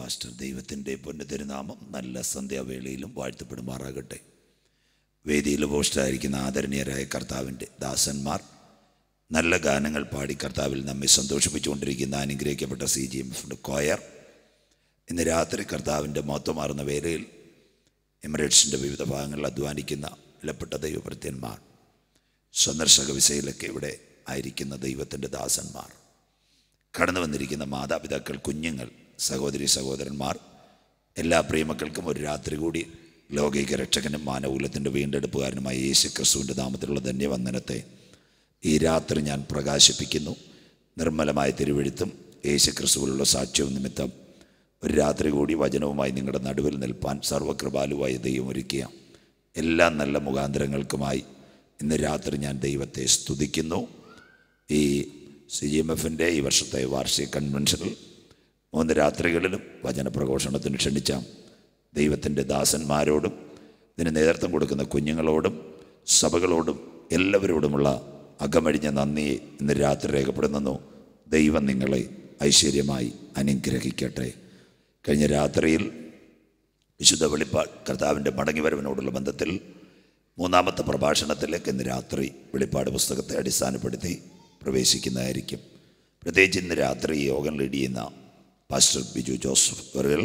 Pastor ദൈവത്തിൻ്റെ പൊന്നു തിരുനാമം നല്ല സന്ധ്യാവേളയിലും വാഴ്ത്തപ്പെടുമാറാകട്ടെ വേദിയിൽ പോസ്റ്റായിരിക്കുന്ന ആദരണീയരായ കർത്താവിൻ്റെ ദാസന്മാർ നല്ല ഗാനങ്ങൾ പാടി കർത്താവിൽ നമ്മെ സന്തോഷിപ്പിച്ചുകൊണ്ടിരിക്കുന്ന അനുഗ്രഹിക്കപ്പെട്ട സി ജി എം എഫിൻ്റെ കോയർ ഇന്ന് രാത്രി കർത്താവിൻ്റെ മൊത്തമാർന്ന വേലയിൽ എമിറേറ്റ്സിൻ്റെ വിവിധ ഭാഗങ്ങളിൽ അധ്വാനിക്കുന്ന വിലപ്പെട്ട ദൈവഭൃത്യന്മാർ സന്ദർശക വിസയിലൊക്കെ ഇവിടെ ആയിരിക്കുന്ന ദൈവത്തിൻ്റെ ദാസന്മാർ കടന്നു വന്നിരിക്കുന്ന മാതാപിതാക്കൾ കുഞ്ഞുങ്ങൾ സഹോദരി സഹോദരന്മാർ എല്ലാ പ്രിയമക്കൾക്കും ഒരു രാത്രി കൂടി ലോകൈക രക്ഷകനും മാനവകുലത്തിൻ്റെ വീണ്ടെടുപ്പുകാരനുമായ യേശു ക്രിസ്തുവിൻ്റെ നാമത്തിലുള്ള ധന്യവന്ദനത്തെ ഈ രാത്രി ഞാൻ പ്രകാശിപ്പിക്കുന്നു നിർമ്മലമായ തിരുവെഴുത്തും യേശു ക്രിസ്തുവിലുള്ള സാക്ഷ്യവും നിമിത്തം ഒരു രാത്രി കൂടി വചനവുമായി നിങ്ങളുടെ നടുവിൽ നിൽപ്പാൻ സർവകൃപാലുവായ ദൈവം ഒരുക്കിയ എല്ലാ നല്ല മുഖാന്തരങ്ങൾക്കുമായി ഇന്ന് രാത്രി ഞാൻ ദൈവത്തെ സ്തുതിക്കുന്നു ഈ സി ജി എം എഫിൻ്റെ ഈ വർഷത്തെ വാർഷിക കൺവെൻഷനിൽ മൂന്ന് രാത്രികളിലും വചനപ്രഘോഷണത്തിന് ക്ഷണിച്ച ദൈവത്തിൻ്റെ ദാസന്മാരോടും ഇതിന് നേതൃത്വം കൊടുക്കുന്ന കുഞ്ഞുങ്ങളോടും സഭകളോടും എല്ലാവരോടുമുള്ള അകമഴിഞ്ഞ നന്ദി ഇന്ന് രാത്രി രേഖപ്പെടുന്നു ദൈവം നിങ്ങളെ ഐശ്വര്യമായി അനുഗ്രഹിക്കട്ടെ കഴിഞ്ഞ രാത്രിയിൽ വിശുദ്ധ വെളിപ്പാട് കർത്താവിൻ്റെ മടങ്ങിവരവിനോടുള്ള ബന്ധത്തിൽ മൂന്നാമത്തെ പ്രഭാഷണത്തിലേക്ക് ഇന്ന് രാത്രി വെളിപ്പാട് പുസ്തകത്തെ അടിസ്ഥാനപ്പെടുത്തി പ്രവേശിക്കുന്നതായിരിക്കും പ്രത്യേകിച്ച് ഇന്ന് രാത്രി ഈ യോഗം ലീഡ് ചെയ്യുന്ന പാസ്റ്റർ ബിജു ജോസഫ് അവர்கள்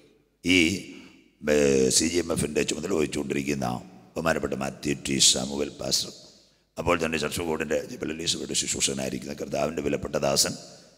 ഈ സി ജി എം എഫിൻ്റെ ചുമതല വഹിച്ചുകൊണ്ടിരിക്കുന്ന ബഹുമാനപ്പെട്ട മാത്യു ടി സാമുവൽ പാസ്റ്റർ അപ്പോൾ തന്നെ ചർച്ച ബോർഡിൻ്റെ ജിബലീസുകളുടെ ശുശ്രൂഷനായിരിക്കുന്ന കർത്താവിൻ്റെ വിലപ്പെട്ട ദാസൻ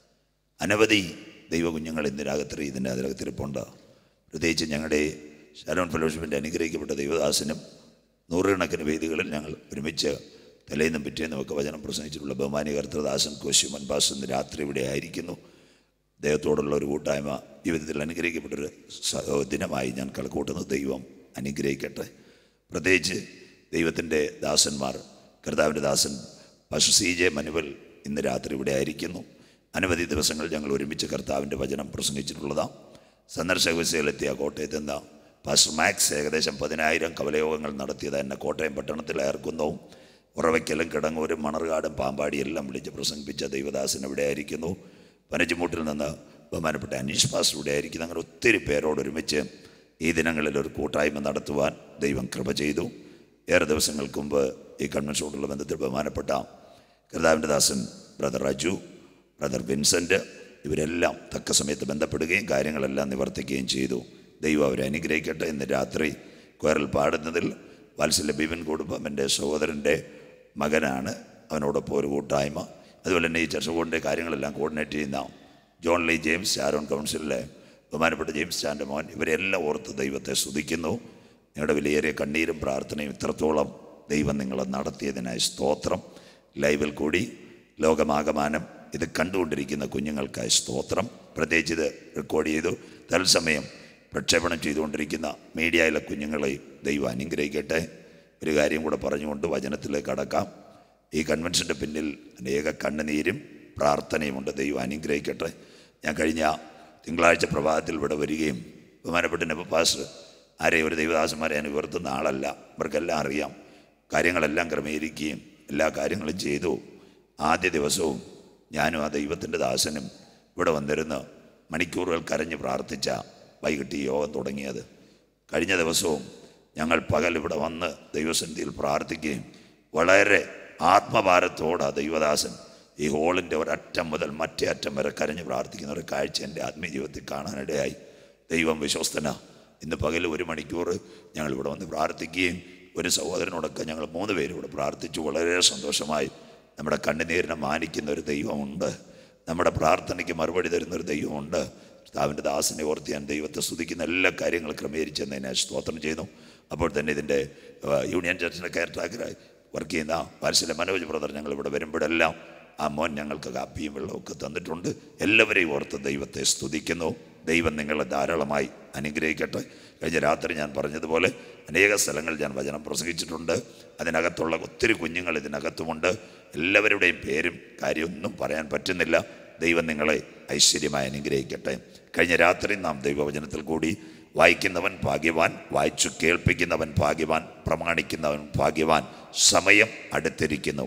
അനവധി ദൈവകുഞ്ഞുങ്ങൾ ഇതിനകത്ത് ഇതിൻ്റെ അതിനകത്തിരിപ്പുണ്ട് പ്രത്യേകിച്ച് ഞങ്ങളുടെ ശരോൺ ഫെലോഷിപ്പിൻ്റെ അനുഗ്രഹിക്കപ്പെട്ട ദൈവദാസനും നൂറുകണക്കിന് വേദികളിൽ ഞങ്ങൾ ഒരുമിച്ച് തലേന്നും പിറ്റേന്നും ഒക്കെ വചനം പ്രസംഗിച്ചിട്ടുള്ള ബഹുമാനി കർത്തദാസൻ കോശിമൻ ബാസ് ഇന്ന് രാത്രി ഇവിടെ ആയിരിക്കുന്നു ദൈവത്തോടുള്ള ഒരു കൂട്ടായ്മ ജീവിതത്തിൽ അനുഗ്രഹിക്കപ്പെട്ടൊരു സ- ദിനമായി ഞാൻ കണക്കൂട്ടുന്നു ദൈവം അനുഗ്രഹിക്കട്ടെ പ്രത്യേകിച്ച് ദൈവത്തിൻ്റെ ദാസന്മാർ കർത്താവിൻ്റെ ദാസൻ പശു സി ജെ മനുവൽ ഇന്ന് രാത്രി ഇവിടെ ആയിരിക്കുന്നു അനവധി ദിവസങ്ങൾ ഞങ്ങൾ ഒരുമിച്ച് കർത്താവിൻ്റെ വചനം പ്രസംഗിച്ചിട്ടുള്ളതാണ് സന്ദർശക വിസയിലെത്തിയ കോട്ടയത്ത് നിന്ന് പാസ്റ്റർ മാക്സ് ഏകദേശം പതിനായിരം കവലയോഗങ്ങൾ നടത്തിയത് എന്നെ കോട്ടയം പട്ടണത്തിൽ ഏർക്കുന്നവും ഉറവയ്ക്കലും കിടങ്ങൂരും മണർകാടും പാമ്പാടിയും എല്ലാം വിളിച്ച് പ്രസംഗിപ്പിച്ച ദൈവദാസൻ ഇവിടെ ആയിരിക്കുന്നു പനച്ചിമൂട്ടിൽ നിന്ന് ബഹുമാനപ്പെട്ട അനീഷ് പാസ്റ്റർ ഇവിടെ ആയിരിക്കുന്നു അങ്ങനെ ഒത്തിരി പേരോട് ഒരുമിച്ച് ഈ ദിനങ്ങളിൽ ഒരു കൂട്ടായ്മ നടത്തുവാൻ ദൈവം കൃപ ചെയ്തു ഏറെ ദിവസങ്ങൾക്ക് മുമ്പ് ഈ കൺവെൻഷനോടുള്ള ബന്ധത്തിൽ ബഹുമാനപ്പെട്ട കർത്താവിൻ്റെ ദാസൻ ബ്രദർ റജു ബ്രദർ വിൻസെൻ്റ് ഇവരെല്ലാം തക്ക സമയത്ത് ബന്ധപ്പെടുകയും കാര്യങ്ങളെല്ലാം നിവർത്തിക്കുകയും ചെയ്തു ദൈവം അവരെ അനുഗ്രഹിക്കട്ടെ ഇന്ന് രാത്രി ക്വയറിൽ പാടുന്നതിൽ വാത്സല്യ ബിബിൻ കുടുംബം എൻ്റെ സഹോദരൻ്റെ മകനാണ് അവനോടൊപ്പം ഒരു കൂട്ടായ്മ അതുപോലെ തന്നെ ഈ ചർച്ചകോടിൻ്റെ കാര്യങ്ങളെല്ലാം കോർഡിനേറ്റ് ചെയ്യുന്ന ജോൺ ലീ ജെയിംസ് ഷാരോൺ കൗൺസിലിലെ ബഹുമാനപ്പെട്ട ജെയിംസ് ചാൻ്റെ മോൻ ഇവരെല്ലാം ഓർത്ത് ദൈവത്തെ സ്തുതിക്കുന്നു നിങ്ങളുടെ വിലയേറിയ കണ്ണീരും പ്രാർത്ഥനയും ഇത്രത്തോളം ദൈവം നിങ്ങളെ നടത്തിയതിനായി സ്തോത്രം ലൈവിൽ കൂടി ലോകമാകമാനം ഇത് കണ്ടുകൊണ്ടിരിക്കുന്ന കുഞ്ഞുങ്ങൾക്കായി സ്തോത്രം പ്രത്യേകിച്ച് ഇത് റെക്കോർഡ് ചെയ്തു തത്സമയം പ്രക്ഷേപണം ചെയ്തുകൊണ്ടിരിക്കുന്ന മീഡിയയിലെ കുഞ്ഞുങ്ങളെ ദൈവം അനുഗ്രഹിക്കട്ടെ ഒരു കാര്യം കൂടെ പറഞ്ഞുകൊണ്ട് വചനത്തിലേക്ക് കടക്കാം ഈ കൺവെൻഷൻ്റെ പിന്നിൽ അനേക കണ്ണുനീരും പ്രാർത്ഥനയുമുണ്ട് ദൈവം അനുഗ്രഹിക്കട്ടെ ഞാൻ കഴിഞ്ഞ തിങ്കളാഴ്ച പ്രഭാതത്തിൽ ഇവിടെ വരികയും ബഹുമാനപ്പെട്ട നബപ്പാസ് ആരെയും ഒരു ദൈവദാസന്മാരെ അനുവർത്തുന്ന ആളല്ല ഇവർക്കെല്ലാം അറിയാം കാര്യങ്ങളെല്ലാം ക്രമീകരിക്കുകയും എല്ലാ കാര്യങ്ങളും ചെയ്തു ആദ്യ ദിവസവും ഞാനും ആ ദൈവത്തിൻ്റെ ദാസനും ഇവിടെ വന്നിരുന്ന് മണിക്കൂറുകൾ കരഞ്ഞ് പ്രാർത്ഥിച്ച വൈകിട്ട് ഈ യോഗം തുടങ്ങിയത് കഴിഞ്ഞ ദിവസവും ഞങ്ങൾ പകൽ ഇവിടെ വന്ന് ദൈവസന്നിധിയിൽ പ്രാർത്ഥിക്കുകയും വളരെ ആത്മഭാരത്തോടെ ആ ദൈവദാസൻ ഈ ഹോളിൻ്റെ ഒരറ്റം മുതൽ മറ്റേ അറ്റം വരെ കരഞ്ഞ് പ്രാർത്ഥിക്കുന്ന ഒരു കാഴ്ച എൻ്റെ ആത്മീയ ജീവിതത്തിൽ കാണാനിടയായി ദൈവം വിശ്വസ്തന ഇന്ന് പകൽ ഒരു മണിക്കൂർ ഞങ്ങൾ ഇവിടെ വന്ന് പ്രാർത്ഥിക്കുകയും ഒരു സഹോദരനോടൊക്കെ ഞങ്ങൾ മൂന്ന് പേരും ഇവിടെ പ്രാർത്ഥിച്ചു വളരെ സന്തോഷമായി നമ്മുടെ കണ്ണുനീരിനെ മാനിക്കുന്ന ഒരു ദൈവമുണ്ട് നമ്മുടെ പ്രാർത്ഥനയ്ക്ക് മറുപടി തരുന്ന ഒരു ദൈവമുണ്ട് കർത്താവിൻ്റെ ദാസനെ ഓർത്ത് ഞാൻ ദൈവത്തെ സ്തുതിക്കുന്ന എല്ലാ കാര്യങ്ങളും ക്രമീകരിച്ചെന്നതിനെ സ്തോത്രം ചെയ്യുന്നു അപ്പോൾ തന്നെ ഇതിൻ്റെ ആ, യൂണിയൻ ചർച്ചിൻ്റെ കെയർ ട്രാക്കറായി വർക്ക് ചെയ്യുന്ന പാർശ്വല മനോജ് ബ്രദർ ഞങ്ങൾ ഇവിടെ വരുമ്പോഴെല്ലാം ആ മോൻ ഞങ്ങൾക്ക് കാപ്പിയും വെള്ളവും ഒക്കെ തന്നിട്ടുണ്ട് എല്ലാവരെയും ഓർത്ത് ദൈവത്തെ സ്തുതിക്കുന്നു ദൈവം നിങ്ങളെ ധാരാളമായി അനുഗ്രഹിക്കട്ടെ കഴിഞ്ഞ രാത്രി ഞാൻ പറഞ്ഞതുപോലെ അനേക സ്ഥലങ്ങളിൽ ഞാൻ വചനം പ്രസംഗിച്ചിട്ടുണ്ട് അതിനകത്തുള്ള ഒത്തിരി കുഞ്ഞുങ്ങൾ ഇതിനകത്തുമുണ്ട് എല്ലാവരുടെയും പേരും കാര്യമൊന്നും പറയാൻ പറ്റുന്നില്ല ദൈവം നിങ്ങളെ ഐശ്വര്യമായി അനുഗ്രഹിക്കട്ടെ കഴിഞ്ഞ രാത്രി നാം ദൈവവചനത്തിൽ കൂടി വായിക്കുന്നവൻ ഭാഗ്യവാൻ വായിച്ചു കേൾപ്പിക്കുന്നവൻ ഭാഗ്യവാൻ പ്രമാണിക്കുന്നവൻ ഭാഗ്യവാൻ സമയം അടുത്തിരിക്കുന്നു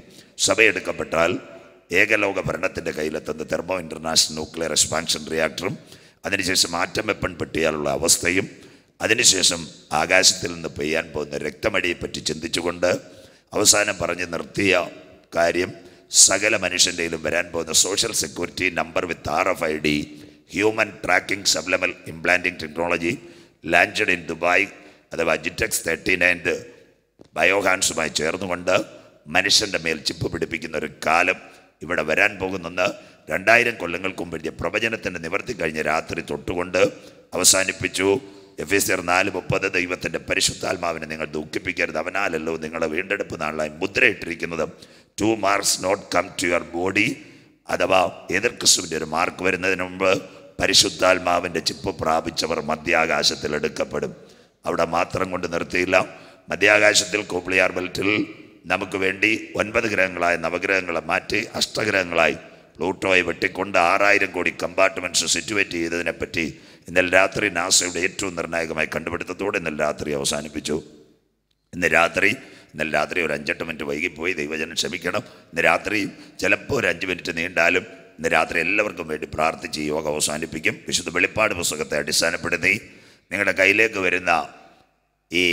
സഭയെടുക്കപ്പെട്ടാൽ ഏകലോക ഭരണത്തിൻ്റെ കയ്യിലെത്തുന്ന തെർമോ ഇൻ്റർനാഷണൽ ന്യൂക്ലിയർ എക്സ്പാൻഷൻ റിയാക്ടറും അതിനുശേഷം ആറ്റം വെപ്പൺ പെട്ടിയാലുള്ള അവസ്ഥയും അതിനുശേഷം ആകാശത്തിൽ നിന്ന് പെയ്യാൻ പോകുന്ന രക്തമടിയെപ്പറ്റി ചിന്തിച്ചുകൊണ്ട് അവസാനം പറഞ്ഞ് നിർത്തിയ കാര്യം സകല മനുഷ്യൻ്റെയിലും വരാൻ പോകുന്ന social security number with R F I D human tracking subliminal implanting technology landed in Dubai അഥവാ ജിറ്റെക്സ് തേർട്ടി നയൻത് ബയോഹാൻസുമായി ചേർന്നുകൊണ്ട് മനുഷ്യൻ്റെ മേൽ ചിപ്പ് പിടിപ്പിക്കുന്ന ഒരു കാലം ഇവിടെ വരാൻ പോകുന്നെന്ന് രണ്ടായിരം കൊല്ലങ്ങൾക്ക് മുമ്പ് എഴുതിയ പ്രവചനത്തിൻ്റെ നിവർത്തി കഴിഞ്ഞ രാത്രി തൊട്ടുകൊണ്ട് അവസാനിപ്പിച്ചു എഫ് എസ് ആർ നാല് മുപ്പത് ദൈവത്തിൻ്റെ പരിശുദ്ധാത്മാവിനെ നിങ്ങൾ ദുഃഖിപ്പിക്കരുത് അവനാലല്ലോ നിങ്ങളെ വീണ്ടെടുപ്പ് നാളായി മുദ്രയിട്ടിരിക്കുന്നത് two marks not come to your body അഥവാ എതിർ ക്രിസ്തുവിൻ്റെ ഒരു മാർക്ക് വരുന്നതിന് മുമ്പ് പരിശുദ്ധാത്മാവിൻ്റെ ചിപ്പ് പ്രാപിച്ചവർ മധ്യാകാശത്തിൽ എടുക്കപ്പെടും അവിടെ മാത്രം കൊണ്ട് നിർത്തിയില്ല മധ്യാകാശത്തിൽ കോപ്ലിയാർ ബെൽറ്റിൽ നമുക്ക് വേണ്ടി ഒൻപത് ഗ്രഹങ്ങളായ നവഗ്രഹങ്ങളെ മാറ്റി അഷ്ടഗ്രഹങ്ങളായി പ്ലൂട്ടോയെ വെട്ടിക്കൊണ്ട് ആറായിരം കോടി കമ്പാർട്ട്മെൻറ്റ്സ് സിറ്റുവേറ്റ് ചെയ്തതിനെപ്പറ്റി ഇന്നലെ രാത്രി നാസയുടെ ഏറ്റവും നിർണായകമായ കണ്ടുപിടുത്തത്തോടെ ഇന്നലെ രാത്രി അവസാനിപ്പിച്ചു ഇന്ന് രാത്രി ഇന്നലെ രാത്രി ഒരു അഞ്ചെട്ട് മിനിറ്റ് വൈകിപ്പോയി ദൈവജനം ക്ഷമിക്കണം ഇന്ന് രാത്രി ചിലപ്പോൾ ഒരു അഞ്ച് മിനിറ്റ് നീണ്ടാലും ഇന്ന് രാത്രി എല്ലാവർക്കും വേണ്ടി പ്രാർത്ഥിച്ച് ഈ യോഗ അവസാനിപ്പിക്കും വിശുദ്ധ വെളിപ്പാട് പുസ്തകത്തെ അടിസ്ഥാനപ്പെടുത്തി നിങ്ങളുടെ കയ്യിലേക്ക് വരുന്ന ഈ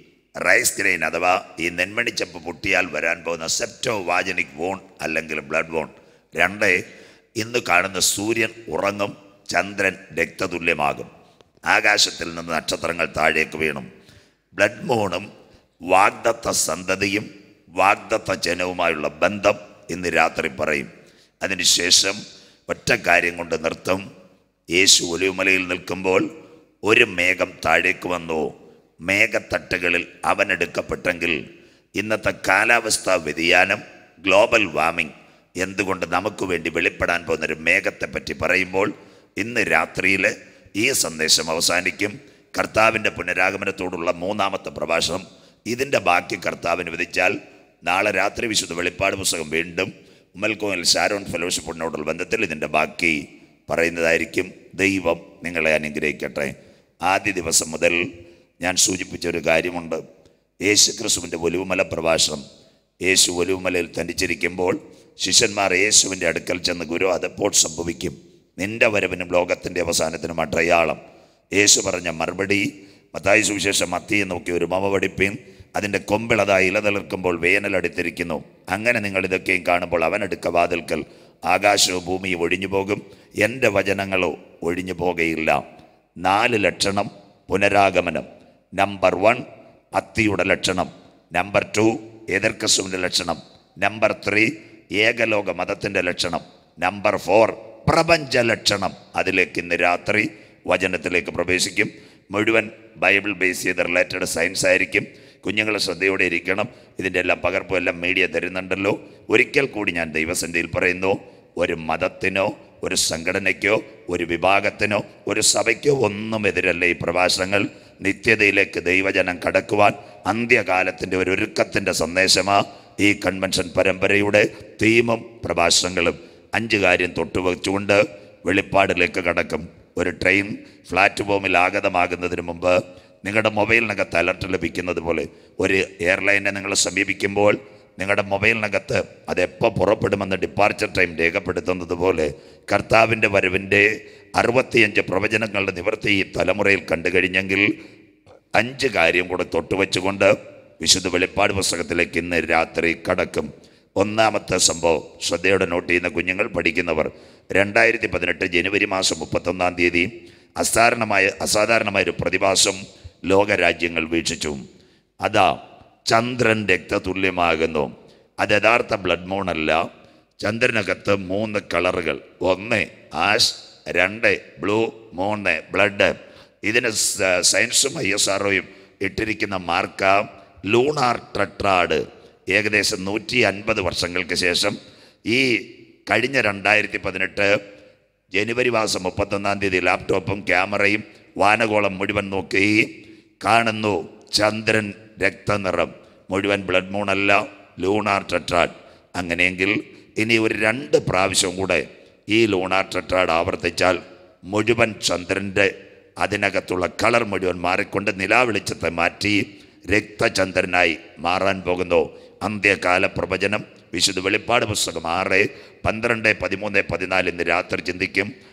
റൈസ് ഗ്രെയിൻ അഥവാ ഈ നെന്മണിച്ചപ്പ് പൊട്ടിയാൽ വരാൻ പോകുന്ന സെപ്റ്റോ വാജനിക് വോൺ അല്ലെങ്കിൽ ബ്ലഡ് വോൺ രണ്ട് ഇന്ന് കാണുന്ന സൂര്യൻ ഉറങ്ങും ചന്ദ്രൻ രക്തതുല്യമാകും ആകാശത്തിൽ നിന്ന് നക്ഷത്രങ്ങൾ താഴേക്ക് വീണും ബ്ലഡ് മൂണും വാഗ്ദത്ത സന്തതിയും വാഗ്ദത്ത ജനവുമായുള്ള ബന്ധം ഇന്ന് രാത്രി പറയും അതിനുശേഷം ഒറ്റ കാര്യം കൊണ്ട് നിർത്തും യേശു ഒലിവുമലയിൽ നിൽക്കുമ്പോൾ ഒരു മേഘം താഴേക്ക് വന്നു മേഘത്തട്ടുകളിൽ അവൻ എടുക്കപ്പെട്ടെങ്കിൽ ഇന്നത്തെ കാലാവസ്ഥാ വ്യതിയാനം ഗ്ലോബൽ വാർമിംഗ് എന്തുകൊണ്ട് നമുക്ക് വേണ്ടി വെളിപ്പെടാൻ പോകുന്ന ഒരു മേഘത്തെ പറ്റി പറയുമ്പോൾ ഇന്ന് രാത്രിയിൽ ഈ സന്ദേശം അവസാനിക്കും കർത്താവിൻ്റെ പുനരാഗമനത്തോടുള്ള മൂന്നാമത്തെ പ്രഭാഷണം ഇതിൻ്റെ ബാക്കി കർത്താവിന് വിധിച്ചാൽ നാളെ രാത്രി വിശുദ്ധ വെളിപ്പാട് പുസ്തകം വീണ്ടും ഉമ്മൽക്കോയിൽ ഷാരോൺ ഫെലോഷിപ്പിനോടുള്ള ബന്ധത്തിൽ ഇതിൻ്റെ ബാക്കി പറയുന്നതായിരിക്കും ദൈവം നിങ്ങളെ അനുഗ്രഹിക്കട്ടെ ആദ്യ ദിവസം മുതൽ ഞാൻ സൂചിപ്പിച്ച ഒരു കാര്യമുണ്ട് യേശു ക്രിസ്തുവിൻ്റെ ഒലിവുമല പ്രഭാഷണം യേശു ഒലിവുമലയിൽ തനിച്ചിരിക്കുമ്പോൾ ശിഷ്യന്മാർ യേശുവിൻ്റെ അടുക്കൽ ചെന്ന് ഗുരു അതെപ്പോൾ സംഭവിക്കും നിന്റെ വരവിനും ലോകത്തിൻ്റെ അവസാനത്തിനും അടയാളം യേശു പറഞ്ഞ മറുപടി മത്തായി സുവിശേഷം മത്തിയെ നോക്കി ഒരു മമ പഠിപ്പിൻ അതിൻ്റെ കൊമ്പിളതായി ഇലതളിർക്കുമ്പോൾ വേനലടുത്തിരിക്കുന്നു അങ്ങനെ നിങ്ങൾ ഇതൊക്കെയും കാണുമ്പോൾ അവനെടുക്ക വാതിൽക്കൽ ആകാശവും ഭൂമിയും ഒഴിഞ്ഞു പോകും എൻ്റെ വചനങ്ങളോ ഒഴിഞ്ഞു പോകുകയില്ല നാല് ലക്ഷണം പുനരാഗമനം നമ്പർ വൺ അത്തിയുടെ ലക്ഷണം നമ്പർ ടു എതിർക്കസുവിൻ്റെ ലക്ഷണം നമ്പർ ത്രീ ഏകലോക മതത്തിൻ്റെ ലക്ഷണം നമ്പർ ഫോർ പ്രപഞ്ച ലക്ഷണം അതിലേക്ക് ഇന്ന് രാത്രി വചനത്തിലേക്ക് പ്രവേശിക്കും മുഴുവൻ ബൈബിൾ ബേസ് ചെയ്ത് റിലേറ്റഡ് സയൻസ് ആയിരിക്കും കുഞ്ഞുങ്ങൾ ശ്രദ്ധയോടെ ഇരിക്കണം ഇതിൻ്റെ എല്ലാം പകർപ്പും എല്ലാം മീഡിയ തരുന്നുണ്ടല്ലോ ഒരിക്കൽ കൂടി ഞാൻ ദൈവസന്ധിയിൽ പറയുന്നു ഒരു മതത്തിനോ ഒരു സംഘടനയ്ക്കോ ഒരു വിഭാഗത്തിനോ ഒരു സഭയ്ക്കോ ഒന്നും എതിരല്ല ഈ പ്രഭാഷണങ്ങൾ നിത്യതയിലേക്ക് ദൈവജനം കടക്കുവാൻ അന്ത്യകാലത്തിൻ്റെ ഒരു ഒരുക്കത്തിൻ്റെ സന്ദേശമാ ഈ കൺവെൻഷൻ പരമ്പരയുടെ തീമും പ്രഭാഷണങ്ങളും അഞ്ച് കാര്യം തൊട്ടുവെച്ചുകൊണ്ട് വെളിപ്പാടിലേക്ക് കടക്കും ഒരു ട്രെയിൻ പ്ലാറ്റ്ഫോമിൽ ആഗതമാകുന്നതിന് മുമ്പ് നിങ്ങളുടെ മൊബൈലിനകത്ത് അലർട്ട് ലഭിക്കുന്നത് പോലെ ഒരു എയർലൈനെ നിങ്ങൾ സമീപിക്കുമ്പോൾ നിങ്ങളുടെ മൊബൈലിനകത്ത് അത് എപ്പോൾ പുറപ്പെടുമെന്ന് ഡിപ്പാർച്ചർ ടൈം രേഖപ്പെടുത്തുന്നത് പോലെ കർത്താവിൻ്റെ വരവിൻ്റെ അറുപത്തിയഞ്ച് പ്രവചനങ്ങളുടെ നിവൃത്തി ഈ തലമുറയിൽ കണ്ടു കഴിഞ്ഞെങ്കിൽ അഞ്ച് കാര്യം കൂടെ തൊട്ടുവെച്ചുകൊണ്ട് വിശുദ്ധ വെളിപ്പാട് പുസ്തകത്തിലേക്ക് ഇന്ന് രാത്രി കടക്കും ഒന്നാമത്തെ സംഭവം ശ്രദ്ധയോടെ നോട്ട് ചെയ്യുന്ന കുഞ്ഞുങ്ങൾ പഠിക്കുന്നവർ രണ്ടായിരത്തി പതിനെട്ട് ജനുവരി മാസം മുപ്പത്തൊന്നാം തീയതി അസാധാരണമായ അസാധാരണമായ ഒരു പ്രതിഭാസം ലോകരാജ്യങ്ങൾ വീക്ഷിച്ചു അതാ ചന്ദ്രൻ രക്തതുല്യമാകുന്നു അത് യഥാർത്ഥ ബ്ലഡ് മൂൺ അല്ല ചന്ദ്രനകത്ത് മൂന്ന് കളറുകൾ ഒന്ന് ആഷ് രണ്ട് ബ്ലൂ മൂന്ന് ബ്ലഡ് ഇതിന് സ- സയൻസും ഐ എസ് ആർഒയും ഇട്ടിരിക്കുന്ന മാർക്ക ലൂണാർ ട്രട്രാഡ് ഏകദേശം നൂറ്റി അൻപത് വർഷങ്ങൾക്ക് ശേഷം ഈ കഴിഞ്ഞ രണ്ടായിരത്തി പതിനെട്ട് ജനുവരി മാസം മുപ്പത്തൊന്നാം തീയതി ലാപ്ടോപ്പും ക്യാമറയും വാനകോളം മുഴുവൻ നോക്കി കാണുന്നു ചന്ദ്രൻ രക്തനിറം മുഴുവൻ ബ്ലഡ് മൂണല്ല ലൂണാർ ടെട്രാഡ് അങ്ങനെയെങ്കിൽ ഇനി ഒരു രണ്ട് പ്രാവശ്യം കൂടെ ഈ ലൂണാർ ടെട്രാഡ് ആവർത്തിച്ചാൽ മുഴുവൻ ചന്ദ്രൻ്റെ അതിനകത്തുള്ള കളർ മുഴുവൻ മാറിക്കൊണ്ട് നിലാവെളിച്ചത്തെ മാറ്റി രക്തചന്ദ്രനായി മാറാൻ പോകുന്നു അന്ത്യകാല പ്രവചനം വിശുദ്ധ വെളിപ്പാട് പുസ്തകം ആറ് പന്ത്രണ്ട് പതിമൂന്ന് പതിനാല് ഇന്ന് രാത്രി ചിന്തിക്കും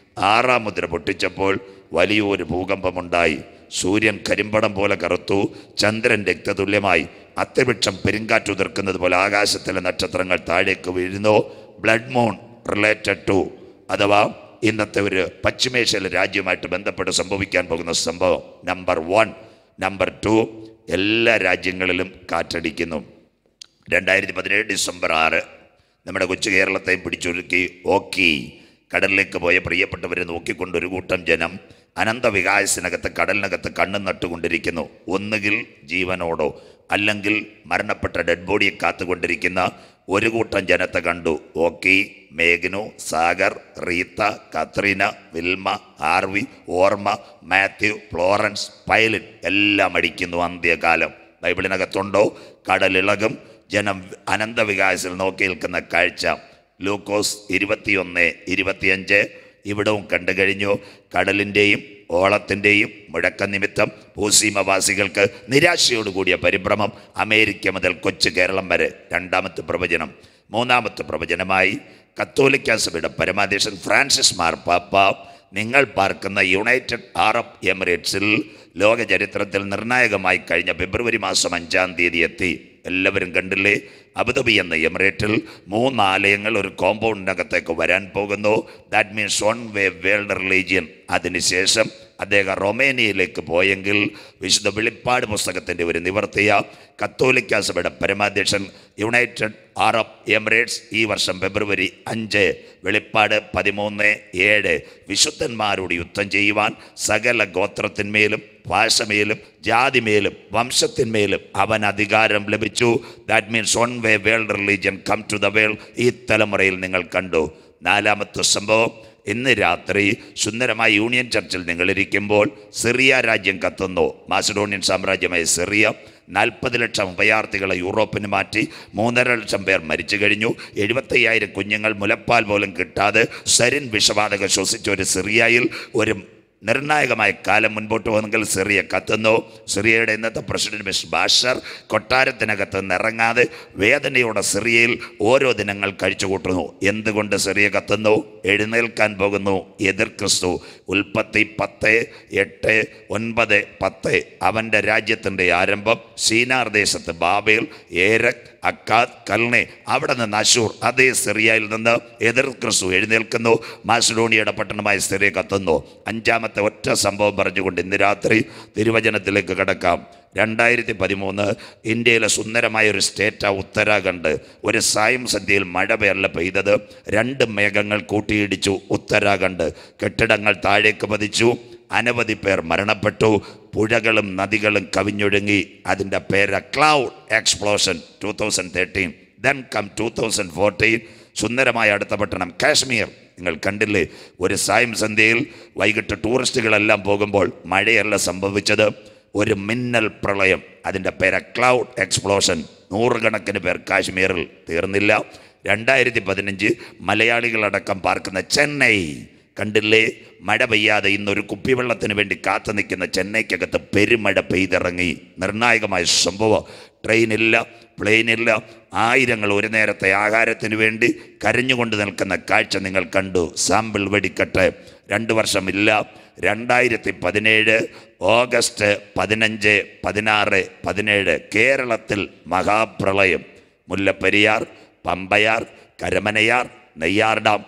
ആറാം മുദ്ര പൊട്ടിച്ചപ്പോൾ വലിയൊരു ഭൂകമ്പമുണ്ടായി സൂര്യൻ കരിമ്പടം പോലെ കറുത്തു ചന്ദ്രൻ രക്തതുല്യമായി അത്യവൃക്ഷം പെരുങ്കാറ്റ് ഉതിർക്കുന്നത് പോലെ ആകാശത്തിലെ നക്ഷത്രങ്ങൾ താഴേക്ക് വീഴുന്നു ബ്ലഡ് മൂൺ റിലേറ്റഡ് ടു അഥവാ ഇന്നത്തെ ഒരു പശ്ചിമേഷ്യയിലെ രാജ്യവുമായിട്ട് ബന്ധപ്പെട്ട് സംഭവിക്കാൻ പോകുന്ന സംഭവം നമ്പർ വൺ നമ്പർ ടു എല്ലാ രാജ്യങ്ങളിലും കാറ്റടിക്കുന്നു രണ്ടായിരത്തി പതിനേഴ് ഡിസംബർ ആറ് നമ്മുടെ കൊച്ചു കേരളത്തെയും പിടിച്ചൊരുക്കി ഓക്കി കടലിലേക്ക് പോയ പ്രിയപ്പെട്ടവരെ നോക്കിക്കൊണ്ട് ഒരു കൂട്ടം ജനം അനന്ത വികാസത്തിനകത്ത് കടലിനകത്ത് കണ്ണും നട്ടുകൊണ്ടിരിക്കുന്നു ഒന്നുകിൽ ജീവനോടോ അല്ലെങ്കിൽ മരണപ്പെട്ട ഡെഡ് ബോഡിയെ കാത്തുകൊണ്ടിരിക്കുന്ന ഒരു കൂട്ടം ജനത്തെ കണ്ടു Ockhi Mekunu Sagar Rita Katrina Wilma Harvey Irma Matthew Florence pilot എല്ലാം അടിക്കുന്നു അന്ത്യകാലം ബൈബിളിനകത്തുണ്ടോ കടലിളകും ജനം അനന്തവികാസത്തിൽ നോക്കി നിൽക്കുന്ന കാഴ്ച ലൂക്കോസ് ഇരുപത്തിയൊന്ന് ഇരുപത്തിയഞ്ച് ഇവിടവും കണ്ടു കഴിഞ്ഞു കടലിൻ്റെയും ഓളത്തിൻ്റെയും മുഴക്ക നിമിത്തം ഭൂസീമവാസികൾക്ക് നിരാശയോടുകൂടിയ പരിഭ്രമം അമേരിക്ക മുതൽ കൊച്ചു കേരളം വരെ രണ്ടാമത്തെ പ്രവചനം മൂന്നാമത്തെ പ്രവചനമായി കത്തോലിക്ക സഭയുടെ പരമാധ്യക്ഷൻ ഫ്രാൻസിസ് മാർപ്പാപ്പ നിങ്ങൾ പാർക്കുന്ന യുണൈറ്റഡ് അറബ് എമിറേറ്റ്സിൽ ലോക ചരിത്രത്തിൽ നിർണായകമായി കഴിഞ്ഞ ഫെബ്രുവരി മാസം അഞ്ചാം തീയതി എത്തി എല്ലാവരും കണ്ടില്ലേ അബുദാബി എന്ന എമിറേറ്റിൽ മൂന്ന് ആലയങ്ങൾ ഒരു കോമ്പൗണ്ടിനകത്തേക്ക് വരാൻ പോകുന്നു that means one way world religion അതിനുശേഷം അദ്ദേഹം റൊമേനിയയിലേക്ക് പോയെങ്കിൽ വിശുദ്ധ വെളിപ്പാട് പുസ്തകത്തിൻ്റെ ഒരു നിവർത്തിയ കത്തോലിക്ക സഭയുടെ പരമാധ്യക്ഷൻ യുണൈറ്റഡ് അറബ് എമിറേറ്റ്സ് ഈ വർഷം ഫെബ്രുവരി അഞ്ച് വെളിപ്പാട് പതിമൂന്ന് ഏഴ് വിശുദ്ധന്മാരോട് യുദ്ധം ചെയ്യുവാൻ സകല ഗോത്രത്തിന്മേലും ഭാഷമേലും ജാതിമേലും വംശത്തിന്മേലും അവൻ അധികാരം ലഭിച്ചു that means one way world religion come to the world ഈ തലമുറയിൽ നിങ്ങൾ കണ്ടു നാലാമത്തെ സംഭവം ഇന്ന് രാത്രി സുന്ദരമായ യൂണിയൻ ചർച്ചിൽ നിങ്ങളിരിക്കുമ്പോൾ സിറിയ രാജ്യം കത്തുന്നു മാസഡോണിയൻ സാമ്രാജ്യമായ സിറിയ നാൽപ്പത് ലക്ഷം ഉഭയാർത്ഥികളെ യൂറോപ്പിന് മാറ്റി മൂന്നര ലക്ഷം പേർ മരിച്ചു കഴിഞ്ഞു എഴുപത്തയ്യായിരം കുഞ്ഞുങ്ങൾ മുലപ്പാൽ പോലും കിട്ടാതെ സരിൻ വിഷവാതകം ശ്വസിച്ച ഒരു സിറിയയിൽ ഒരു നിർണായകമായ കാലം മുൻപോട്ട് പോകുന്നെങ്കിൽ സിറിയ കത്തുന്നു സിറിയയുടെ ഇന്നത്തെ പ്രസിഡന്റ് മിസ് ബാഷർ കൊട്ടാരത്തിനകത്ത് നിന്ന് ഇറങ്ങാതെ വേദനയോടെ സിറിയയിൽ ഓരോ ദിനങ്ങൾ കഴിച്ചു കൂട്ടുന്നു എന്തുകൊണ്ട് സിറിയ കത്തുന്നു എഴുന്നേൽക്കാൻ പോകുന്നു എതിർ ക്രിസ്തു ഉൽപ്പത്തി പത്ത് എട്ട് ഒൻപത് പത്ത് അവൻ്റെ രാജ്യത്തിൻ്റെ ആരംഭം സീനാർ ദേശത്ത് ബാബേൽ ഏരക് അക്കാദ് കൽനെ അവിടെ നിന്ന് അശൂർ അതേ സിറിയയിൽ നിന്ന് എതിർ ക്രിസ്തു എഴുന്നേൽക്കുന്നു മാസിഡോണിയയുടെ പട്ടണമായ സിറിയ കത്തുന്നു അഞ്ചാമത്തെ ഒറ്റ സംഭവം പറഞ്ഞുകൊണ്ട് ഇന്ന് രാത്രി തിരുവചനത്തിലേക്ക് കടക്കാം രണ്ടായിരത്തി പതിമൂന്ന് ഇന്ത്യയിലെ സുന്ദരമായ ഒരു സ്റ്റേറ്റാ ഉത്തരാഖണ്ഡ് ഒരു സായം സന്ധ്യയിൽ മഴ പേരല്ല പെയ്തത് രണ്ട് മേഘങ്ങൾ കൂട്ടിയിടിച്ചു ഉത്തരാഖണ്ഡ് കെട്ടിടങ്ങൾ താഴേക്ക് പതിച്ചു അനവധി പേർ മരണപ്പെട്ടു പുഴകളും നദികളും കവിഞ്ഞൊഴുങ്ങി അതിൻ്റെ പേര് cloud explosion two thousand thirteen then come two thousand fourteen സുന്ദരമായ അടുത്ത പട്ടണം കാശ്മീർ നിങ്ങൾ കണ്ടില്ലേ ഒരു സായം സന്ധ്യയിൽ വൈകിട്ട് ടൂറിസ്റ്റുകളെല്ലാം പോകുമ്പോൾ മഴയല്ല സംഭവിച്ചത് ഒരു മിന്നൽ പ്രളയം അതിൻ്റെ പേര് ക്ലൗഡ് എക്സ്പ്ലോഷൻ നൂറുകണക്കിന് പേർ കാശ്മീരിൽ തീർന്നില്ല രണ്ടായിരത്തി പതിനഞ്ച് മലയാളികളടക്കം പാർക്കുന്ന ചെന്നൈ കണ്ടില്ലേ മഴ പെയ്യാതെ ഇന്നൊരു കുപ്പിവെള്ളത്തിന് വേണ്ടി കാത്തു നിൽക്കുന്ന ചെന്നൈക്കകത്ത് പെരുമഴ പെയ്തിറങ്ങി നിർണായകമായ സംഭവം ട്രെയിനില്ല പ്ലെയിനില്ല ആയിരങ്ങൾ ഒരു നേരത്തെ ആഹാരത്തിന് വേണ്ടി കരഞ്ഞുകൊണ്ട് നിൽക്കുന്ന കാഴ്ച നിങ്ങൾ കണ്ടു സാമ്പിൾ വെടിക്കട്ടെ രണ്ട് വർഷമില്ല രണ്ടായിരത്തി പതിനേഴ് ഓഗസ്റ്റ് പതിനഞ്ച് പതിനാറ് പതിനേഴ് കേരളത്തിൽ മഹാപ്രളയം മുല്ലപ്പെരിയാർ പമ്പയാർ കരമനയാർ നെയ്യാർ ഡാം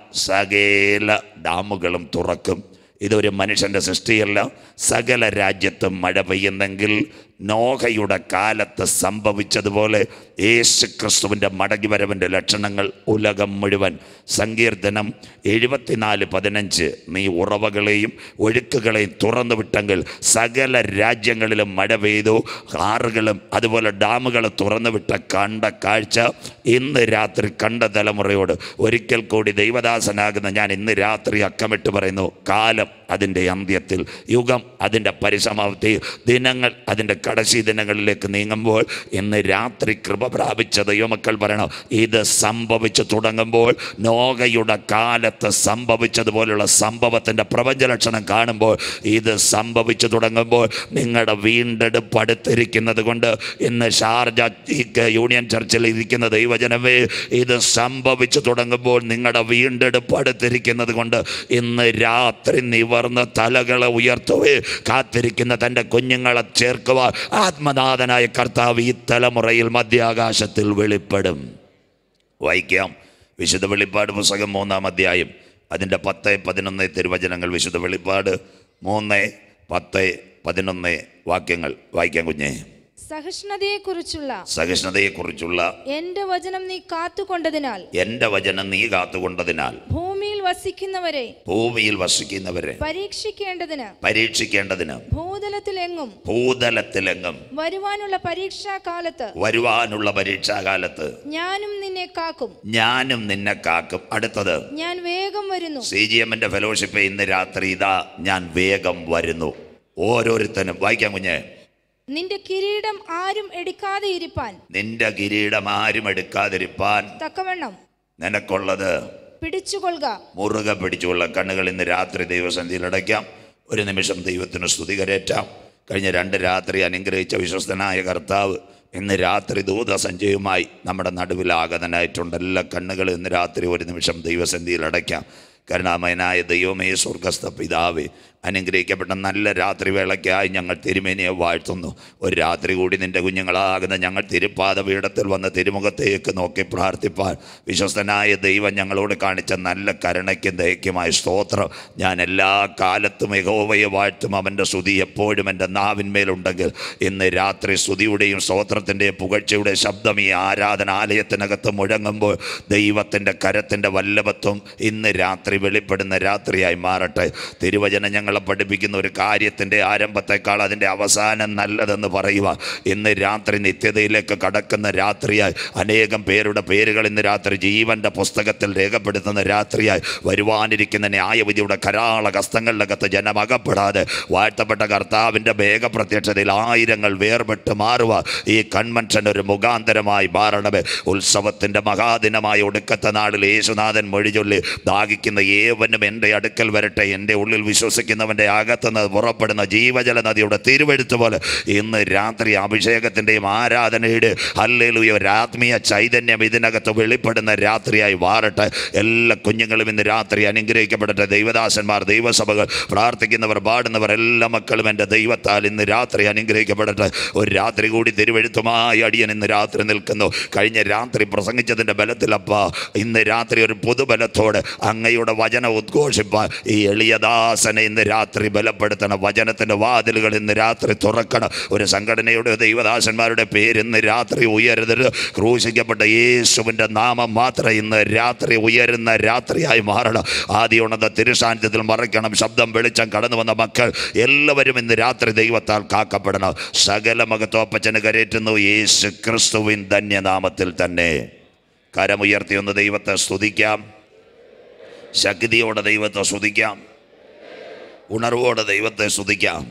സകല ഡാമുകളും തുറക്കും ഇതൊരു മനുഷ്യൻ്റെ സൃഷ്ടിയല്ല സകല രാജ്യത്തും മഴ പെയ്യുന്നെങ്കിൽ നോഹയുടെ കാലത്ത് സംഭവിച്ചതുപോലെ യേശു ക്രിസ്തുവിൻ്റെ മടങ്ങിവരവിൻ്റെ ലക്ഷണങ്ങൾ ഉലകം മുഴുവൻ സങ്കീർത്തനം എഴുപത്തിനാല് പതിനഞ്ച് നീ ഉറവകളെയും ഒഴുക്കുകളെയും തുറന്നു വിട്ടെങ്കിൽ സകല രാജ്യങ്ങളിലും മഴ പെയ്തു ആറുകളും അതുപോലെ ഡാമുകൾ തുറന്നു വിട്ട കണ്ട കാഴ്ച ഇന്ന് രാത്രി കണ്ട തലമുറയോട് ഒരിക്കൽ കൂടി ദൈവദാസനാകുന്ന ഞാൻ ഇന്ന് രാത്രി അക്കമിട്ട് പറയുന്നു കാലം അതിൻ്റെ അന്ത്യത്തിൽ യുഗം അതിൻ്റെ പരിസമാപ്തി ദിനങ്ങൾ അതിൻ്റെ കടശി ദിനങ്ങളിലേക്ക് നീങ്ങുമ്പോൾ ഇന്ന് രാത്രി കൃപ പ്രാപിച്ച ദൈവമക്കൾ പറയണം ഇത് സംഭവിച്ചു തുടങ്ങുമ്പോൾ നോകയുടെ കാലത്ത് സംഭവിച്ചതുപോലുള്ള സംഭവത്തിൻ്റെ പ്രപഞ്ച ലക്ഷണം കാണുമ്പോൾ ഇത് സംഭവിച്ചു തുടങ്ങുമ്പോൾ നിങ്ങളുടെ വീണ്ടെടുപ്പ് അടുത്തിരിക്കുന്നത് കൊണ്ട് ഇന്ന് ഷാർജ ഈ യൂണിയൻ ചർച്ചിൽ ഇരിക്കുന്ന ദൈവജനമേ ഇത് സംഭവിച്ചു തുടങ്ങുമ്പോൾ നിങ്ങളുടെ വീണ്ടെടുപ്പ് അടുത്തിരിക്കുന്നത് കൊണ്ട് ഇന്ന് രാത്രി നിവർന്ന് തലകളെ ഉയർത്തുകയെ കാത്തിരിക്കുന്ന തൻ്റെ കുഞ്ഞുങ്ങളെ ചേർക്കുക ആത്മനാഥനായ കർത്താവ് ഈ തലമുറയിൽ മധ്യാകാശത്തിൽ വെളിപ്പെടും വായിക്കാം വിശുദ്ധ വെളിപ്പാട് പുസ്തകം മൂന്നാം അധ്യായം അതിൻ്റെ പത്ത് പതിനൊന്ന് തിരുവചനങ്ങൾ വിശുദ്ധ വെളിപ്പാട് മൂന്ന് പത്ത് പതിനൊന്ന് വാക്യങ്ങൾ വായിക്കാം കുഞ്ഞേ സഹിഷ്ണുതയെക്കുറിച്ചുള്ള സഹിഷ്ണുതയെക്കുറിച്ചുള്ള എന്റെ വചനം നീ കാത്തുകൊണ്ടതിനാൽ എൻ്റെ വചനം നീ കാത്തുകൊണ്ടതിനാൽ ഭൂമിയിൽ വസിക്കുന്നവരെ ഭൂമിയിൽ വസിക്കുന്നവരെ പരീക്ഷിക്കേണ്ടതിന് പരീക്ഷിക്കേണ്ടതിന് ഭൂതലത്തിലെങ്ങും ഭൂതലത്തിലെങ്ങും വരുവാനുള്ള പരീക്ഷാ കാലത്ത് വരുവാനുള്ള പരീക്ഷാകാലത്ത് ഞാനും നിന്നെ കാക്കും ഞാനും നിന്നെ കാക്കും അടുത്തത് ഞാൻ വേഗം വരുന്നു സി ജി എമ്മിന്റെ ഫെലോഷിപ്പ് ഇന്ന് രാത്രി ഇതാ ഞാൻ വേഗം വരുന്നു ഓരോരുത്തനും വായിക്കാം കുഞ്ഞെ നിന്റെ കിരീടം ആരും എടുക്കാതെ ഇരിപ്പാൻ നിന്റെ കിരീടം ആരും എടുക്കാതിരിപ്പാൻ തക്കവണ്ണം നിനക്കുള്ളത് പിടിച്ചുകൊള്ളുക മുറുകെ പിടിച്ചുള്ള കണ്ണുകൾ ഇന്ന് രാത്രി ദൈവസന്ധിയിൽ അടയ്ക്കാം ഒരു നിമിഷം ദൈവത്തിന് സ്തുതി കരേറ്റാം കഴിഞ്ഞ രണ്ട് രാത്രി അനുഗ്രഹിച്ച വിശ്വസ്തനായ കർത്താവ് ഇന്ന് രാത്രി ദൂതസഞ്ചയവുമായി നമ്മുടെ നടുവിലാഗതനായിട്ടുണ്ട് എല്ലാ കണ്ണുകളും ഇന്ന് രാത്രി ഒരു നിമിഷം ദൈവസന്ധിയിൽ അടയ്ക്കാം കരുണാമയനായ ദൈവമേ സ്വർഗസ്ഥ പിതാവേ അനുഗ്രഹിക്കപ്പെട്ട നല്ല രാത്രി വേളയ്ക്കായി ഞങ്ങൾ തിരുമേനിയെ വാഴ്ത്തുന്നു ഒരു രാത്രി കൂടി നിന്റെ കുഞ്ഞുങ്ങളാകുന്ന ഞങ്ങൾ തിരുപ്പാത പീഠത്തിൽ വന്ന് തിരുമുഖത്തേക്ക് നോക്കി പ്രാർത്ഥിപ്പാൻ വിശ്വസ്തനായ ദൈവം ഞങ്ങളോട് കാണിച്ച നല്ല കരുണയ്ക്കും ദയക്കുമായ സ്തോത്രം ഞാൻ എല്ലാ കാലത്തും യഹോവയെ വാഴ്ത്തും അവൻ്റെ സ്തുതി എപ്പോഴും എൻ്റെ നാവിന്മേലുണ്ടെങ്കിൽ ഇന്ന് രാത്രി സ്തുതിയുടെയും സ്തോത്രത്തിൻ്റെയും പുകഴ്ചയുടെ ശബ്ദം ഈ ആരാധനാലയത്തിനകത്ത് മുഴങ്ങുമ്പോൾ ദൈവത്തിൻ്റെ കരത്തിൻ്റെ വല്ലഭത്വം ഇന്ന് രാത്രി വെളിപ്പെടുന്ന രാത്രിയായി മാറട്ടെ തിരുവചനം ഞങ്ങളെ പഠിപ്പിക്കുന്ന ഒരു കാര്യത്തിൻ്റെ ആരംഭത്തെക്കാൾ അതിൻ്റെ അവസാനം നല്ലതെന്ന് പറയുക ഇന്ന് രാത്രി നിത്യതയിലേക്ക് കടക്കുന്ന രാത്രിയായി അനേകം പേരുടെ പേരുകൾ ഇന്ന് രാത്രി ജീവന്റെ പുസ്തകത്തിൽ രേഖപ്പെടുത്തുന്ന രാത്രിയായി വരുവാനിരിക്കുന്ന ന്യായവിധിയുടെ കരാള കസ്തങ്ങളിലകത്ത് ജനം അകപ്പെടാതെ വാഴ്ത്തപ്പെട്ട കർത്താവിൻ്റെ വേഗപ്രത്യക്ഷതയിൽ ആയിരങ്ങൾ വേർപെട്ട് മാറുക ഈ കൺവെൻഷൻ ഒരു മുഖാന്തരമായി മാറണമേ ഉത്സവത്തിൻ്റെ മഹാദിനമായ ഒടുക്കത്തെ നാളിൽ യേശുനാഥൻ മൊഴിചൊല്ലി ദാഹിക്കുന്ന ഏവനും എൻ്റെ അടുക്കൽ വരട്ടെ എൻ്റെ ഉള്ളിൽ വിശ്വസിക്കുന്നവൻ്റെ അകത്തുനിന്ന് പുറപ്പെടുന്ന ജീവജല നദിയുടെ തിരുവെഴുത്ത് പോലെ ഇന്ന് രാത്രി അഭിഷേകത്തിൻ്റെയും ആരാധനയുടെ ഹല്ലേലൂയ ഒരു ആത്മീയ ചൈതന്യം ഇതിനകത്ത് വെളിപ്പെടുന്ന രാത്രിയായി മാറട്ടെ എല്ലാ കുഞ്ഞുങ്ങളും ഇന്ന് രാത്രി അനുഗ്രഹിക്കപ്പെടട്ടെ ദൈവദാസന്മാർ ദൈവസഭകൾ പ്രാർത്ഥിക്കുന്നവർ പാടുന്നവർ എല്ലാ മക്കളും എൻ്റെ ദൈവത്താൽ ഇന്ന് രാത്രി അനുഗ്രഹിക്കപ്പെടട്ടെ ഒരു രാത്രി കൂടി തിരുവെഴുത്തുമായി അടിയൻ ഇന്ന് രാത്രി നിൽക്കുന്നു കഴിഞ്ഞ രാത്രി പ്രസംഗിച്ചതിൻ്റെ ബലത്തിലപ്പ ഇന്ന് രാത്രി ഒരു പൊതുബലത്തോടെ അങ്ങയുടെ വചനം ഉദ്ഘോഷിപ്പാൻ ഈ എളിയദാസനെ ഇന്ന് രാത്രി ബലപ്പെടുത്തണം വചനത്തിൻ്റെ വാതിലുകൾ ഇന്ന് രാത്രി തുറക്കണം ഒരു സംഘടനയുടെ ദൈവദാസന്മാരുടെ പേര് ഇന്ന് രാത്രി ഉയരുന്നത് ക്രൂശിക്കപ്പെട്ട യേശുവിൻ്റെ നാമം മാത്രം ഇന്ന് രാത്രി ഉയരുന്ന രാത്രിയായി മാറണം ആദ്യ ഉണർന്ന തിരുസാന്നിധ്യത്തിൽ മറയ്ക്കണം ശബ്ദം വെളിച്ചം കടന്നു വന്ന മക്കൾ എല്ലാവരും ഇന്ന് രാത്രി ദൈവത്താൽ കാക്കപ്പെടണം സകല മകത്തോപ്പച്ചന് കരേറ്റുന്നു യേശു ക്രിസ്തുവിൻ ധന്യനാമത്തിൽ തന്നെ കരമുയർത്തി ഒന്ന് ദൈവത്തെ സ്തുതിക്കാം ശക്തിയോടെ ദൈവത്തെ സ്തുതിക്കാം ഉണർവോടെ ദൈവത്തെ സ്തുതിക്കാം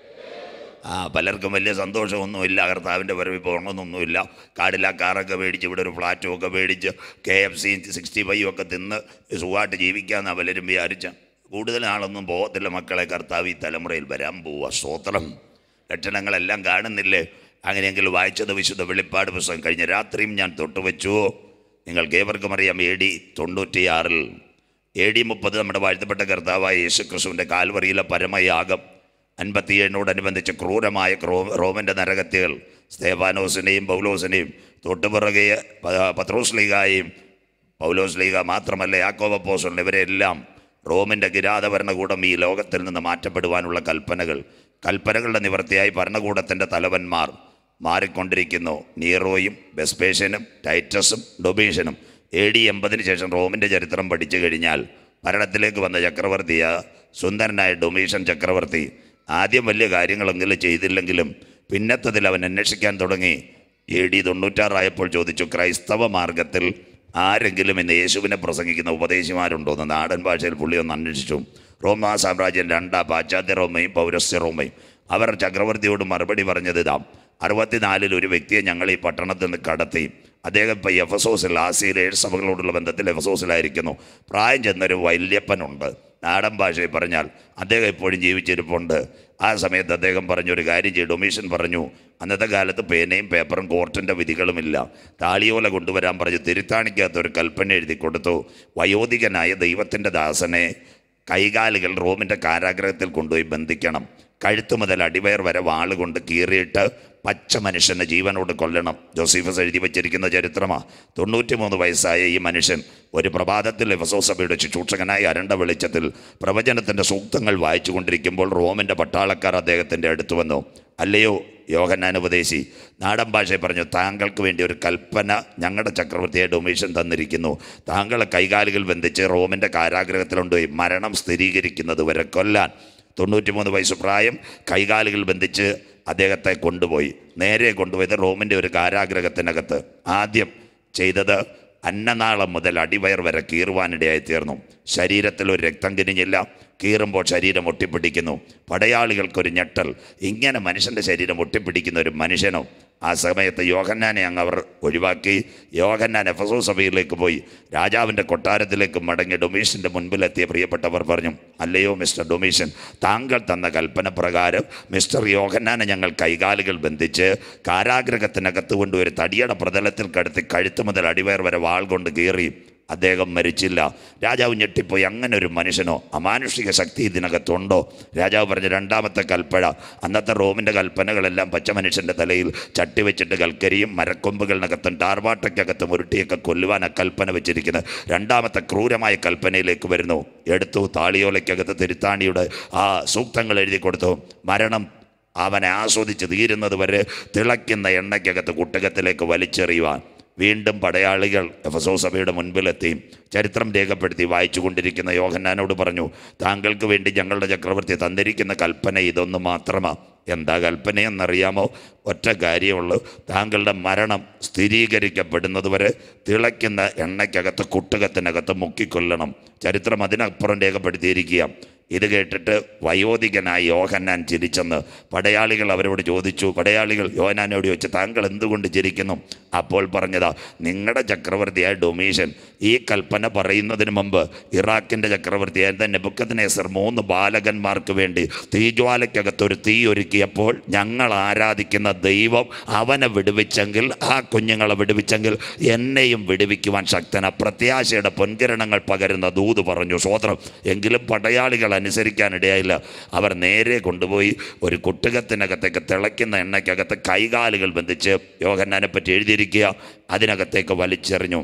ആ പലർക്കും വലിയ സന്തോഷമൊന്നുമില്ല കർത്താവിൻ്റെ വരവിൽ പോകണമെന്നൊന്നുമില്ല കാടില്ല കാറൊക്കെ മേടിച്ച് ഇവിടെ ഒരു ഫ്ലാറ്റും ഒക്കെ മേടിച്ച് K F C sixty five ഒക്കെ തിന്ന് സുഖമായിട്ട് ജീവിക്കാമെന്നാണ് പലരും വിചാരിച്ച കൂടുതൽ ആളൊന്നും പോകത്തില്ല മക്കളെ കർത്താവ് ഈ തലമുറയിൽ വരാൻ പോവുക സ്തോത്രം ലക്ഷണങ്ങളെല്ലാം കാണുന്നില്ലേ അങ്ങനെയെങ്കിൽ വായിച്ചത് വിശുദ്ധ വെളിപ്പാട് പുസ്തകം കഴിഞ്ഞ രാത്രിയും ഞാൻ തൊട്ടുവെച്ചു നിങ്ങൾക്ക് ഏവർക്കും അറിയാം എ ഡി തൊണ്ണൂറ്റിയാറിൽ എ ഡി മുപ്പത് നമ്മുടെ വാഴ്ത്തപ്പെട്ട കർത്താവായ യേശു ക്രിസ്തുവിൻ്റെ കാൽവറിയിലെ പരമയാഗം അൻപത്തിയേഴിനോടനുബന്ധിച്ച് ക്രൂരമായ ക്രോ റോമൻ്റെ നരകത്തികൾ സ്തേഫാനോസിനെയും പൗലോസിനെയും തൊട്ടുപിറകെ പ- പത്രോസ് ലീഗായെയും പൗലോസ് ലീഗ മാത്രമല്ല യാക്കോബ പോസോൺ ഇവരെല്ലാം റോമിൻ്റെ കിരാത ഭരണകൂടം ഈ ലോകത്തിൽ നിന്ന് മാറ്റപ്പെടുവാനുള്ള കൽപ്പനകൾ കൽപ്പനകളുടെ നിവൃത്തിയായി ഭരണകൂടത്തിൻ്റെ തലവന്മാർ മാറിക്കൊണ്ടിരിക്കുന്നു നീറോയും ബെസ്പേഷ്യനും ടൈറ്റസും ഡൊബീഷനും എ ഡി എൺപതിന് ശേഷം റോമിൻ്റെ ചരിത്രം പഠിച്ചു കഴിഞ്ഞാൽ ഭരണത്തിലേക്ക് വന്ന ചക്രവർത്തിയ സുന്ദരനായ ഡൊമീഷൻ ചക്രവർത്തി ആദ്യം വലിയ കാര്യങ്ങളെങ്കിലും ചെയ്തില്ലെങ്കിലും പിന്നത്തതിൽ അവൻ അന്വേഷിക്കാൻ തുടങ്ങി എ ഡി തൊണ്ണൂറ്റാറായപ്പോൾ ചോദിച്ചു ക്രൈസ്തവ മാർഗത്തിൽ ആരെങ്കിലും ഇന്ന് യേശുവിനെ പ്രസംഗിക്കുന്ന ഉപദേശിമാരുണ്ടോ എന്ന് നാടൻ ഭാഷയിൽ പുള്ളി ഒന്ന് അന്വേഷിച്ചു റോമാ സാമ്രാജ്യം രണ്ടാ പാശ്ചാത്യ റോമയും പൗരസ്ത്യ റോമയും അവർ ചക്രവർത്തിയോട് മറുപടി പറഞ്ഞത് ഇതാ അറുപത്തിനാലിൽ ഒരു വ്യക്തിയെ ഞങ്ങൾ ഈ പട്ടണത്തിൽ നിന്ന് കടത്തി അദ്ദേഹം ഇപ്പോൾ എഫസോസിൽ ആസിയയിലെ ഏഴ് സഭകളോടുള്ള ബന്ധത്തിൽ എഫസോസിലായിരിക്കുന്നു പ്രായം ചെന്നൊരു വല്യപ്പനുണ്ട് നാടൻ ഭാഷയിൽ പറഞ്ഞാൽ അദ്ദേഹം ഇപ്പോഴും ജീവിച്ചിരിപ്പുണ്ട് ആ സമയത്ത് അദ്ദേഹം പറഞ്ഞു ഒരു കാര്യം ചെയ്തു ഡൊമീഷൻ പറഞ്ഞു അന്നത്തെ കാലത്ത് പേനയും പേപ്പറും കോർട്ടിൻ്റെ വിധികളുമില്ല താളിയോല കൊണ്ടുവരാൻ പറഞ്ഞു തിരുത്താണിക്കകത്ത് ഒരു കൽപ്പന എഴുതി കൊടുത്തു വയോധികനായ ദൈവത്തിൻ്റെ ദാസനെ കൈകാലുകൾ റോമിൻ്റെ കാരാഗ്രഹത്തിൽ കൊണ്ടുപോയി ബന്ധിക്കണം കഴുത്തു മുതൽ അടിവയർ വരെ വാളുകൊണ്ട് കീറിയിട്ട് പച്ച മനുഷ്യനെ ജീവനോട് കൊല്ലണം ജോസീഫസ് എഴുതി വച്ചിരിക്കുന്ന ചരിത്രമാണ് തൊണ്ണൂറ്റിമൂന്ന് വയസ്സായ ഈ മനുഷ്യൻ ഒരു പ്രഭാതത്തിൽ എഫസോസഭയുടെ ശുശ്രൂഷകനായി അരണ്ട വെളിച്ചത്തിൽ പ്രവചനത്തിൻ്റെ സൂക്തങ്ങൾ വായിച്ചുകൊണ്ടിരിക്കുമ്പോൾ റോമിൻ്റെ പട്ടാളക്കാർ അദ്ദേഹത്തിൻ്റെ അടുത്ത് വന്നു അല്ലയോ യോഹന്നാൻ ഉപദേശി നാടൻ ഭാഷയിൽ പറഞ്ഞു താങ്കൾക്ക് വേണ്ടി ഒരു കൽപ്പന ഞങ്ങളുടെ ചക്രവർത്തിയെ ഡൊമീഷൻ തന്നിരിക്കുന്നു താങ്കളെ കൈകാലുകൾ ബന്ധിച്ച് റോമിൻ്റെ കാരാഗ്രഹത്തിലുണ്ടുപോയി മരണം സ്ഥിരീകരിക്കുന്നത് വരെ കൊല്ലാൻ തൊണ്ണൂറ്റിമൂന്ന് വയസ്സ് പ്രായം കൈകാലുകൾ ബന്ധിച്ച് അദ്ദേഹത്തെ കൊണ്ടുപോയി നേരെ കൊണ്ടുപോയത് റോമിൻ്റെ ഒരു കാരാഗ്രഹത്തിനകത്ത് ആദ്യം ചെയ്തത് അന്നനാളം മുതൽ അടിവയർ വരെ കീറുവാനിടയായി തീർന്നു ശരീരത്തിൽ ഒരു രക്തം കിരിഞ്ഞില്ല കീറുമ്പോൾ ശരീരം ഒട്ടിപ്പിടിക്കുന്നു പടയാളികൾക്കൊരു ഞെട്ടൽ ഇങ്ങനെ മനുഷ്യൻ്റെ ശരീരം ഒട്ടിപ്പിടിക്കുന്ന ഒരു മനുഷ്യനോ ആ സമയത്ത് യോഹന്നാനെ അങ്ങ് അവർ ഒഴിവാക്കി യോഹന്നാൻ എഫസോ സഭയിലേക്ക് പോയി രാജാവിൻ്റെ കൊട്ടാരത്തിലേക്ക് മടങ്ങി ഡൊമീഷൻ്റെ മുൻപിലെത്തിയ പ്രിയപ്പെട്ടവർ പറഞ്ഞു അല്ലയോ മിസ്റ്റർ ഡൊമീഷൻ താങ്കൾ തന്ന കൽപ്പന പ്രകാരം മിസ്റ്റർ യോഹന്നാനെ ഞങ്ങൾ കൈകാലുകൾ ബന്ധിച്ച് കാരാഗ്രഹത്തിനകത്ത് കൊണ്ട് ഒരു തടിയുടെ പ്രതലത്തിൽ കടത്തി കഴുത്ത് മുതൽ അടിവയർ വരെ വാൾ കൊണ്ട് കീറി അദ്ദേഹം മരിച്ചില്ല രാജാവ് ഞെട്ടിപ്പോയി അങ്ങനെ ഒരു മനുഷ്യനോ അമാനുഷിക ശക്തി ഇതിനകത്തുണ്ടോ രാജാവ് പറഞ്ഞ രണ്ടാമത്തെ കൽപ്പന അന്നത്തെ റോമിൻ്റെ കൽപ്പനകളെല്ലാം പച്ച മനുഷ്യൻ്റെ തലയിൽ ചട്ടി വെച്ചിട്ട് കൽക്കരിയും മരക്കൊമ്പുകളിനകത്തും ടാർവാട്ടയ്ക്കകത്തും ഉരുട്ടിയൊക്കെ കൊല്ലുവാൻ ആ കൽപ്പന വെച്ചിരിക്കുന്നത് രണ്ടാമത്തെ ക്രൂരമായ കൽപ്പനയിലേക്ക് വരുന്നു എടുത്തു താളിയോലയ്ക്കകത്ത് തിരുത്താണിയുടെ ആ സൂക്തങ്ങൾ എഴുതി കൊടുത്തു മരണം അവനെ ആസ്വദിച്ച് തീരുന്നത് വരെ തിളയ്ക്കുന്ന എണ്ണയ്ക്കകത്ത് കുട്ടകത്തിലേക്ക് വലിച്ചെറിയുവാൻ വീണ്ടും പടയാളികൾ എഫസോ സഭയുടെ മുൻപിലെത്തി ചരിത്രം രേഖപ്പെടുത്തി വായിച്ചു കൊണ്ടിരിക്കുന്ന യോഹന്നാനോട് പറഞ്ഞു താങ്കൾക്ക് വേണ്ടി ഞങ്ങളുടെ ചക്രവർത്തി തന്നിരിക്കുന്ന കൽപ്പന ഇതൊന്നു മാത്രമാണ് എന്താ കൽപ്പനയെന്നറിയാമോ ഒറ്റ കാര്യമുള്ളൂ താങ്കളുടെ മരണം സ്ഥിരീകരിക്കപ്പെടുന്നത് വരെ തിളയ്ക്കുന്ന എണ്ണയ്ക്കകത്ത് കുട്ടകത്തിനകത്ത് മുക്കിക്കൊല്ലണം ചരിത്രം അതിനപ്പുറം രേഖപ്പെടുത്തിയിരിക്കുക ഇത് കേട്ടിട്ട് വയോധികനായി യോഹന്നാൻ ചിരിച്ചെന്ന് പടയാളികൾ അവരോട് ചോദിച്ചു പടയാളികൾ യോഹന്നാനോട് ചോദിച്ചു താങ്കൾ എന്തുകൊണ്ട് ചിരിക്കുന്നു അപ്പോൾ പറഞ്ഞതാ നിങ്ങളുടെ ചക്രവർത്തിയായ ഡൊമീഷൻ ഈ കൽപ്പന പറയുന്നതിന് മുമ്പ് ഇറാഖിൻ്റെ ചക്രവർത്തിയായിരുന്ന നെബുക്കദ്നേസർ മൂന്ന് ബാലകന്മാർക്ക് വേണ്ടി തീജ്വാലയ്ക്കകത്ത് ഒരു തീ ഒരുക്കിയപ്പോൾ ഞങ്ങൾ ആരാധിക്കുന്ന ദൈവം അവനെ വിടുവിച്ചെങ്കിൽ ആ കുഞ്ഞുങ്ങളെ വിടുവിച്ചെങ്കിൽ എന്നെയും വിടുവിക്കുവാൻ ശക്തന പ്രത്യാശയുടെ പൊൻകിരണങ്ങൾ പകരുന്ന ദൂത് പറഞ്ഞു സ്വോത്രം എങ്കിലും പടയാളികൾ അനുസരിക്കാനിടയായില്ല അവർ നേരെ കൊണ്ടുപോയി ഒരു കുട്ടകത്തിനകത്തേക്ക് തിളയ്ക്കുന്ന എണ്ണയ്ക്കകത്ത് കൈകാലുകൾ ബന്ധിച്ച് യോഹന്നാനെ പറ്റി എഴുതിയിരിക്കുക അതിനകത്തേക്ക് വലിച്ചെറിഞ്ഞു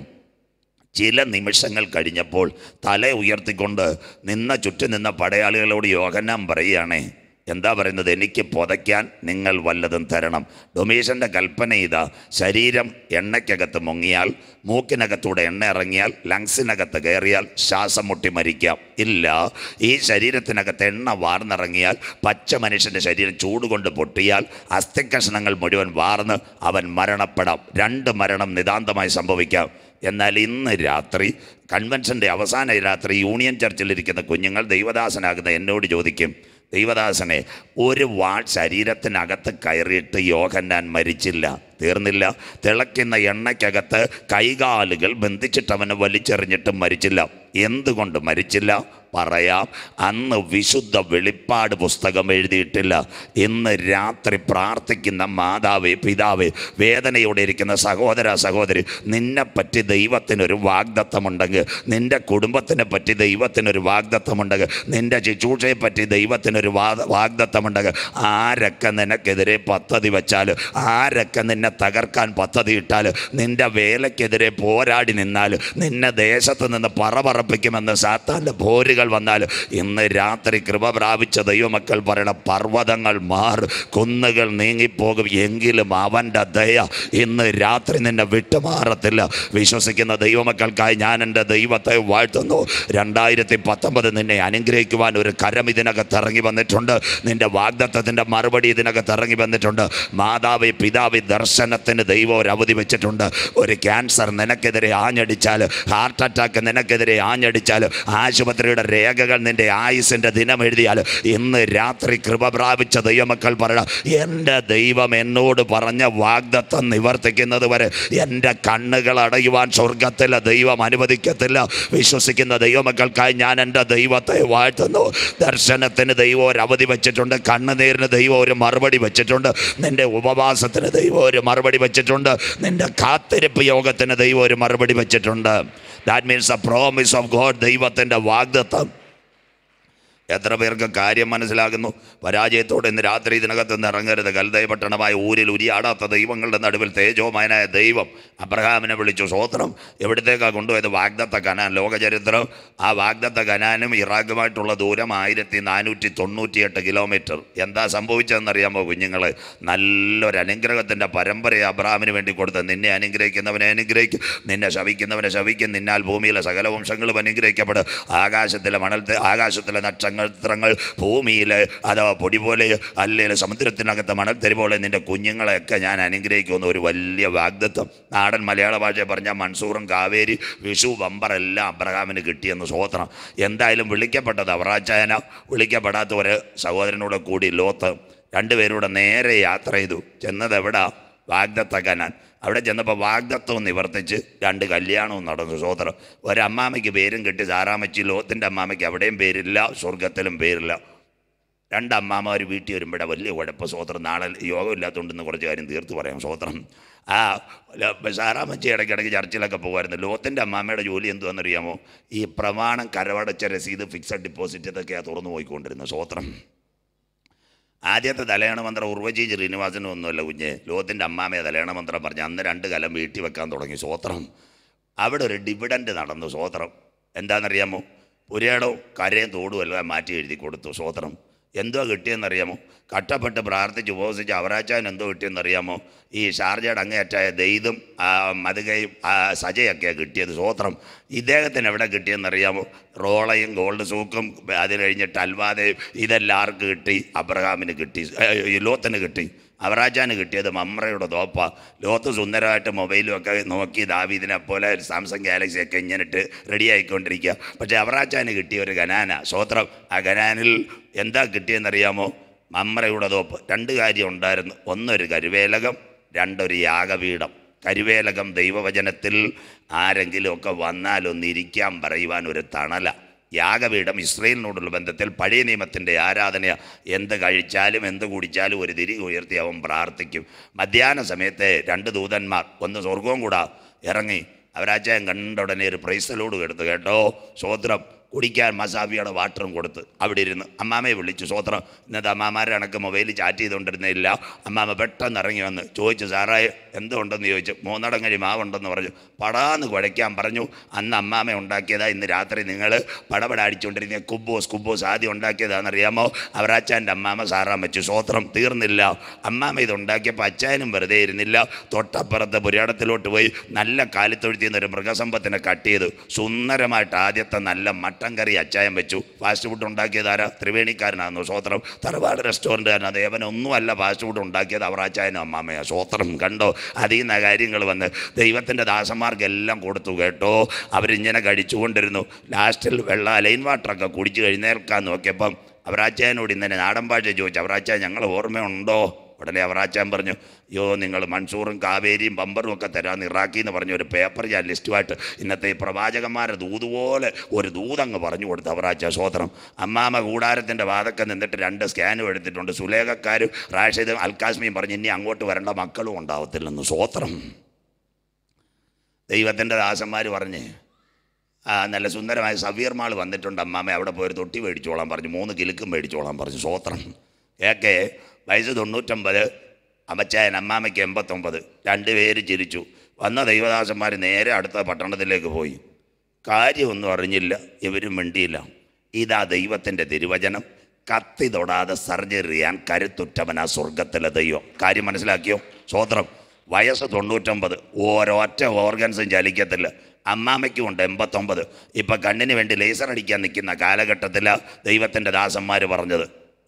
ചില നിമിഷങ്ങൾ കഴിഞ്ഞപ്പോൾ തല ഉയർത്തിക്കൊണ്ട് നിന്ന ചുറ്റും നിന്ന പടയാളികളോട് യോഹന്നാൻ പറയുകയാണേ എന്താ പറയുന്നത് എനിക്ക് പുതയ്ക്കാൻ നിങ്ങൾ വല്ലതും തരണം ഡൊമീഷൻ്റെ കൽപ്പന ഇതാ ശരീരം എണ്ണയ്ക്കകത്ത് മുങ്ങിയാൽ മൂക്കിനകത്തൂടെ എണ്ണ ഇറങ്ങിയാൽ ലങ്സിനകത്ത് കയറിയാൽ ശ്വാസം മുട്ടി മരിക്കാം ഇല്ല ഈ ശരീരത്തിനകത്ത് എണ്ണ വാർന്നിറങ്ങിയാൽ പച്ച മനുഷ്യൻ്റെ ശരീരം ചൂടുകൊണ്ട് പൊട്ടിയാൽ അസ്ഥിക്കഷണങ്ങൾ മുഴുവൻ വാർന്ന് അവൻ മരണപ്പെടാം രണ്ട് മരണം നിതാന്തമായി സംഭവിക്കാം എന്നാൽ ഇന്ന് രാത്രി കൺവെൻഷൻ്റെ അവസാന രാത്രി യൂണിയൻ ചർച്ചിലിരിക്കുന്ന കുഞ്ഞുങ്ങൾ ദൈവദാസനാകുന്ന എന്നോട് ചോദിക്കും ദൈവദാസനെ ഒരു വാൾ ശരീരത്തിനകത്ത് കയറിയിട്ട് യോഹന്നാൻ മരിച്ചില്ല തീർന്നില്ല തിളയ്ക്കുന്ന എണ്ണയ്ക്കകത്ത് കൈകാലുകൾ ബന്ധിച്ചിട്ട് അവനെ വലിച്ചെറിഞ്ഞിട്ടും മരിച്ചില്ല എന്തുകൊണ്ട് മരിച്ചില്ല പറയാം അന്ന് വിശുദ്ധ വെളിപ്പാട് പുസ്തകം എഴുതിയിട്ടില്ല ഇന്ന് രാത്രി പ്രാർത്ഥിക്കുന്ന മാതാവേ പിതാവേ വേദനയോടെ ഇരിക്കുന്ന സഹോദര സഹോദരി നിന്നെപ്പറ്റി ദൈവത്തിനൊരു വാഗ്ദത്തമുണ്ടെങ്കിൽ നിൻ്റെ കുടുംബത്തിനെ പറ്റി ദൈവത്തിനൊരു വാഗ്ദത്തമുണ്ടെങ്കിൽ നിൻ്റെ ശുശ്രൂഷയെ പറ്റി ദൈവത്തിനൊരു വാ വാഗ്ദത്തമുണ്ടെങ്കിൽ ആരൊക്കെ നിനക്കെതിരെ പദ്ധതി വെച്ചാൽ ആരൊക്കെ നിന്നെ തകർക്കാൻ പദ്ധതി ഇട്ടാൽ നിൻ്റെ വേലയ്ക്കെതിരെ പോരാടി നിന്നാൽ നിന്നെ ദേശത്ത് നിന്ന് പറപറപ്പിക്കുമെന്ന് സാത്താൻ്റെ പോരുകൾ വന്നാൽ ഇന്ന് രാത്രി കൃപ പ്രാപിച്ച ദൈവമക്കൾ പറയണ പർവ്വതങ്ങൾ മാറ് കുന്നുകൾ നീങ്ങിപ്പോകും എങ്കിലും അവൻ്റെ ദയ ഇന്ന് രാത്രി നിന്നെ വിട്ടുമാറത്തില്ല വിശ്വസിക്കുന്ന ദൈവമക്കൾക്കായി ഞാൻ എൻ്റെ ദൈവത്തെ വാഴ്ത്തുന്നു രണ്ടായിരത്തി പത്തൊമ്പത് നിന്നെ അനുഗ്രഹിക്കുവാൻ ഒരു കരം ഇതിനകത്ത് ഇറങ്ങി വന്നിട്ടുണ്ട് നിന്റെ വാഗ്ദത്തത്തിൻ്റെ മറുപടി ഇതിനകത്ത് ഇറങ്ങി വന്നിട്ടുണ്ട് മാതാവേ പിതാവേ ദർശനം ദർശനത്തിന് ദൈവം ഒരു അവധി വെച്ചിട്ടുണ്ട് ഒരു ക്യാൻസർ നിനക്കെതിരെ ആഞ്ഞടിച്ചാൽ ഹാർട്ട് അറ്റാക്ക് നിനക്കെതിരെ ആഞ്ഞടിച്ചാൽ ആശുപത്രിയുടെ രേഖകൾ നിന്റെ ആയുസിൻ്റെ ദിനം എഴുതിയാൽ ഇന്ന് രാത്രി കൃപ പ്രാപിച്ച ദൈവമക്കൾ പറയണം എൻ്റെ ദൈവം എന്നോട് പറഞ്ഞ വാഗ്ദത്തം നിവർത്തിക്കുന്നത് വരെ എൻ്റെ കണ്ണുകൾ അടയുവാൻ സ്വർഗത്തിലെ ദൈവം അനുവദിക്കത്തില്ല വിശ്വസിക്കുന്ന ദൈവമക്കൾക്കായി ഞാൻ എൻ്റെ ദൈവത്തെ വാഴ്ത്തുന്നു ദർശനത്തിന് ദൈവം ഒരു അവധി വെച്ചിട്ടുണ്ട് കണ്ണുനീരിന് ദൈവം ഒരു മറുപടി വെച്ചിട്ടുണ്ട് നിന്റെ ഉപവാസത്തിന് ദൈവം ഒരു മറുപടി വെച്ചിട്ടുണ്ട് നിന്റെ കാത്തിരിപ്പ് യോഗത്തിന് ദൈവം ഒരു മറുപടി വെച്ചിട്ടുണ്ട് that means a promise of God ദൈവത്തിൻ്റെ വാഗ്ദത്തം എത്ര പേർക്ക് കാര്യം മനസ്സിലാകുന്നു പരാജയത്തോടെ ഇന്ന് രാത്രി ഇതിനകത്ത് നിന്ന് ഇറങ്ങരുത് കൽദയ പട്ടണമായ ഊരിൽ ഉരിയാടാത്ത ദൈവങ്ങളുടെ നടുവിൽ തേജോമയനായ ദൈവം അബ്രഹാമിനെ വിളിച്ചു സ്വോത്രം എവിടത്തേക്കാണ് കൊണ്ടുപോയത് വാഗ്ദത്ത കനാൻ ലോകചരിത്രം ആ വാഗ്ദത്ത കനാനും ഇറാഖുമായിട്ടുള്ള ദൂരം ആയിരത്തി നാനൂറ്റി തൊണ്ണൂറ്റിയെട്ട് കിലോമീറ്റർ എന്താ സംഭവിച്ചതെന്നറിയാമോ കുഞ്ഞുങ്ങൾ നല്ലൊരു അനുഗ്രഹത്തിൻ്റെ പരമ്പരയെ അബ്രഹാമിന് വേണ്ടി കൊടുത്ത് നിന്നെ അനുഗ്രഹിക്കുന്നവനെ അനുഗ്രഹിക്കും നിന്നെ ശവിക്കുന്നവനെ ശവിക്കും നിന്നാൽ ഭൂമിയിലെ സകല വംശങ്ങളും അനുഗ്രഹിക്കപ്പെടും ആകാശത്തിലെ മണൽ ആകാശത്തിലെ നക്ഷത്രങ്ങൾ ഭൂമിയിൽ അതോ പൊടി പോലെ അല്ലെങ്കിൽ സമുദ്രത്തിനകത്ത് മണൽത്തരി പോലെ നിന്റെ കുഞ്ഞുങ്ങളെയൊക്കെ ഞാൻ അനുഗ്രഹിക്കുന്ന ഒരു വലിയ വാഗ്ദത്വം നാടൻ മലയാള ഭാഷ പറഞ്ഞാൽ മൺസൂറും കാവേരി വിഷു ബമ്പർ എല്ലാം അബ്രഹാമിന് കിട്ടിയെന്ന് സ്വോത്രം എന്തായാലും വിളിക്കപ്പെട്ടത് അവറാച്ചായന വിളിക്കപ്പെടാത്ത ഒരു സഹോദരനോട് കൂടി ലോത്ത് രണ്ടുപേരൂടെ നേരെ യാത്ര ചെയ്തു ചെന്നത് എവിടാ വാഗ്ദത്ത കനാൻ അവിടെ ചെന്നപ്പോൾ വാഗ്ദത്വം നിവർത്തിച്ച് രണ്ട് കല്യാണവും നടന്നു സോദരം ഒരമ്മാമയ്ക്ക് പേരും കിട്ടി സാറാമച്ചി ലോത്തിൻ്റെ അമ്മാമയ്ക്ക് അവിടെയും പേരില്ല സ്വർഗത്തിലും പേരില്ല രണ്ട് അമ്മാമാർ വീട്ടിൽ വരുമ്പോഴേ വലിയ കുഴപ്പം സ്വോത്രം നാളെ യോഗം ഇല്ലാത്തതുകൊണ്ടെന്ന് കുറച്ച് കാര്യം തീർത്ത് പറയാം സ്വോത്രം ആ ല- സാറാമച്ചി ഇടയ്ക്കിടയ്ക്ക് ചർച്ചിലൊക്കെ പോകുമായിരുന്നു ലോത്തിൻ്റെ അമ്മാമ്മയുടെ ജോലി എന്തുവാണെന്നറിയാമോ ഈ പ്രമാണം കരവടച്ച രസീത് ഫിക്സഡ് ഡിപ്പോസിറ്റ് ഇതൊക്കെയാണ് തുറന്നു പോയിക്കൊണ്ടിരുന്നത് സ്വോത്രം ആദ്യത്തെ തലയണ മന്ത്രം ഉർവജി ശ്രീനിവാസനും ഒന്നുമല്ല കുഞ്ഞ് ലോകത്തിൻ്റെ അമ്മാമയെ തലയണ മന്ത്രം പറഞ്ഞ് അന്ന് രണ്ട് കലം വീട്ടിൽ വെക്കാൻ തുടങ്ങി സ്വോത്രം അവിടെ ഒരു ഡിവിഡൻഡ് നടന്നു സ്വോത്രം എന്താണെന്നറിയാമോ പുരയിടവും കരയും തോടും എല്ലാം മാറ്റി എഴുതി കൊടുത്തു സ്വോത്രം എന്തോ കിട്ടിയെന്നറിയാമോ കഷ്ടപ്പെട്ട് പ്രാർത്ഥിച്ച് ഉപവസിച്ച് അവരാച്ചാൻ എന്തോ കിട്ടിയെന്നറിയാമോ ഈ ഷാർജയുടെ അങ്ങേയറ്റായ ദെയ്തും മതുകയും ആ സജയൊക്കെയാണ് കിട്ടിയത് സ്വോത്രം ഇദ്ദേഹത്തിന് എവിടെ കിട്ടിയെന്നറിയാമോ റോളയും ഗോൾഡ് സൂക്കും അത് കഴിഞ്ഞിട്ട് അൽവാദയും ഇതെല്ലാം ആർക്ക് കിട്ടി അബ്രഹാമിന് കിട്ടി ഏ, ഈ ലോത്തിന് കിട്ടി അവറാജാന് കിട്ടിയത് മമ്രയുടെ തോപ്പ ലോത്ത് സുന്ദരമായിട്ട് മൊബൈലും ഒക്കെ നോക്കി ദാവീദിനെ പോലെ സാംസങ് ഗാലക്സി ഒക്കെ ഇങ്ങനെ ഇട്ട് റെഡി ആയിക്കൊണ്ടിരിക്കുക പക്ഷേ അവറാജാന് കിട്ടിയ ഒരു ഖനാന സ്വോത്രം ആ ഖനാനിൽ എന്താ കിട്ടിയെന്നറിയാമോ മമ്രയുടെ തോപ്പ് രണ്ട് കാര്യം ഉണ്ടായിരുന്നു ഒന്നൊരു കരുവേലകം രണ്ടൊരു യാഗപീഠം കരുവേലകം ദൈവവചനത്തിൽ ആരെങ്കിലുമൊക്കെ വന്നാലൊന്നിരിക്കാൻ പറയുവാൻ ഒരു തണല യാഗപീഠം ഇസ്രയേലിനോടുള്ള ബന്ധത്തിൽ പഴയ നിയമത്തിൻ്റെ ആരാധന എന്ത് കഴിച്ചാലും എന്ത് കുടിച്ചാലും ഒരു തിരി ഉയർത്തി അവൻ പ്രാർത്ഥിക്കും മധ്യാഹ്ന സമയത്ത് രണ്ട് ദൂതന്മാർ ഒന്ന് സ്വർഗവും കൂടാ ഇറങ്ങി അവരാച്ചായം കണ്ട ഉടനെ ഒരു പ്രൈസലോട് എടുത്തു കേട്ടോ സ്വോത്രം കുടിക്കാൻ മസാബിയുടെ വാട്ടറും കൊടുത്ത് അവിടെ ഇരുന്ന് അമ്മാമയെ വിളിച്ചു സ്വോത്രം ഇന്നത്തെ അമ്മാമാരെ കണക്ക് മൊബൈലിൽ ചാറ്റ് ചെയ്തുകൊണ്ടിരുന്നില്ല അമ്മാമ പെട്ടെന്ന് ഇറങ്ങി വന്ന് ചോദിച്ചു സാറായ എന്തുണ്ടെന്ന് ചോദിച്ചു മൂന്നടങ്ങഴി മാവുണ്ടെന്ന് പറഞ്ഞു പടാന്ന് കുഴയ്ക്കാൻ പറഞ്ഞു അന്ന് അമ്മാമ ഉണ്ടാക്കിയതാ ഇന്ന് രാത്രി നിങ്ങൾ പടപട അടിച്ചുകൊണ്ടിരുന്ന കുബോസ് കുബോസ് ആദ്യം ഉണ്ടാക്കിയതാണെന്നറിയാമോ അവരാച്ചാൻ്റെ അമ്മാമ സാറാൻ വെച്ചു സ്വോത്രം തീർന്നില്ല അമ്മാമ ഇത് ഉണ്ടാക്കിയപ്പോൾ അച്ചായനും വെറുതെ ഇരുന്നില്ല തൊട്ടപ്പുറത്ത് പുരാടത്തിലോട്ട് പോയി നല്ല കാലിത്തൊഴുത്തിൽ നിന്ന് ഒരു മൃഗസമ്പത്തിനെ കട്ട് ചെയ്തു സുന്ദരമായിട്ട് ആദ്യത്തെ നല്ല മട്ടൻ കറി അച്ചായം വെച്ചു ഫാസ്റ്റ് ഫുഡ് ഉണ്ടാക്കിയതാരാ ത്രിവേണിക്കാരനായിരുന്നു സ്വോത്രം തറവാട് റെസ്റ്റോറൻറ്റുകാരനാണ് ദേവൻ ഒന്നുമല്ല ഫാസ്റ്റ് ഫുഡ് ഉണ്ടാക്കിയത് അവർ അച്ചായനും അമ്മാമയാ സ്വോത്രം കണ്ടോ അതിൽ നിന്ന് കാര്യങ്ങൾ വന്ന് ദൈവത്തിൻ്റെ ദാസന്മാർക്കെല്ലാം കൊടുത്തു കേട്ടോ അവരിങ്ങനെ കഴിച്ചുകൊണ്ടിരുന്നു ലാസ്റ്റിൽ വെള്ള ലൈൻ വാട്ടറൊക്കെ കുടിച്ച് കഴിഞ്ഞേൽക്കാൻ നോക്കിയപ്പം അവരാച്ചായനോട് ഇന്നലെ നാടൻ ഭാഷ ചോദിച്ചു അവരാച്ചായ ഞങ്ങൾ ഓർമ്മയുണ്ടോ ഉടനെ അവറാച്ചാൻ പറഞ്ഞു അയ്യോ നിങ്ങൾ മൺസൂറും കാവേരിയും ബമ്പറും ഒക്കെ തരാമെന്ന് ഇറാഖി എന്ന് പറഞ്ഞ ഒരു പേപ്പർ ഞാൻ ലിസ്റ്റുമായിട്ട് ഇന്നത്തെ ഈ പ്രവാചകന്മാരെ ദൂതുപോലെ ഒരു ദൂതങ്ങ് പറഞ്ഞു കൊടുത്തു അവറാച്ച സ്വോത്രം അമ്മാമ കൂടാരത്തിൻ്റെ വാതൊക്കെ നിന്നിട്ട് രണ്ട് സ്കാനും എടുത്തിട്ടുണ്ട് സുലേഖക്കാരും റാഷിദും അൽക്കാസ്മിയും പറഞ്ഞ് ഇനി അങ്ങോട്ട് വരേണ്ട മക്കളും ഉണ്ടാവത്തില്ലെന്ന് സ്വോത്രം ദൈവത്തിൻ്റെ ദാസന്മാർ പറഞ്ഞ് ആ നല്ല സുന്ദരമായ സവീർ മാൾ വന്നിട്ടുണ്ട് അമ്മാമ അവിടെ പോയി ഒരു തൊട്ടി മേടിച്ചോളാൻ പറഞ്ഞു മൂന്ന് കിലുക്കും മേടിച്ചോളാൻ പറഞ്ഞു സ്വോത്രം ഏക്കെ വയസ്സ് തൊണ്ണൂറ്റൊമ്പത് അമ്മച്ചായൻ അമ്മാമയ്ക്ക് എൺപത്തൊമ്പത് രണ്ടുപേര് ചിരിച്ചു വന്ന ദൈവദാസന്മാർ നേരെ അടുത്ത പട്ടണത്തിലേക്ക് പോയി കാര്യമൊന്നും അറിഞ്ഞില്ല ഇവരും മിണ്ടിയില്ല ഇതാ ദൈവത്തിൻ്റെ തിരുവചനം കത്തി തൊടാതെ സർജറി ചെയ്യാൻ കരുത്തുറ്റവനാ സ്വർഗത്തിലെ ദൈവം കാര്യം മനസ്സിലാക്കിയോ സ്വോത്രം വയസ്സ് തൊണ്ണൂറ്റൊമ്പത് ഓരോറ്റ ഓർഗൻസും ചലിക്കത്തില്ല അമ്മാമയ്ക്കും ഉണ്ട് എൺപത്തൊമ്പത് ഇപ്പം കണ്ണിന് വേണ്ടി ലേസർ അടിക്കാൻ നിൽക്കുന്ന കാലഘട്ടത്തിലാണ് ദൈവത്തിൻ്റെ ദാസന്മാർ പറഞ്ഞത്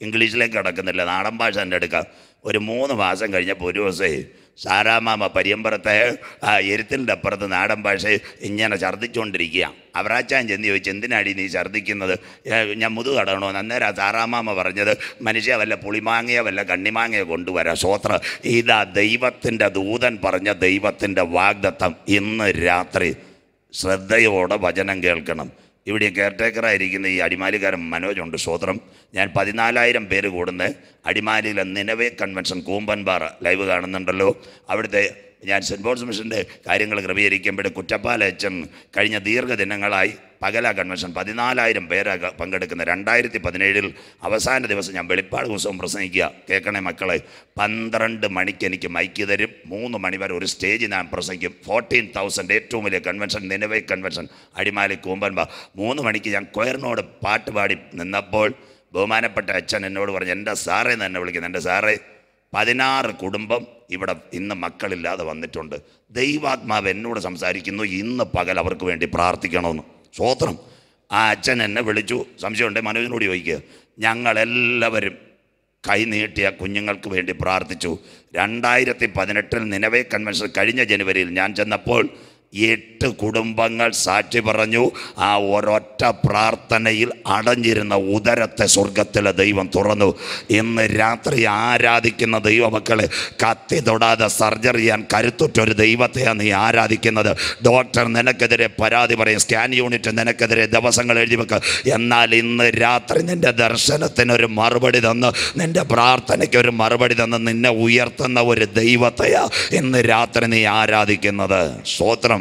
ഇംഗ്ലീഷിലേക്ക് കിടക്കുന്നില്ല നാടൻ ഭാഷ എൻ്റെ എടുക്കാം ഒരു മൂന്ന് മാസം കഴിഞ്ഞപ്പോൾ ഒരു ദിവസമേ സാറാമാമ പരിയമ്പറത്തെ ആ എരുത്തിൻ്റെ അപ്പുറത്ത് നാടൻ ഭാഷ ഇങ്ങനെ ഛർദ്ദിച്ചുകൊണ്ടിരിക്കുക അവറാച്ചാൻ ചെന്ന് ചോദിച്ചു എന്തിനാടി നീ ഛർദ്ദിക്കുന്നത് ഏ, ഞാൻ മുതു കടണോ അന്നേരം ആ സാറാമാമ പറഞ്ഞത് മനുഷ്യ വല്ല പുളിമാങ്ങയോ വല്ല കണ്ണിമാങ്ങയോ കൊണ്ടുവരാം സ്വോത്ര ഇതാ ദൈവത്തിൻ്റെ ദൂതൻ പറഞ്ഞ ദൈവത്തിൻ്റെ വാഗ്ദത്തം ഇന്ന് രാത്രി ശ്രദ്ധയോടെ വചനം കേൾക്കണം ഇവിടെ കെയർടേക്കറായിരിക്കുന്ന ഈ അടിമാലിക്കാരൻ മനോജുണ്ട് സ്വോത്രം ഞാൻ പതിനാലായിരം പേര് കൂടുന്ന അടിമാലിയിലെ നിലവേ കൺവെൻഷൻ കൂമ്പൻപാറ ലൈവ് കാണുന്നുണ്ടല്ലോ അവിടുത്തെ ഞാൻ സെൻറ്റ് പോൾസ് മിഷൻ്റെ കാര്യങ്ങൾ ക്രമീകരിക്കുമ്പോൾ കുറ്റപ്പാലച്ചൻ കഴിഞ്ഞ ദീർഘദിനങ്ങളായി പകല കൺവെൻഷൻ പതിനാലായിരം പേരാ പങ്കെടുക്കുന്ന രണ്ടായിരത്തി പതിനേഴിൽ അവസാന ദിവസം ഞാൻ വെളിപ്പാട് ദിവസവും പ്രസംഗിക്കുക കേൾക്കണേ മക്കളെ പന്ത്രണ്ട് മണിക്ക് എനിക്ക് മൈക്ക് തരും മൂന്ന് മണി വരെ ഒരു സ്റ്റേജ് ഞാൻ പ്രസംഗിക്കും ഫോർട്ടീൻ തൗസൻഡ് ഏറ്റവും വലിയ കൺവെൻഷൻ നിലവേ കൺവെൻഷൻ അടിമാലി കൂമ്പൻപ മൂന്ന് മണിക്ക് ഞാൻ കൊയറിനോട് പാട്ട് പാടി നിന്നപ്പോൾ ബഹുമാനപ്പെട്ട അച്ഛൻ എന്നോട് പറഞ്ഞു എൻ്റെ സാറേ എന്ന് എന്നെ വിളിക്കുന്നത് എൻ്റെ സാറേ പതിനാറ് കുടുംബം ഇവിടെ ഇന്ന് മക്കളില്ലാതെ വന്നിട്ടുണ്ട് ദൈവാത്മാവ് എന്നോട് സംസാരിക്കുന്നു ഇന്ന് പകൽ അവർക്ക് വേണ്ടി പ്രാർത്ഥിക്കണമെന്ന് സ്വോത്രം ആ അച്ഛൻ എന്നെ വിളിച്ചു സംശയമുണ്ട് മനോജിനോട് ചോദിക്കുക ഞങ്ങളെല്ലാവരും കൈ നീട്ടിയ കുഞ്ഞുങ്ങൾക്ക് വേണ്ടി പ്രാർത്ഥിച്ചു രണ്ടായിരത്തി പതിനെട്ടിൽ നിലവേ കൺവെൻഷൻ കഴിഞ്ഞ ജനുവരിയിൽ ഞാൻ ചെന്നപ്പോൾ എട്ട് കുടുംബങ്ങൾ സാക്ഷി പറഞ്ഞു ആ ഒരൊറ്റ പ്രാർത്ഥനയിൽ അടഞ്ഞിരുന്ന ഉദരത്തെ സ്വർഗത്തിലെ ദൈവം തുറന്നു ഇന്ന് രാത്രി ആരാധിക്കുന്ന ദൈവമക്കളെ കത്തി തൊടാതെ സർജറി ചെയ്യാൻ കരുത്തുറ്റൊരു ദൈവത്തെയാണ് നീ ആരാധിക്കുന്നത് ഡോക്ടർ നിനക്കെതിരെ പരാതി പറയും സ്കാൻ യൂണിറ്റ് നിനക്കെതിരെ ദിവസങ്ങൾ എഴുതി വെക്കുക എന്നാൽ ഇന്ന് രാത്രി നിന്റെ ദർശനത്തിനൊരു മറുപടി തന്ന് നിന്റെ പ്രാർത്ഥനയ്ക്ക് ഒരു മറുപടി തന്ന് നിന്നെ ഉയർത്തുന്ന ഒരു ദൈവത്തെയാ ഇന്ന് രാത്രി നീ ആരാധിക്കുന്നത് സ്വോത്രം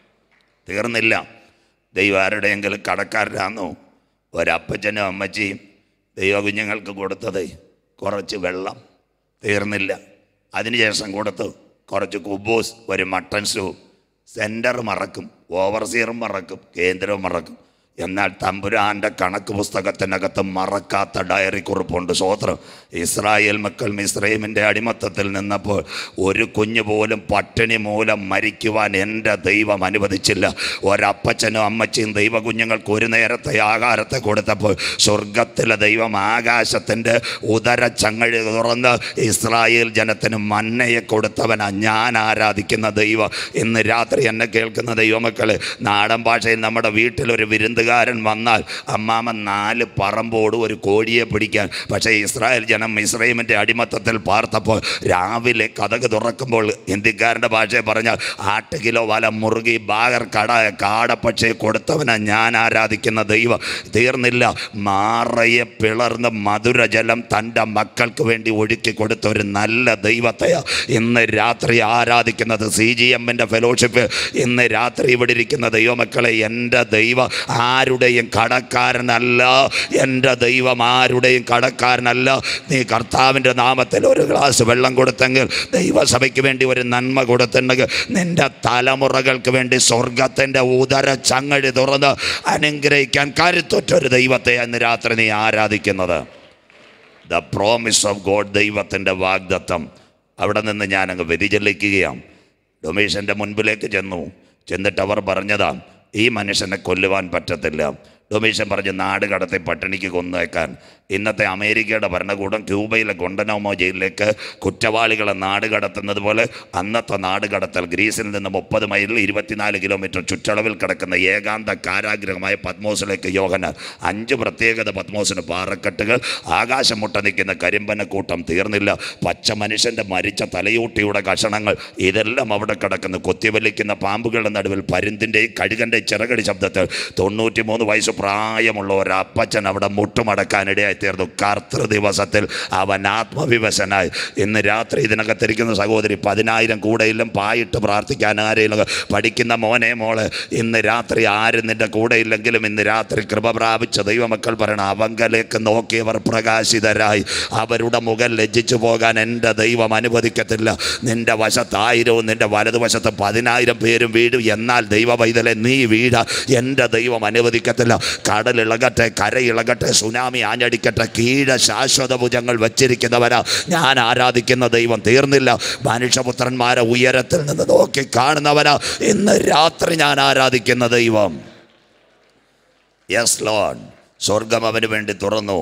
തീർന്നില്ല ദൈവം ആരുടെയെങ്കിലും കടക്കാരനാന്നോ ഒരപ്പച്ചനും അമ്മച്ചിയും ദൈവ കുഞ്ഞുങ്ങൾക്ക് കൊടുത്തത് കുറച്ച് വെള്ളം തീർന്നില്ല അതിനുശേഷം കൊടുത്തു കുറച്ച് കുബൂസ് ഒരു മട്ടൺ സൂപ്പ് സെൻറ്റർ മറക്കും ഓവർസിയറും മറക്കും കേന്ദ്രവും മറക്കും എന്നാൽ തമ്പുരാൻ്റെ കണക്ക് പുസ്തകത്തിനകത്ത് മറക്കാത്ത ഡയറി കുറിപ്പുണ്ട് സ്വോത്രം ഇസ്രായേൽ മക്കൾ മിസ്രൈമിൻ്റെ അടിമത്തത്തിൽ നിന്നപ്പോൾ ഒരു കുഞ്ഞു പോലും പട്ടിണി മൂലം മരിക്കുവാൻ എൻ്റെ ദൈവം അനുവദിച്ചില്ല ഒരപ്പച്ചനും അമ്മച്ചിയും ദൈവ കുഞ്ഞുങ്ങൾക്ക് ഒരു നേരത്തെ ആഹാരത്തെ കൊടുത്തപ്പോൾ സ്വർഗത്തിലെ ദൈവം ആകാശത്തിൻ്റെ ഉദര ചങ്ങഴി തുറന്ന് ഇസ്രായേൽ ജനത്തിന് മന്നയെ കൊടുത്തവനാ ഞാൻ ആരാധിക്കുന്ന ദൈവം ഇന്ന് രാത്രി എന്നെ കേൾക്കുന്ന ദൈവമക്കള് നാടൻ ഭാഷയിൽ നമ്മുടെ വീട്ടിലൊരു വിരുന്നുകാരൻ വന്നാൽ അമ്മാമൻ നാല് പറമ്പോട് ഒരു കോഴിയെ പിടിക്കാൻ പക്ഷേ ഇസ്രായേൽ ജനം ഇസ്രൈമിൻ്റെ അടിമത്തത്തിൽ പാർത്തപ്പോൾ രാവിലെ കഥക് തുറക്കുമ്പോൾ ഹിന്ദിക്കാരൻ്റെ ഭാഷയെ പറഞ്ഞാൽ ആട്ട് കിലോ വല മുറുകി ബാഗർ കട കാടപ്പക്ഷെ കൊടുത്തവനാ ഞാൻ ആരാധിക്കുന്ന ദൈവം തീർന്നില്ല മാറയെ പിളർന്ന് മധുരജലം തൻ്റെ മക്കൾക്ക് വേണ്ടി ഒഴുക്കി കൊടുത്ത ഒരു നല്ല ദൈവത്തെയാ ഇന്ന് രാത്രി ആരാധിക്കുന്നത് സി ജി എമ്മിൻ്റെ ഫെലോഷിപ്പ് ഇന്ന് രാത്രി ഇവിടെ ഇരിക്കുന്ന ദൈവമക്കളെ എൻ്റെ ദൈവം ആരുടെയും കടക്കാരനല്ല എൻ്റെ ദൈവം ആരുടെയും കടക്കാരനല്ല നീ കർത്താവിൻ്റെ നാമത്തിൽ ഒരു ഗ്ലാസ് വെള്ളം കൊടുത്തെങ്കിൽ ദൈവസഭയ്ക്ക് വേണ്ടി ഒരു നന്മ കൊടുത്തിട്ടുണ്ടെങ്കിൽ നിന്റെ തലമുറകൾക്ക് വേണ്ടി സ്വർഗത്തിൻ്റെ ഉദര ചങ്ങഴി തുറന്ന് അനുഗ്രഹിക്കാൻ കരുത്തുറ്റൊരു ദൈവത്തെ അന്ന് രാത്രി നീ ആരാധിക്കുന്നത് ദ പ്രോമിസ് ഓഫ് ഗോഡ് ദൈവത്തിൻ്റെ വാഗ്ദത്തം അവിടെ നിന്ന് ഞാൻ അങ്ങ് വ്യതിചലിക്കുകയാണ് ഡൊമീഷൻ്റെ മുൻപിലേക്ക് ചെന്നു ചെന്നിട്ട് അവർ പറഞ്ഞതാ ഈ മനുഷ്യനെ കൊല്ലുവാൻ പറ്റത്തില്ല ഡൊമീഷൻ പറഞ്ഞ് നാട് കടത്തി പട്ടിണിക്ക് കൊന്നേക്കാൻ ഇന്നത്തെ അമേരിക്കയുടെ ഭരണകൂടം ക്യൂബയിലെ ഗൊണ്ടനോമോ ജയിലിലേക്ക് കുറ്റവാളികളെ നാട് കടത്തുന്നത് പോലെ അന്നത്തെ നാട് കടത്തൽ ഗ്രീസിൽ നിന്ന് മുപ്പത് മൈലിൽ ഇരുപത്തിനാല് കിലോമീറ്റർ ചുറ്റളവിൽ കിടക്കുന്ന ഏകാന്ത കാരാഗ്രഹമായ പത്മോസിലേക്ക് യോഹന അഞ്ച് പ്രത്യേകത പത്മോസിന് പാറക്കെട്ടുകൾ ആകാശം മുട്ട നിൽക്കുന്ന കരിമ്പന കൂട്ടം തീർന്നില്ല പച്ച മനുഷ്യൻ്റെ മരിച്ച തലയൂട്ടിയുടെ കഷണങ്ങൾ ഇതെല്ലാം അവിടെ കിടക്കുന്നു കൊത്തിവലിക്കുന്ന പാമ്പുകളുടെ നടുവിൽ പരുന്തിൻ്റെയും കഴുകൻ്റെ ചിറകടി ശബ്ദത്തിൽ തൊണ്ണൂറ്റി മൂന്ന് വയസ്സ് പ്രായമുള്ള ഒരു അപ്പച്ചൻ അവിടെ മുട്ടുമടക്കാനിടയായി തീർന്നു കർത്തൃ ദിവസത്തിൽ അവൻ ആത്മവിവശനായി ഇന്ന് രാത്രി ഇതിനകത്തിരിക്കുന്ന സഹോദരി പതിനായിരം കൂടെയിലും പായിട്ട് പ്രാർത്ഥിക്കാൻ ആരെയും പഠിക്കുന്ന മോനെ മോള് ഇന്ന് രാത്രി ആരും നിന്റെ കൂടെ ഇല്ലെങ്കിലും ഇന്ന് രാത്രി കൃപ പ്രാപിച്ച ദൈവമക്കൾ പറയണം അവങ്കലേക്ക് നോക്കിയവർ പ്രകാശിതരായി അവരുടെ മുഖം ലജ്ജിച്ചു പോകാൻ എൻ്റെ ദൈവം അനുവദിക്കത്തില്ല നിന്റെ വശത്ത് ആയിരവും നിന്റെ വലതുവശത്ത് പതിനായിരം പേരും വീഴും എന്നാൽ ദൈവ പൈതലെ നീ വീഴ എൻ്റെ ദൈവം അനുവദിക്കത്തില്ല കടൽ ഇളകട്ടെ കര ഇളകട്ടെ സുനാമി ആഞ്ഞടിക്കട്ടെ കീഴ ശാശ്വത ഭുജങ്ങൾ വച്ചിരിക്കുന്നവരാ ഞാൻ ആരാധിക്കുന്ന ദൈവം തീർന്നില്ല മനുഷ്യപുത്രന്മാരെ ഉയരത്തിൽ നിന്ന് നോക്കി കാണുന്നവരാ ഇന്ന് രാത്രി ഞാൻ ആരാധിക്കുന്ന ദൈവം യെസ് ലോൺ സ്വർഗം അവന് വേണ്ടി തുറന്നു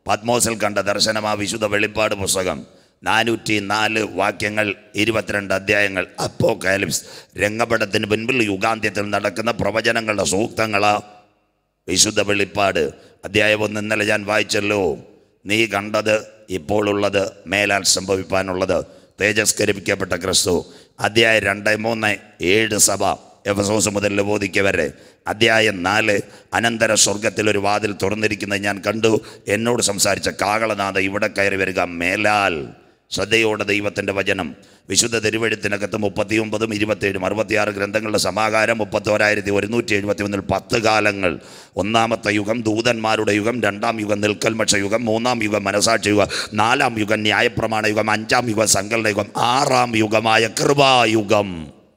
പത്മോസിൽ കണ്ട ദർശനമാ വിശുദ്ധ വെളിപ്പാട് പുസ്തകം നാനൂറ്റി നാല് വാക്യങ്ങൾ ഇരുപത്തിരണ്ട് അധ്യായങ്ങൾ അപ്പോ കാലിപ്സ് രംഗപടത്തിന് മുൻപിൽ യുഗാന്ത്യത്തിൽ നടക്കുന്ന പ്രവചനങ്ങളുടെ സൂക്തങ്ങളാ വിശുദ്ധ വെളിപ്പാട് അധ്യായം ഒന്ന് ഇന്നലെ ഞാൻ വായിച്ചല്ലോ നീ കണ്ടത് ഇപ്പോൾ ഉള്ളത് മേലാൽ സംഭവിപ്പാനുള്ളത് തേജസ്കരിപ്പിക്കപ്പെട്ട ക്രിസ്തു അധ്യായം രണ്ട് മൂന്ന് ഏഴ് സഭ എഫസോസ് മുതൽ ലബോധിക്ക വരെ അധ്യായം നാല് അനന്തര സ്വർഗത്തിൽ ഒരു വാതിൽ തുറന്നിരിക്കുന്നത് ഞാൻ കണ്ടു എന്നോട് സംസാരിച്ച കാകളനാഥ ഇവിടെ കയറി വരിക മേലാൽ ശ്രദ്ധയോടെ ദൈവത്തിൻ്റെ വചനം വിശുദ്ധ തിരുവഴുത്തിനകത്ത് മുപ്പത്തിയൊമ്പതും ഇരുപത്തേഴും അറുപത്തിയാറ് ഗ്രന്ഥങ്ങളുടെ സമാഹാരം മുപ്പത്തോരായിരത്തി ഒരുന്നൂറ്റി എഴുപത്തി ഒന്നിൽ പത്ത് കാലങ്ങൾ ഒന്നാമത്തെ യുഗം ദൂതന്മാരുടെ യുഗം രണ്ടാം യുഗം നിൽക്കൽമക്ഷ യുഗം മൂന്നാം യുഗം മനസാക്ഷി യുഗം നാലാം യുഗം ന്യായപ്രമാണ യുഗം അഞ്ചാം യുഗം സങ്കലന യുഗം ആറാം യുഗമായ കൃപായുഗം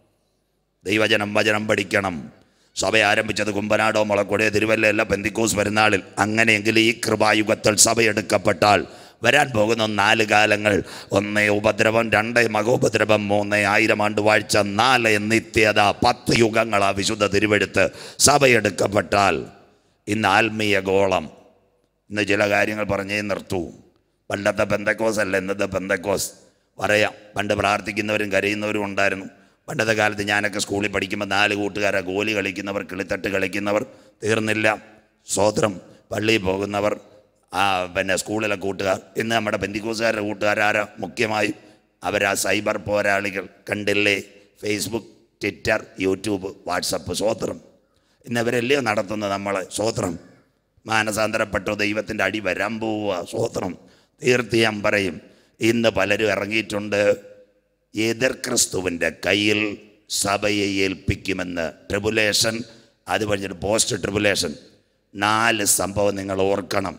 ദൈവജനം വചനം പഠിക്കണം സഭ ആരംഭിച്ചത് കുമ്പനാടോ മുളക്കൊടിയ തിരുവല്ലയല്ല പെന്തിക്കോസ് പെരുന്നാളിൽ അങ്ങനെയെങ്കിൽ ഈ കൃപായുഗത്തിൽ സഭയെടുക്കപ്പെട്ടാൽ വരാൻ പോകുന്ന നാല് കാലങ്ങൾ ഒന്ന് ഉപദ്രവം രണ്ട് മഹോപദ്രവം മൂന്ന് ആയിരം ആണ്ട് വാഴ്ച നാല് നിത്യത പത്ത് യുഗങ്ങളാ വിശുദ്ധ തിരുവെടുത്ത് സഭയെടുക്കപ്പെട്ടാൽ ഇന്ന് ആത്മീയ ഗോളം ഇന്ന് ചില കാര്യങ്ങൾ പറഞ്ഞേ നിർത്തൂ പണ്ടത്തെ ബന്ധക്കോസ് അല്ല ഇന്നത്തെ ബന്ധക്കോസ് പറയാം പണ്ട് പ്രാർത്ഥിക്കുന്നവരും കരയുന്നവരും ഉണ്ടായിരുന്നു പണ്ടത്തെ കാലത്ത് ഞാനൊക്കെ സ്കൂളിൽ പഠിക്കുമ്പോൾ നാല് കൂട്ടുകാരെ ഗോലി കളിക്കുന്നവർ കിളിത്തട്ട് കളിക്കുന്നവർ തീർന്നില്ല സ്വോത്രം പള്ളിയിൽ പോകുന്നവർ ആ പിന്നെ സ്കൂളിലെ കൂട്ടുകാർ ഇന്ന് നമ്മുടെ ബന്ധിക്കോസുകാരുടെ കൂട്ടുകാരാരാ മുഖ്യമായും അവരാ സൈബർ പോരാളികൾ കണ്ടില്ലേ ഫേസ്ബുക്ക് ട്വിറ്റർ യൂട്യൂബ് വാട്സപ്പ് സ്വോത്രം ഇന്നവരല്ലയോ നടത്തുന്നത് നമ്മളെ സ്വോത്രം മാനസാന്തരപ്പെട്ടോ ദൈവത്തിൻ്റെ അടി വരാൻ പോവുക സ്വോത്രം തീർത്ത് ഞാൻ പറയും ഇന്ന് പലരും ഇറങ്ങിയിട്ടുണ്ട് എതിർ ക്രിസ്തുവിൻ്റെ കയ്യിൽ സഭയെ ഏൽപ്പിക്കുമെന്ന് ട്രിബുലേഷൻ അത് കഴിഞ്ഞിട്ട് പോസ്റ്റ് ട്രിബുലേഷൻ നാല് സംഭവം നിങ്ങൾ ഓർക്കണം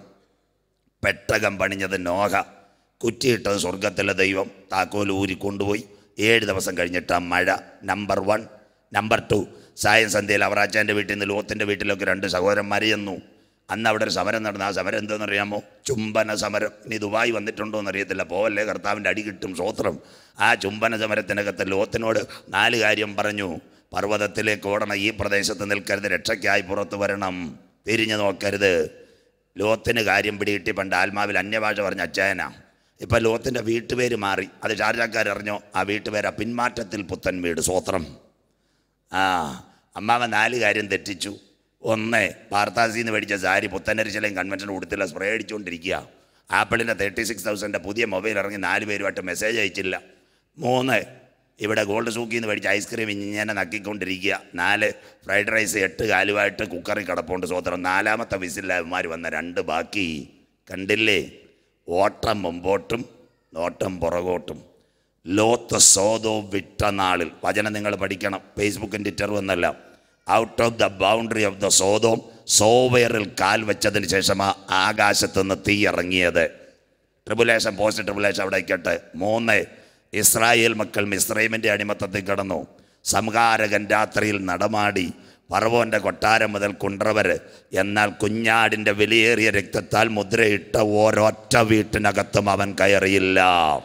പെട്ടകം പണിഞ്ഞത് നോഹ കുറ്റിയിട്ടത് സ്വർഗത്തിലെ ദൈവം താക്കോൽ ഊരി കൊണ്ടുപോയി ഏഴ് ദിവസം കഴിഞ്ഞിട്ട് ആ മഴ നമ്പർ വൺ നമ്പർ ടു സായം സന്ധ്യയിൽ അവറാച്ചാൻ്റെ വീട്ടിൽ നിന്ന് ലോത്തിൻ്റെ വീട്ടിലൊക്കെ രണ്ട് സഹോദരന്മാർ ചെന്നു അന്ന് അവിടെ ഒരു സമരം നടന്നു ആ സമരം എന്താണെന്നറിയാമോ ചുംബന സമരം ഇനി ദുബായ് വന്നിട്ടുണ്ടോ എന്നറിയത്തില്ല പോവല്ലേ കർത്താവിൻ്റെ അടി കിട്ടും സ്വോത്രം ആ ചുംബന സമരത്തിനകത്ത് ലോത്തിനോട് നാല് കാര്യം പറഞ്ഞു പർവ്വതത്തിലേക്ക് ഓടണം ഈ പ്രദേശത്ത് നിൽക്കരുത് രക്ഷയ്ക്കായി പുറത്തു വരണം തിരിഞ്ഞു നോക്കരുത് ലോത്തിന് കാര്യം പിടികിട്ടി പണ്ട് ആത്മാവിൽ അന്യഭാഷ പറഞ്ഞ അച്ചായനാ ഇപ്പം ലോത്തിൻ്റെ വീട്ടുപേര് മാറി അത് ഷാർജാക്കാരറിഞ്ഞോ ആ വീട്ടുപേരാ പിന്മാറ്റത്തിൽ പുത്തൻ വീട് സ്വോത്രം ആ അമ്മാവൻ നാല് കാര്യം തെറ്റിച്ചു ഒന്ന് പാർത്താസിന്ന് മേടിച്ച സാരി പുത്തനരിശിലയും കൺവെൻഷൻ കൊടുത്തില്ല സ്പ്രേ അടിച്ചുകൊണ്ടിരിക്കുക ആപ്പിളിൻ്റെ തേർട്ടി സിക്സ് തൗസൻഡിൻ്റെ പുതിയ മൊബൈൽ ഇറങ്ങി നാല് പേരുമായിട്ട് മെസ്സേജ് അയച്ചില്ല മൂന്ന് ഇവിടെ ഗോൾഡ് സൂക്കിൽ നിന്ന് മേടിച്ച ഐസ്ക്രീം ഇങ്ങനെ നക്കിക്കൊണ്ടിരിക്കുക നാല് ഫ്രൈഡ് റൈസ് എട്ട് കാലുമായിട്ട് കുക്കറിൽ കിടപ്പുണ്ട് സ്വോത്രം നാലാമത്തെ വിസിലന്മാർ വന്ന രണ്ട് ബാക്കി കണ്ടില്ലേ ഓട്ടം മുമ്പോട്ടും നോട്ടം പുറകോട്ടും ലോത്ത് സോതോ വിട്ട നാളിൽ വചനം നിങ്ങൾ പഠിക്കണം ഫേസ്ബുക്കും ട്വിറ്ററും എന്നല്ല out of the boundary of the Sodom സോവയറിൽ കാൽ വെച്ചതിന് ശേഷം ആ ആകാശത്ത് നിന്ന് തീ ഇറങ്ങിയത് ട്രിബുലേഷൻ പോസ്റ്റ് ട്രിബുലേഷൻ അവിടെ ആയിക്കട്ടെ മൂന്ന് ഇസ്രായേൽ മക്കൾ മിസ്രൈമിൻ്റെ അടിമത്തത്തിൽ കിടന്നു സംഹാരകൻ രാത്രിയിൽ നടമാടി പറവോൻ്റെ കൊട്ടാരം മുതൽ കുണ്ട്രവര് എന്നാൽ കുഞ്ഞാടിൻ്റെ വിലയേറിയ രക്തത്താൽ മുദ്രയിട്ട ഓരൊറ്റ വീട്ടിനകത്തും അവൻ കയറിയില്ല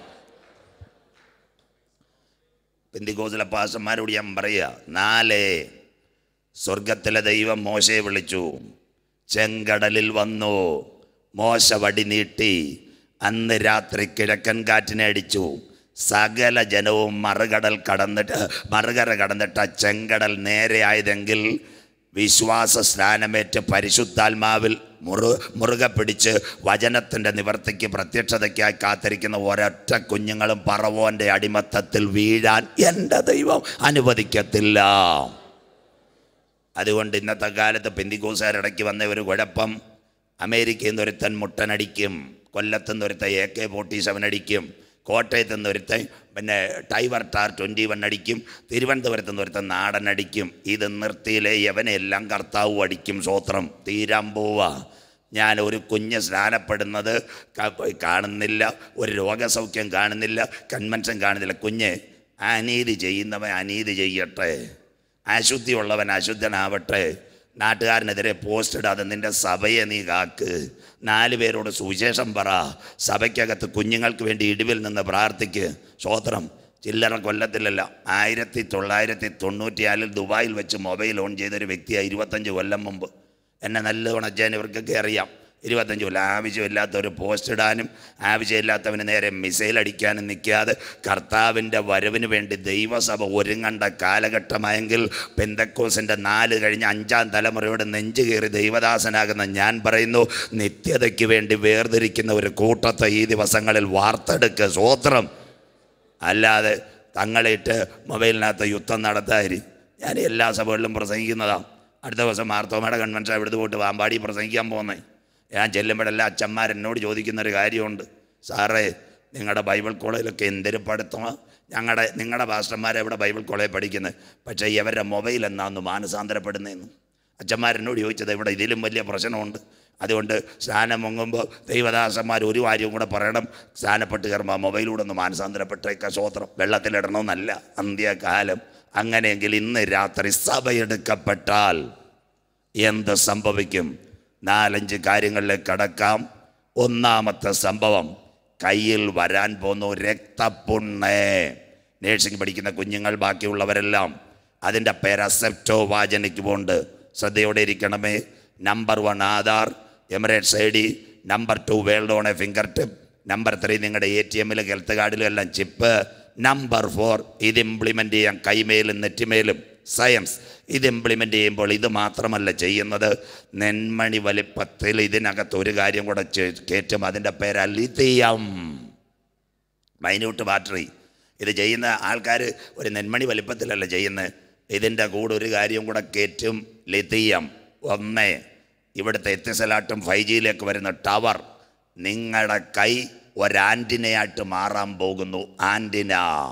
പെന്തിക്കോസിലെ പാസന്മാരോട് ഞാൻ പറയുക നാലേ സ്വർഗത്തിലെ ദൈവം മോശയെ വിളിച്ചു ചെങ്കടലിൽ വന്നു മോശ വടി നീട്ടി അന്ന് രാത്രി കിഴക്കൻ കാറ്റിനെ അടിച്ചു സകല ജനവും മറുകടൽ കടന്നിട്ട് മറുകര കടന്നിട്ട് ആ ചെങ്കടൽ നേരെ ആയതെങ്കിൽ വിശ്വാസ സ്നാനമേറ്റ് പരിശുദ്ധാത്മാവിൽ മുറു മുറുകെ പിടിച്ച് വചനത്തിൻ്റെ നിവർത്തിക്ക് പ്രത്യക്ഷതയ്ക്കായി കാത്തിരിക്കുന്ന ഒരൊറ്റ കുഞ്ഞുങ്ങളും പറവോൻ്റെ അടിമത്തത്തിൽ വീഴാൻ എൻ്റെ ദൈവം അനുവദിക്കത്തില്ല അതുകൊണ്ട് ഇന്നത്തെ കാലത്ത് പെന്തിക്കോസുകാരിടയ്ക്ക് വന്ന ഒരു കുഴപ്പം അമേരിക്കയിൽ നിന്ന് ഒരുത്തൻ മുട്ടനടിക്കും കൊല്ലത്തു നിന്ന് ഒരുത്തൻ എ കെ ഫോർട്ടി സെവൻ അടിക്കും കോട്ടയത്ത് നിന്ന് ഒരുത്തൻ പിന്നെ ടൈവർ ടാർ ട്വൻറ്റി വൺ അടിക്കും തിരുവനന്തപുരത്ത് നിന്ന് ഒരുത്തൻ നാടൻ അടിക്കും ഇത് നിർത്തിയിലെ യവനെല്ലാം കർത്താവ് അടിക്കും സ്വോത്രം തീരാൻ പോവാ ഞാൻ ഒരു കുഞ്ഞ് സ്നാനപ്പെടുന്നത് ക- കാണുന്നില്ല ഒരു രോഗസൗഖ്യം കാണുന്നില്ല കൺവെൻഷൻ കാണുന്നില്ല കുഞ്ഞ് അനീതി ചെയ്യുന്നവൻ അനീതി ചെയ്യട്ടെ അശുദ്ധിയുള്ളവൻ അശുദ്ധനാവട്ടെ നാട്ടുകാരനെതിരെ പോസ്റ്റ് ഇടാതെ നിന്റെ സഭയെ നീ കാക്ക് നാല് പേരോട് സുവിശേഷം പറ സഭയ്ക്കകത്ത് കുഞ്ഞുങ്ങൾക്ക് വേണ്ടി ഇടിവിൽ നിന്ന് പ്രാർത്ഥിക്ക് സ്വോത്രം ചില്ലറ കൊല്ലത്തിലല്ല ആയിരത്തി തൊള്ളായിരത്തി തൊണ്ണൂറ്റിനാലിൽ ദുബായിൽ വെച്ച് മൊബൈൽ ഓൺ ചെയ്തൊരു വ്യക്തിയാണ് ഇരുപത്തഞ്ച് കൊല്ലം മുമ്പ് എന്നെ നല്ലവണ്ണം അച്ഛൻ ഇവർക്കൊക്കെ അറിയാം ഇരുപത്തഞ്ച് കൊല്ലം ആവശ്യമില്ലാത്ത ഒരു പോസ്റ്റ് ഇടാനും ആവശ്യമില്ലാത്തവന് നേരെ മിസൈൽ അടിക്കാനും നിൽക്കാതെ കർത്താവിൻ്റെ വരവിന് വേണ്ടി ദൈവസഭ ഒരുങ്ങണ്ട കാലഘട്ടമായെങ്കിൽ പെന്തക്കോസിൻ്റെ നാല് കഴിഞ്ഞ് അഞ്ചാം തലമുറയുടെ നെഞ്ചു കയറി ദൈവദാസനാകുന്ന ഞാൻ പറയുന്നു നിത്യതയ്ക്ക് വേണ്ടി വേർതിരിക്കുന്ന ഒരു കൂട്ടത്തെ ഈ ദിവസങ്ങളിൽ വാർത്തെടുക്കുക സ്വോത്രം അല്ലാതെ തങ്ങളിട്ട് മൊബൈലിനകത്ത് യുദ്ധം നടത്താതിരി ഞാൻ എല്ലാ സഭകളിലും പ്രസംഗിക്കുന്നതാണ് അടുത്ത ദിവസം മാർത്തോമയുടെ കൺവെൻഷൻ ഇവിടുന്ന് പോയിട്ട് വാമ്പാടി പ്രസംഗിക്കാൻ പോകുന്നത് ഞാൻ ചെല്ലുമ്പോഴെല്ലാം അച്ഛന്മാർ എന്നോട് ചോദിക്കുന്ന ഒരു കാര്യമുണ്ട് സാറേ നിങ്ങളുടെ ബൈബിൾ കോളേജിലൊക്കെ എന്തൊരു പഠിത്തമാണ് ഞങ്ങളുടെ നിങ്ങളുടെ പാസ്റ്റർമാരെ ഇവിടെ ബൈബിൾ കോളേജ് പഠിക്കുന്നത് പക്ഷേ ഇവരുടെ മൊബൈൽ എന്നാന്ന് മാനസാന്തരപ്പെടുന്നതെന്ന് അച്ഛന്മാരെന്നോട് ചോദിച്ചത് ഇവിടെ ഇതിലും വലിയ പ്രശ്നമുണ്ട് അതുകൊണ്ട് സ്നാനം മുങ്ങുമ്പോൾ ദൈവദാസന്മാർ ഒരു കാര്യവും കൂടെ പറയണം സ്നാനപ്പെട്ട് കയറുമ്പോൾ മൊബൈലൂടെ ഒന്ന് മാനസാന്തരപ്പെട്ടേക്ക സ്വോത്രം വെള്ളത്തിലിടണമെന്നല്ല അന്ത്യകാലം അങ്ങനെയെങ്കിൽ ഇന്ന് രാത്രി സഭയെടുക്കപ്പെട്ടാൽ എന്ത് സംഭവിക്കും നാലഞ്ച് കാര്യങ്ങളിലേക്ക് കടക്കാം ഒന്നാമത്തെ സംഭവം കയ്യിൽ വരാൻ പോന്നു രക്തപ്പുണ്ണേ നേഴ്സിംഗ് പഠിക്കുന്ന കുഞ്ഞുങ്ങൾ ബാക്കിയുള്ളവരെല്ലാം അതിൻ്റെ പേര് അസെപ്റ്റോ വാചനയ്ക്ക് പോണ്ട് ശ്രദ്ധയോടെ ഇരിക്കണമേ number one Aadhaar Emirates I D number two world on a fingertip number three നിങ്ങളുടെ എ ടി എമ്മിലും ഹെൽത്ത് കാർഡിലും എല്ലാം ചിപ്പ് നമ്പർ ഫോർ ഇത് ഇംപ്ലിമെൻ്റ് ചെയ്യാൻ കൈമേലും നെറ്റിമേലും സയൻസ് ഇത് ഇംപ്ലിമെൻ്റ് ചെയ്യുമ്പോൾ ഇത് മാത്രമല്ല ചെയ്യുന്നത് നെന്മണി വലിപ്പത്തിൽ ഇതിനകത്ത് ഒരു കാര്യം കൂടെ ചെ- കയറ്റും അതിൻ്റെ പേര് ലിഥിയം മൈന്യൂട്ട് ബാറ്ററി ഇത് ചെയ്യുന്ന ആൾക്കാർ ഒരു നെന്മണി വലിപ്പത്തിലല്ല ചെയ്യുന്നത് ഇതിൻ്റെ കൂടെ ഒരു കാര്യം കൂടെ കയറ്റും ലിഥിയം ഒന്ന് ഇവിടുത്തെ എത്തിസലാട്ടും ഫൈവ് ജിയിലേക്ക് വരുന്ന ടവർ നിങ്ങളുടെ കൈ ഒരാൻറ്റിനയായിട്ട് മാറാൻ പോകുന്നു ആൻറ്റിന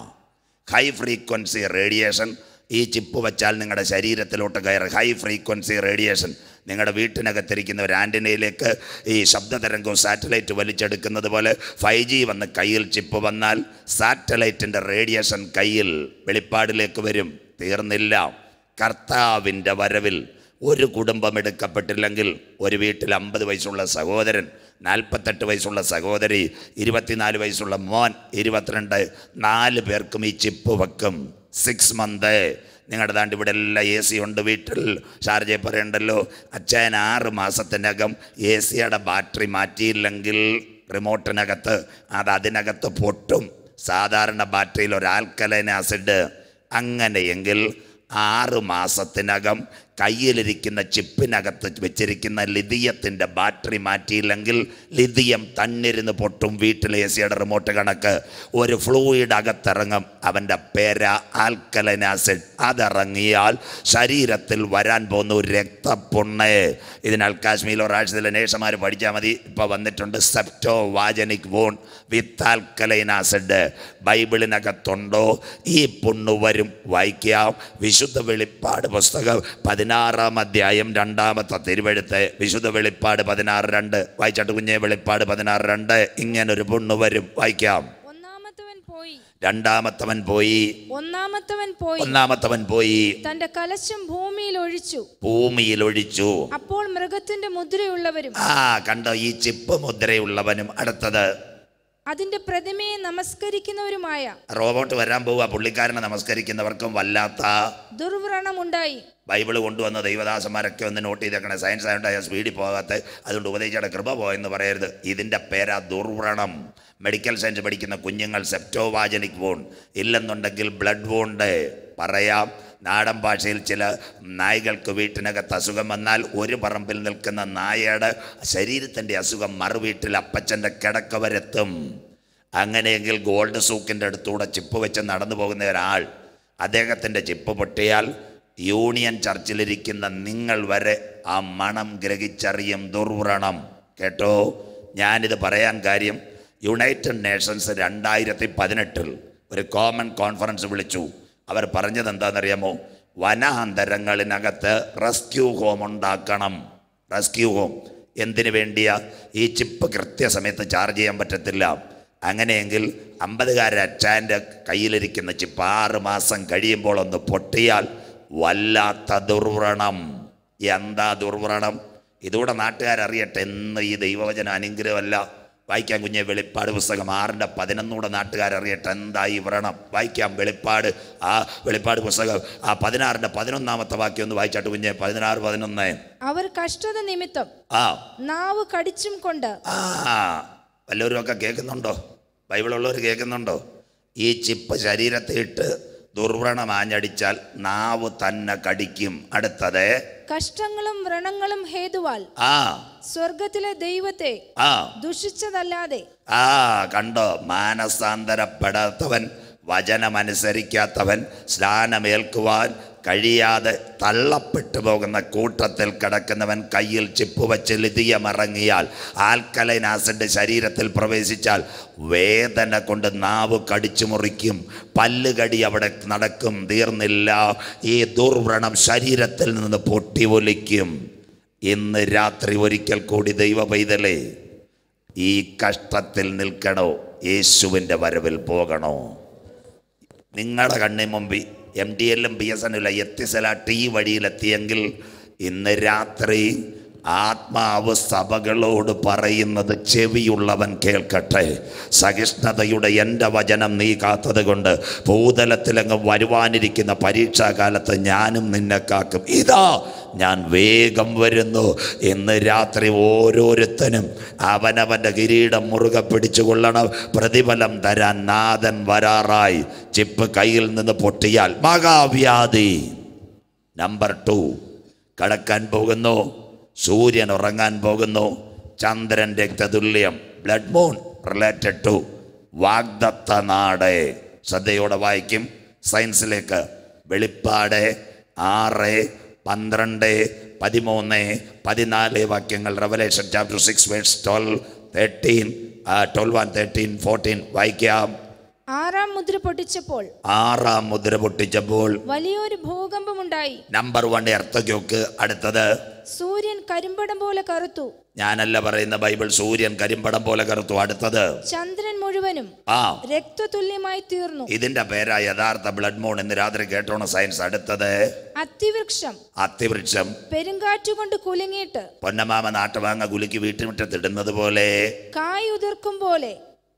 ഹൈ ഫ്രീക്വൻസി റേഡിയേഷൻ ഈ ചിപ്പ് വെച്ചാൽ നിങ്ങളുടെ ശരീരത്തിലോട്ട് കയറി ഹൈ ഫ്രീക്വൻസി റേഡിയേഷൻ നിങ്ങളുടെ വീട്ടിനകത്തിരിക്കുന്ന ഒരു ആൻറ്റിനയിലേക്ക് ഈ ശബ്ദതരംഗവും സാറ്റലൈറ്റ് വലിച്ചെടുക്കുന്നത് പോലെ ഫൈവ് ജി വന്ന് കയ്യിൽ ചിപ്പ് വന്നാൽ സാറ്റലൈറ്റിൻ്റെ റേഡിയേഷൻ കയ്യിൽ വെളിപ്പാടിലേക്ക് വരും തീർന്നില്ല കർത്താവിൻ്റെ വരവിൽ ഒരു കുടുംബം എടുക്കപ്പെട്ടില്ലെങ്കിൽ ഒരു വീട്ടിൽ അമ്പത് വയസ്സുള്ള സഹോദരൻ നാൽപ്പത്തെട്ട് വയസ്സുള്ള സഹോദരി ഇരുപത്തിനാല് വയസ്സുള്ള മോൻ ഇരുപത്തിരണ്ട് നാല് പേർക്കും ഈ ചിപ്പ് വെക്കും സിക്സ് മന്ത് നിങ്ങളുടെ താണ്ട് ഇവിടെ എല്ലാം എ സി ഉണ്ട് വീട്ടിൽ ഷാർജയെ പറയണ്ടല്ലോ അച്ഛൻ ആറ് മാസത്തിനകം എ സിയുടെ ബാറ്ററി മാറ്റിയില്ലെങ്കിൽ റിമോട്ടിനകത്ത് അത് അതിനകത്ത് പൊട്ടും സാധാരണ ബാറ്ററിയിൽ ഒരു ആൽക്കലൈൻ ആസിഡ് അങ്ങനെയെങ്കിൽ ആറ് മാസത്തിനകം കയ്യിലിരിക്കുന്ന ചിപ്പിനകത്ത് വെച്ചിരിക്കുന്ന ലിഥിയത്തിൻ്റെ ബാറ്ററി മാറ്റിയില്ലെങ്കിൽ ലിഥിയം തന്നിരുന്ന് പൊട്ടും വീട്ടിലെ എ സിയുടെ റിമോട്ട് കണക്ക് ഒരു ഫ്ലൂയിഡ് അകത്തിറങ്ങും അവൻ്റെ പേര ആൽക്കലൈൻ ആസിഡ് അതിറങ്ങിയാൽ ശരീരത്തിൽ വരാൻ പോകുന്ന ഒരു രക്തപ്പുണ്ണ് ഇതിനാൽ കാശ്മീരിൽ ഒരാഴ്ചയിലെ നേഴ്സുമാർ പഠിച്ചാൽ മതി ഇപ്പോൾ വന്നിട്ടുണ്ട് സെപ്റ്റോ വാജനിക് വോൺ വിത്ത് ആൽക്കലൈൻ ആസിഡ് ബൈബിളിനകത്തുണ്ടോ ഈ പുണ്ണു വരും വായിക്കാം വിശുദ്ധ വെളിപ്പാട് പുസ്തകം പതിനാറാം അധ്യായം രണ്ടാമത്തെ തിരുവെഴുത്ത് വിശുദ്ധ വെളിപ്പാട് പതിനാറ് രണ്ട് വായിച്ചാട്ട് കുഞ്ഞെ വെളിപ്പാട് പതിനാറ് രണ്ട് ഇങ്ങനൊരു പുണ്ണു വരും വായിക്കാം ഒന്നാമത്തവൻ പോയി രണ്ടാമത്തവൻ പോയി ഒന്നാമത്തവൻ പോയി ഒന്നാമത്തവൻ പോയി തന്റെ കലശം ഭൂമിയിൽ ഒഴിച്ചു ഭൂമിയിൽ ഒഴിച്ചു അപ്പോൾ മൃഗത്തിന്റെ മുദ്രയുള്ളവരും ആ കണ്ടോ ഈ ചിപ്പ് മുദ്രയുള്ളവനും അടുത്തത് അതിന്റെ പ്രതിമയെ നമസ്കരിക്കുന്നവരുമായ റോബോട്ട് വരാൻ പോവുക പുള്ളിക്കാരനെ നമസ്കരിക്കുന്നവർക്കും വല്ലാത്ത ദുർവ്രണമുണ്ടായി ബൈബിൾ കൊണ്ടുവന്ന ദൈവദാസന്മാരൊക്കെ ഒന്ന് നോട്ട് ചെയ്തേക്കണേ സയൻസ് ആയതുകൊണ്ട് സ്പീഡിൽ പോകാത്ത അതുകൊണ്ട് ഉപദേശിയുടെ കൃപ പോയെന്ന് പറയരുത് ഇതിൻ്റെ പേരാ ദുർവ്രണം മെഡിക്കൽ സയൻസ് പഠിക്കുന്ന കുഞ്ഞുങ്ങൾ സെപ്റ്റോവാജനിക് വോൺ ഇല്ലെന്നുണ്ടെങ്കിൽ ബ്ലഡ് വോണ്ട് പറയാം നാടൻ ഭാഷയിൽ ചില നായ്കൾക്ക് വീട്ടിനകത്ത് അസുഖം വന്നാൽ ഒരു പറമ്പിൽ നിൽക്കുന്ന നായയുടെ ശരീരത്തിൻ്റെ അസുഖം മറുവീട്ടിൽ അപ്പച്ചൻ്റെ കിടക്ക വരെത്തും അങ്ങനെയെങ്കിൽ ഗോൾഡ് സൂക്കിൻ്റെ അടുത്തൂടെ ചിപ്പ് വെച്ച് നടന്നു പോകുന്ന ഒരാൾ അദ്ദേഹത്തിൻ്റെ ചിപ്പ് പൊട്ടിയാൽ യൂണിയൻ ചർച്ചിലിരിക്കുന്ന നിങ്ങൾ വരെ ആ മണം ഗ്രഹിച്ചറിയും ദുർവ്രണം കേട്ടോ ഞാനിത് പറയാൻ കാര്യം യുണൈറ്റഡ് നേഷൻസ് രണ്ടായിരത്തി പതിനെട്ടിൽ ഒരു കോമൺ കോൺഫറൻസ് വിളിച്ചു അവർ പറഞ്ഞത് എന്താണെന്നറിയാമോ വനാന്തരങ്ങളിനകത്ത് റെസ്ക്യൂ ഹോം ഉണ്ടാക്കണം റെസ്ക്യൂ ഹോം എന്തിനു വേണ്ടിയാ ഈ ചിപ്പ് കൃത്യസമയത്ത് ചാർജ് ചെയ്യാൻ പറ്റത്തില്ല അങ്ങനെയെങ്കിൽ അമ്പതുകാരൻ അച്ചാൻ്റെ കയ്യിലിരിക്കുന്ന ചിപ്പ് ആറ് മാസം കഴിയുമ്പോൾ ഒന്ന് പൊട്ടിയാൽ വല്ലാത്ത ദുർവ്രണം എന്താ ദുർവ്രണം ഇതൂടെ നാട്ടുകാരറിയട്ടെ എന്ന് ഈ ദൈവവചന അനുഗ്രഹമല്ല വായിക്കാം കുഞ്ഞെ വെളിപ്പാട് പുസ്തകം ആറിൻ്റെ പതിനൊന്നൂടെ നാട്ടുകാരറിയട്ടെ എന്തായി വ്രണം വായിക്കാം വെളിപ്പാട് ആ വെളിപ്പാട് പുസ്തകം ആ പതിനാറിൻ്റെ പതിനൊന്നാമത്തെ വാക്യം ഒന്ന് വായിച്ചാട്ട് കുഞ്ഞെ പതിനാറ് പതിനൊന്ന് അവർ കഷ്ടത നിമിത്തം ആ നാവ് കടിച്ചും കൊണ്ട് ആ വല്ലവരും ഒക്കെ കേൾക്കുന്നുണ്ടോ ബൈബിളുള്ളവർ കേൾക്കുന്നുണ്ടോ ഈ ചിപ്പ് ശരീരത്തെ ഇട്ട് ദുർവ്രണം ആഞ്ഞടിച്ചാൽ നാവ് തന്നെ കടിക്കും അടുത്തത് കഷ്ടങ്ങളും വ്രണങ്ങളും ഹേതുവാൽ ആ സ്വർഗത്തിലെ ദൈവത്തെ ആ ദുഷിച്ചതല്ലാതെ ആ കണ്ടോ മാനസാന്തരപ്പെടാത്തവൻ വചനമനുസരിക്കാത്തവൻ സ്നാനമേൽക്കുവാൻ കഴിയാതെ തള്ളപ്പെട്ടു പോകുന്ന കൂട്ടത്തിൽ കിടക്കുന്നവൻ കയ്യിൽ ചിപ്പ് വച്ച് ലിതിയമറങ്ങിയാൽ ആൽക്കലൈൻ ആസിഡ് ശരീരത്തിൽ പ്രവേശിച്ചാൽ വേദന കൊണ്ട് നാവ് കടിച്ചു മുറിക്കും പല്ലുകടി അവിടെ നടക്കും തീർന്നില്ല ഈ ദുർവ്രണം ശരീരത്തിൽ നിന്ന് പൊട്ടി ഒലിക്കും ഇന്ന് രാത്രി ഒരിക്കൽ കൂടി ദൈവ പൈതലേ ഈ കഷ്ടത്തിൽ നിൽക്കണോ യേശുവിൻ്റെ വരവിൽ പോകണോ നിങ്ങളുടെ കണ്ണിന് മുമ്പിൽ എം ടി എല്ലും ബി എസ് എൻ എത്തിസല ടി വഴിയിലെത്തിയെങ്കിൽ ഇന്ന് രാത്രി ആത്മാവ് സഭകളോട് പറയുന്നത് ചെവിയുള്ളവൻ കേൾക്കട്ടെ സഹിഷ്ണുതയുടെ എൻ്റെ വചനം നീ കാത്തത് കൊണ്ട് ഭൂതലത്തിലങ്ങ് വരുവാനിരിക്കുന്ന പരീക്ഷാകാലത്ത് ഞാനും നിന്നെ കാക്കും ഇതാ ഞാൻ വേഗം വരുന്നു ഇന്ന് രാത്രി ഓരോരുത്തനും അവനവൻ്റെ കിരീടം മുറുകെ പിടിച്ചുകൊള്ളണം പ്രതിഫലം തരാൻ നാഥൻ വരാറായി ചിപ്പ് കയ്യിൽ നിന്ന് പൊട്ടിയാൽ മഹാവ്യാധി നമ്പർ ടു കടക്കാൻ പോകുന്നു സൂര്യൻ ഉറങ്ങാൻ പോകുന്നു ചന്ദ്രൻ രക്തതുല്യം ബ്ലഡ് മൂൺ റിലേറ്റഡ് ടു വാഗ്ദത്ത നാട് ശ്രദ്ധയോടെ വായിക്കും സയൻസിലേക്ക് വെളിപ്പാട് ആറ് പന്ത്രണ്ട് പതിമൂന്ന് പതിനാല് വാക്യങ്ങൾ Revelation chapter six verse twelve thirteen twelve and thirteen fourteen വായിക്കാം ആറാം മുദ്ര പൊട്ടിച്ചപ്പോൾ ആറാം മുദ്ര പൊട്ടിച്ചപ്പോൾ വലിയൊരു ഭൂകമ്പമുണ്ടായി നമ്പർ വൺ എർത്തക്യോക്ക് അടുത്തത് സൂര്യൻ കരിമ്പടം പോലെ കറുത്തു ഞാനല്ല പറയുന്ന ബൈബിൾ സൂര്യൻ കരിമ്പടം പോലെ കറുത്തു അടുത്തത് ചന്ദ്രൻ മുഴുവനും ആ രക്തതുല്യമായി തീർന്നു ഇതിന്റെ പേരാ യഥാർത്ഥ ബ്ലഡ് മൂൺ ഇന്ന് രാത്രി കേട്ടോണം സയൻസ് അടുത്തത് അത്തിവൃക്ഷം അത്തിവൃക്ഷം പെരുങ്കാറ്റുകൊണ്ട് കുലുങ്ങിയിട്ട് പൊന്നമാമ നാട്ടുവാങ്ങ കുലുക്കി വീട്ടുമുറ്റത്തിടുന്നത് പോലെ കായ് ഉതിർക്കും പോലെ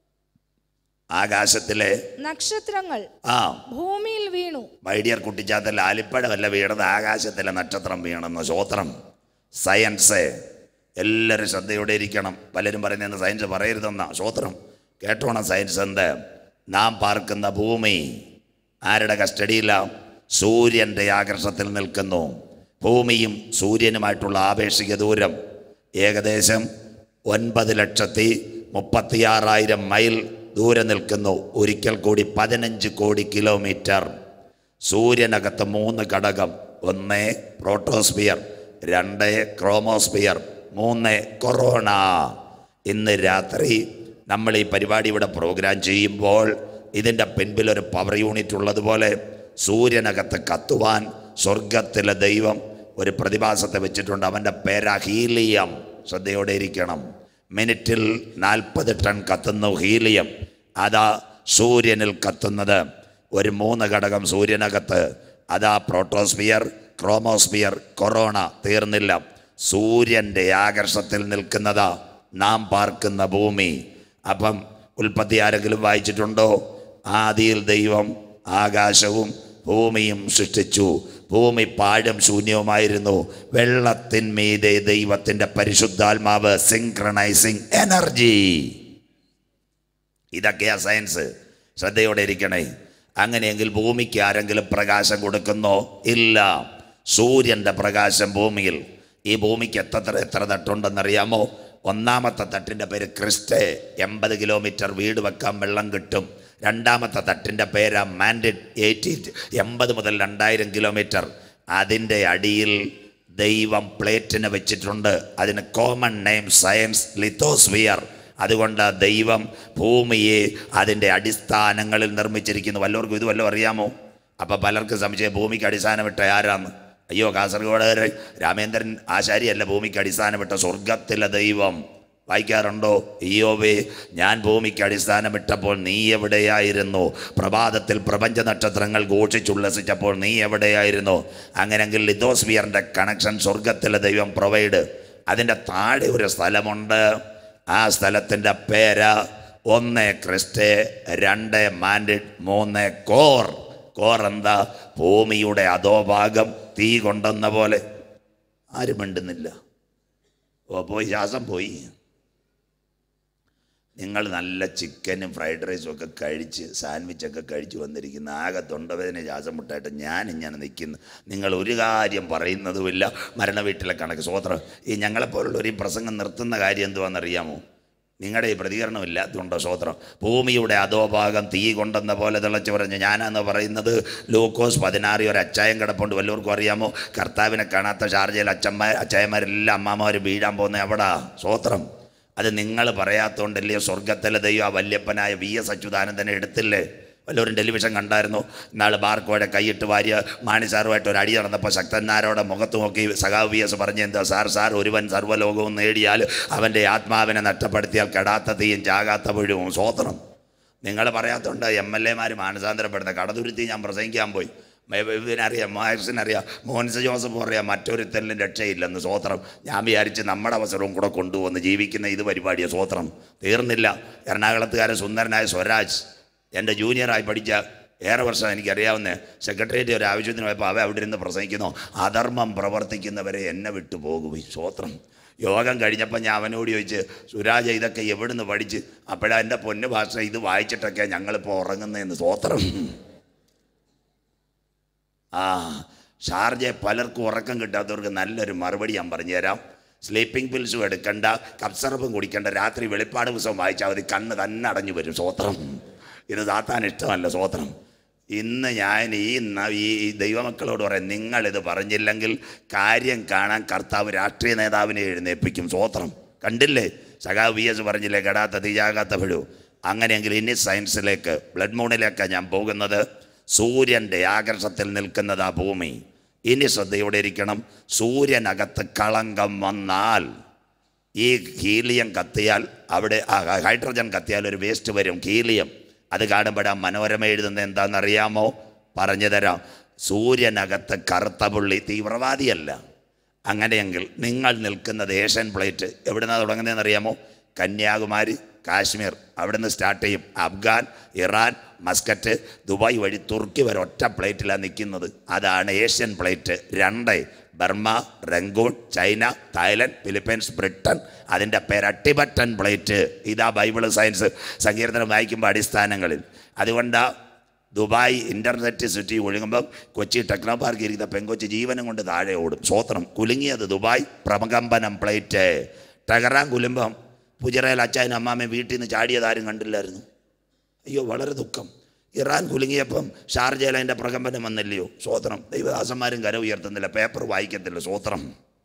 ആകാശത്തിലെ നക്ഷത്രങ്ങൾ ആ ഭൂമിയിൽ വീണു മൈഡിയർ കുട്ടിച്ചാത്തൽ ആലിപ്പഴമല്ല വീണത് ആകാശത്തിലെ നക്ഷത്രം വീണെന്ന് സ്വോത്രം സയൻസ് എല്ലാവരും ശ്രദ്ധയോടെ ഇരിക്കണം പലരും പറയുന്നത് സയൻസ് പറയരുതെന്നാ സ്വോത്രം കേട്ടോണം സയൻസ് എന്ത് നാം പാർക്കുന്ന ഭൂമി ആരുടെ കസ്റ്റഡിയില്ല സൂര്യൻ്റെ ആകർഷത്തിൽ നിൽക്കുന്നു ഭൂമിയും സൂര്യനുമായിട്ടുള്ള ആപേക്ഷിക ദൂരം ഏകദേശം ഒൻപത് ലക്ഷത്തി മുപ്പത്തിയാറായിരം മൈൽ ദൂരെ നിൽക്കുന്നു ഒരിക്കൽ കൂടി പതിനഞ്ച് കോടി കിലോമീറ്റർ സൂര്യനകത്ത് മൂന്ന് ഘടകം ഒന്ന് പ്രോട്ടോസ്ഫിയർ രണ്ട് ക്രോമോസ്ഫിയർ മൂന്ന് കൊറോണ ഇന്ന് രാത്രി നമ്മൾ ഈ പരിപാടി ഇവിടെ പ്രോഗ്രാം ചെയ്യുമ്പോൾ ഇതിൻ്റെ പിൻപിൽ ഒരു പവർ യൂണിറ്റ് ഉള്ളതുപോലെ സൂര്യനകത്ത് കത്തുവാൻ സ്വർഗത്തിലെ ദൈവം ഒരു പ്രതിഭാസത്തെ വെച്ചിട്ടുണ്ട് അവൻ്റെ പേരാ ഹീലിയം ശ്രദ്ധയോടെ ഇരിക്കണം മിനിറ്റിൽ നാൽപ്പത് ടൺ കത്തുന്നു ഹീലിയം അതാ സൂര്യനിൽ കത്തുന്നത് ഒരു മൂന്ന് ഘടകം സൂര്യനകത്ത് അതാ പ്രോട്ടോസ്ഫിയർ ക്രോമോസ്ഫിയർ കൊറോണ തീർന്നില്ല സൂര്യൻ്റെ ആകർഷത്തിൽ നിൽക്കുന്നതാ നാം പാർക്കുന്ന ഭൂമി അപ്പം ഉൽപ്പത്തി ആരെങ്കിലും വായിച്ചിട്ടുണ്ടോ ആദിയിൽ ദൈവം ആകാശവും ഭൂമിയും സൃഷ്ടിച്ചു ഭൂമി പാഴും ശൂന്യവുമായിരുന്നു വെള്ളത്തിന്മീതെ ദൈവത്തിൻ്റെ പരിശുദ്ധാത്മാവ് സിങ്ക്രണൈസിങ് എനർജി ഇതൊക്കെയാ സയൻസ് ശ്രദ്ധയോടെ ഇരിക്കണേ അങ്ങനെയെങ്കിൽ ഭൂമിക്ക് ആരെങ്കിലും പ്രകാശം കൊടുക്കുന്നോ ഇല്ല സൂര്യൻ്റെ പ്രകാശം ഭൂമിയിൽ ഈ ഭൂമിക്ക് എത്ര എത്ര തട്ടുണ്ടെന്നറിയാമോ ഒന്നാമത്തെ തട്ടിൻ്റെ പേര് ക്രിസ്റ്റ് എൺപത് കിലോമീറ്റർ വീട് വെക്കാൻ വെള്ളം കിട്ടും രണ്ടാമത്തെ തട്ടിൻ്റെ പേര് മാൻഡിറ്റ് എയ്റ്റി എൺപത് മുതൽ രണ്ടായിരം കിലോമീറ്റർ അതിൻ്റെ അടിയിൽ ദൈവം പ്ലേറ്റിന് വെച്ചിട്ടുണ്ട് അതിന് കോമൺ നെയിം സയൻസ് ലിത്തോസ്ഫിയർ അതുകൊണ്ട് ദൈവം ഭൂമിയെ അതിൻ്റെ അടിസ്ഥാനങ്ങളിൽ നിർമ്മിച്ചിരിക്കുന്നു വല്ലവർക്കും ഇത് വല്ലതും അറിയാമോ അപ്പം പലർക്കും സംശയം ഭൂമിക്ക് അടിസ്ഥാനമിട്ട ആരാന്ന് അയ്യോ കാസർഗോഡ് രാമേന്ദ്രൻ ആശാരിയല്ല ഭൂമിക്ക് അടിസ്ഥാനമിട്ട സ്വർഗത്തിലെ ദൈവം വായിക്കാറുണ്ടോ അയ്യോവേ ഞാൻ ഭൂമിക്ക് അടിസ്ഥാനമിട്ടപ്പോൾ നീ എവിടെയായിരുന്നു പ്രഭാതത്തിൽ പ്രപഞ്ച നക്ഷത്രങ്ങൾ ഘോഷിച്ചുല്ലസിച്ചപ്പോൾ നീ എവിടെയായിരുന്നു അങ്ങനെങ്കിൽ ലിതോസ്ഫിയറിൻ്റെ കണക്ഷൻ സ്വർഗത്തിലെ ദൈവം പ്രൊവൈഡ് അതിൻ്റെ താഴെ ഒരു സ്ഥലമുണ്ട് ആ സ്ഥലത്തിൻ്റെ പേര് ഒന്ന് ക്രിസ്റ്റ് രണ്ട് മാൻഡിഡ് മൂന്ന് കോർ കോർ എന്താ ഭൂമിയുടെ അധോഭാഗം തീ കൊണ്ടെന്ന പോലെ ആരും മിണ്ടുന്നില്ല ഓ പോയി ശ്വാസം പോയി നിങ്ങൾ നല്ല ചിക്കനും ഫ്രൈഡ് റൈസും ഒക്കെ കഴിച്ച് സാൻഡ്വിച്ചൊക്കെ കഴിച്ച് വന്നിരിക്കുന്ന ആകെ തൊണ്ടവേദന ശ്വാസം മുട്ടായിട്ട് ഞാൻ ഇങ്ങനെ നിൽക്കുന്നു നിങ്ങൾ ഒരു കാര്യം പറയുന്നതുമില്ല മരണ വീട്ടിലെ കണക്ക് സ്വോത്രം ഈ ഞങ്ങളെപ്പോലുള്ളവർ ഈ പ്രസംഗം നിർത്തുന്ന കാര്യം എന്തുവാണെന്നറിയാമോ നിങ്ങളുടെ ഈ പ്രതികരണം ഇല്ലാത്തതുണ്ടോ സ്വോത്രം ഭൂമിയുടെ അധോഭാഗം തീ കൊണ്ടെന്ന പോലെ തിളച്ച് പറഞ്ഞ് ഞാനാന്ന് പറയുന്നത് ലൂക്കോസ് പതിനാറ് ഒരു അച്ചായം കിടപ്പുണ്ട് വല്ലവർക്കും അറിയാമോ കർത്താവിനെ കാണാത്ത ഷാർജയിൽ അച്ഛന്മാർ അച്ചായന്മാരെല്ലാം അമ്മമാർ വീഴാൻ പോകുന്ന എവിടാ സ്വോത്രം അത് നിങ്ങൾ പറയാത്തോണ്ടല്ലേ സ്വർഗത്തിലെ ദൈവം ആ വല്യപ്പനായ വി എസ് അച്യുതാനന്ദനെ എടുത്തില്ലേ വല്ലവരും ടെലിവിഷൻ കണ്ടായിരുന്നു ഇന്നാൾ ബാർക്കോടെ കൈയിട്ട് വാരിയ മാണിസാറുമായിട്ട് ഒരു അടി നടന്നപ്പോൾ ശക്തന്മാരോടെ മുഖത്ത് നോക്കി സഖാവ് വി എസ് പറഞ്ഞ എന്താ സാർ സാർ ഒരുവൻ സർവ്വലോകവും നേടിയാൽ അവൻ്റെ ആത്മാവിനെ നഷ്ടപ്പെടുത്തിയാൽ കെടാത്ത തീയും ചാകാത്ത പുഴുവും സ്വോത്രം നിങ്ങൾ പറയാത്തോണ്ട് എം എൽ എമാർ മാനസാന്തരപ്പെടുന്ന കടതുരുത്തി ഞാൻ പ്രസംഗിക്കാൻ പോയി മേ- ഇവനറിയാം മാക്സിനറിയാം മോൻസ് ജോസഫ് അറിയാം മറ്റൊരുത്തലിനും രക്ഷയില്ലെന്ന് സ്വോത്രം ഞാൻ വിചാരിച്ച് നമ്മുടെ അവസരവും കൂടെ കൊണ്ടുവന്ന് ജീവിക്കുന്ന ഇത് പരിപാടിയാണ് സ്വോത്രം തീർന്നില്ല എറണാകുളത്തുകാരൻ സുന്ദരനായ സ്വരാജ് എൻ്റെ ജൂനിയറായി പഠിച്ച ഏറെ വർഷം എനിക്കറിയാവുന്ന സെക്രട്ടേറിയറ്റ് ഒരു ആവശ്യത്തിന് പോയപ്പോൾ അവ അവിടെ ഇരുന്ന് പ്രസംഗിക്കുന്നു അധർമ്മം പ്രവർത്തിക്കുന്നവരെ എന്നെ വിട്ടു പോകും ഈ സ്വോത്രം യോഗം കഴിഞ്ഞപ്പോൾ ഞാൻ അവനോട് ചോദിച്ച് സുരാജ് ഇതൊക്കെ എവിടുന്ന് പഠിച്ച് അപ്പോഴാ എൻ്റെ പൊന്നു ഭാഷ ഇത് വായിച്ചിട്ടൊക്കെ ഞങ്ങളിപ്പോൾ ഉറങ്ങുന്നതെന്ന് സ്വോത്രം ആ ഷാർജയെ പലർക്കും ഉറക്കം കിട്ടാത്തവർക്ക് നല്ലൊരു മറുപടി ഞാൻ പറഞ്ഞുതരാം സ്ലീപ്പിംഗ് പിൽസും എടുക്കണ്ട കപ്സറപ്പും കുടിക്കണ്ട രാത്രി വെളിപ്പാട് പുസ്തകം വായിച്ചാൽ മതി കണ്ണ് തന്നെ അടഞ്ഞു വരും സ്വോത്രം ഇത് താത്താൻ ഇഷ്ടമല്ല സ്വോത്രം ഇന്ന് ഞാൻ ഈ ന- ഈ ഈ ദൈവമക്കളോട് പറയാം നിങ്ങളിത് പറഞ്ഞില്ലെങ്കിൽ കാര്യം കാണാൻ കർത്താവ് രാഷ്ട്രീയ നേതാവിനെ എഴുന്നേൽപ്പിക്കും സ്വോത്രം കണ്ടില്ലേ സഖാവ് വി എസ് പറഞ്ഞില്ലേ കെടാത്ത തീയാകാത്ത പിഴു അങ്ങനെയെങ്കിൽ ഇനി സയൻസിലേക്ക് ബ്ലഡ് മൂണിലേക്ക് ഞാൻ പോകുന്നത് സൂര്യൻ്റെ ആകർഷത്തിൽ നിൽക്കുന്നത് ആ ഭൂമി ഇനി ശ്രദ്ധയോടെ ഇരിക്കണം സൂര്യനകത്ത് കളങ്കം വന്നാൽ ഈ ഹീലിയം കത്തിയാൽ അവിടെ ആ, ഹൈഡ്രജൻ കത്തിയാൽ ഒരു വേസ്റ്റ് വരും ഹീലിയം അത് കാണുമ്പോൾ ആ മനോരമ എഴുതുന്നത് എന്താണെന്നറിയാമോ പറഞ്ഞു തരാം സൂര്യനകത്ത് കറുത്ത പുള്ളി തീവ്രവാദിയല്ല അങ്ങനെയെങ്കിൽ നിങ്ങൾ നിൽക്കുന്നത് ഏഷ്യൻ പ്ലേറ്റ് എവിടുന്നാണ് തുടങ്ങുന്നതെന്ന് അറിയാമോ കന്യാകുമാരി കാശ്മീർ അവിടുന്ന് സ്റ്റാർട്ട് ചെയ്യും അഫ്ഗാൻ ഇറാൻ മസ്കറ്റ് ദുബായ് വഴി തുർക്കി വരെ ഒറ്റ പ്ലേറ്റിലാണ് നിൽക്കുന്നത് അതാണ് ഏഷ്യൻ പ്ലേറ്റ് രണ്ട് Burma Rangoon China Thailand Philippines Britain അതിൻ്റെ പേര് ടിബറ്റൻ പ്ലേറ്റ് ഇതാ ബൈബിൾ സയൻസ് സങ്കീർത്തനം വായിക്കുമ്പോൾ അടിസ്ഥാനങ്ങളിൽ അതുകൊണ്ടാണ് ദുബായ് ഇൻ്റർനെറ്റ് സിറ്റി ഒഴുകുമ്പം കൊച്ചി ടെക്നോ പാർക്ക് ഇരിക്കുന്ന പെങ്കൊച്ചി ജീവനും കൊണ്ട് താഴെ ഓടും സ്വോത്രം കുലുങ്ങിയത് ദുബായ് പ്രകമ്പനം പ്ലേറ്റ് ടെഹറാൻ കുലുമ്പം പുജറയിൽ അച്ചായനും അമ്മാമ്മയും വീട്ടിൽ നിന്ന് ചാടിയതാരും കണ്ടില്ലായിരുന്നു അയ്യോ വളരെ ദുഃഖം ഇറാൻ കുലുങ്ങിയപ്പം ഷാർജയിൽ അതിൻ്റെ പ്രകമ്പനം വന്നില്ലയോ സ്വോത്രം ദൈവദാസന്മാരും കര ഉയർത്തുന്നില്ല പേപ്പർ വായിക്കത്തില്ല സ്വോത്രം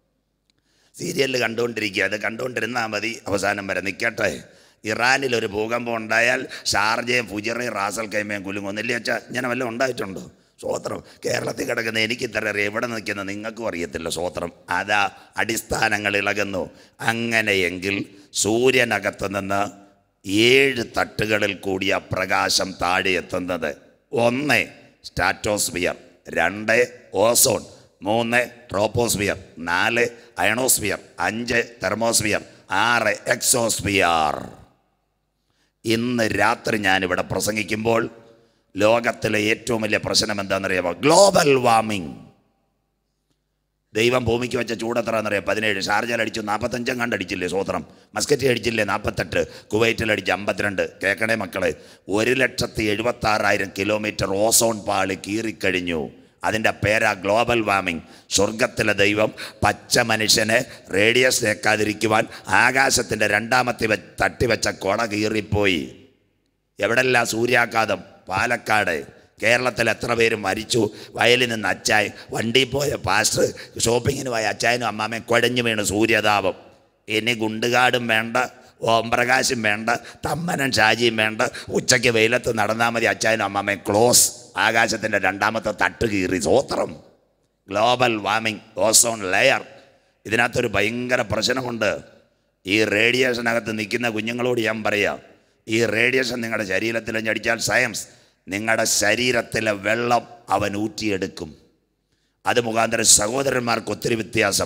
സീരിയലിൽ കണ്ടുകൊണ്ടിരിക്കുക അത് കണ്ടുകൊണ്ടിരുന്നാൽ മതി അവസാനം വരെ നിൽക്കട്ടെ ഇറാനിൽ ഒരു ഭൂകമ്പം ഉണ്ടായാൽ ഷാർജയും ഫുജിറയും റാസൽ കൈമയും കുലുങ്ങുന്നില്ലേ അച്ഛാ ഇങ്ങനെ വല്ലതും ഉണ്ടായിട്ടുണ്ടോ സ്വോത്രം കേരളത്തിൽ കിടക്കുന്ന എനിക്ക് ഇത്ര അറിയാം എവിടെ നിൽക്കുന്ന നിങ്ങൾക്കും അറിയത്തില്ല സ്വോത്രം അതാ അടിസ്ഥാനങ്ങൾ ഇളകുന്നു അങ്ങനെയെങ്കിൽ സൂര്യനകത്ത് നിന്ന് ഏഴ് തട്ടുകളിൽ കൂടിയ പ്രകാശം താഴെ എത്തുന്നത് ഒന്ന് സ്റ്റാറ്റോസ്ഫിയർ രണ്ട് ഓസോൺ മൂന്ന് ട്രോപ്പോസ്ഫിയർ നാല് അയണോസ്ഫിയർ അഞ്ച് തെർമോസ്ഫിയർ ആറ് എക്സോസ്ഫിയർ ഇന്ന് രാത്രി ഞാനിവിടെ പ്രസംഗിക്കുമ്പോൾ ലോകത്തിലെ ഏറ്റവും വലിയ പ്രശ്നം എന്താണെന്നറിയാമോ ഗ്ലോബൽ വാർമിംഗ് ദൈവം ഭൂമിക്ക് വെച്ച ചൂടെത്രയെന്നറിയാം പതിനേഴ് ഷാർജയിൽ അടിച്ചു നാൽപ്പത്തഞ്ചും കണ്ടടിച്ചില്ലേ സ്വോത്രം മസ്കറ്റ് അടിച്ചില്ലേ നാൽപ്പത്തെട്ട് കുവൈറ്റിൽ അടിച്ച് അമ്പത്തിരണ്ട് കേൾക്കണേ മക്കളെ ഒരു ലക്ഷത്തി എഴുപത്തി ആറായിരം കിലോമീറ്റർ ഓസോൺ പാളി കീറിക്കഴിഞ്ഞു അതിൻ്റെ പേരാ ഗ്ലോബൽ വാർമിംഗ് സ്വർഗത്തിലെ ദൈവം പച്ച മനുഷ്യനെ റേഡിയസ് ഏക്കാതിരിക്കുവാൻ ആകാശത്തിൻ്റെ രണ്ടാമത്തെ വെ- തട്ടിവെച്ച കൊട കീറിപ്പോയി എവിടെല്ലാം സൂര്യാഘാതം പാലക്കാട് കേരളത്തിൽ എത്ര പേര് മരിച്ചു വയലിൽ നിന്ന് അച്ചായൻ വണ്ടി പോയ പാസ്റ്റർ ഷോപ്പിങ്ങിന് പോയ അച്ചായനും അമ്മാമ്മയും കുഴഞ്ഞു വീണ് സൂര്യതാപം ഇനി ഗുണ്ടുകാടും വേണ്ട ഓംപ്രകാശും വേണ്ട തമ്മനും ഷാജിയും വേണ്ട ഉച്ചയ്ക്ക് വെയിലത്ത് നടന്നാൽ മതി അച്ചായനും അമ്മാമ്മയും ക്ലോസ് ആകാശത്തിൻ്റെ രണ്ടാമത്തെ തട്ട് കീറി സ്വോത്രം ഗ്ലോബൽ വാർമിംഗ് ഓസോൺ ലെയർ ഇതിനകത്തൊരു ഭയങ്കര പ്രശ്നമുണ്ട് ഈ റേഡിയേഷനകത്ത് നിൽക്കുന്ന കുഞ്ഞുങ്ങളോട് ഞാൻ പറയാം ഈ റേഡിയേഷൻ നിങ്ങളുടെ ശരീരത്തിൽ ഞടിച്ചാൽ സയൻസ് നിങ്ങളുടെ ശരീരത്തിലെ വെള്ളം അവൻ ഊറ്റിയെടുക്കും അത് മുഖാന്തരം സഹോദരന്മാർക്ക് ഒത്തിരി വ്യത്യാസം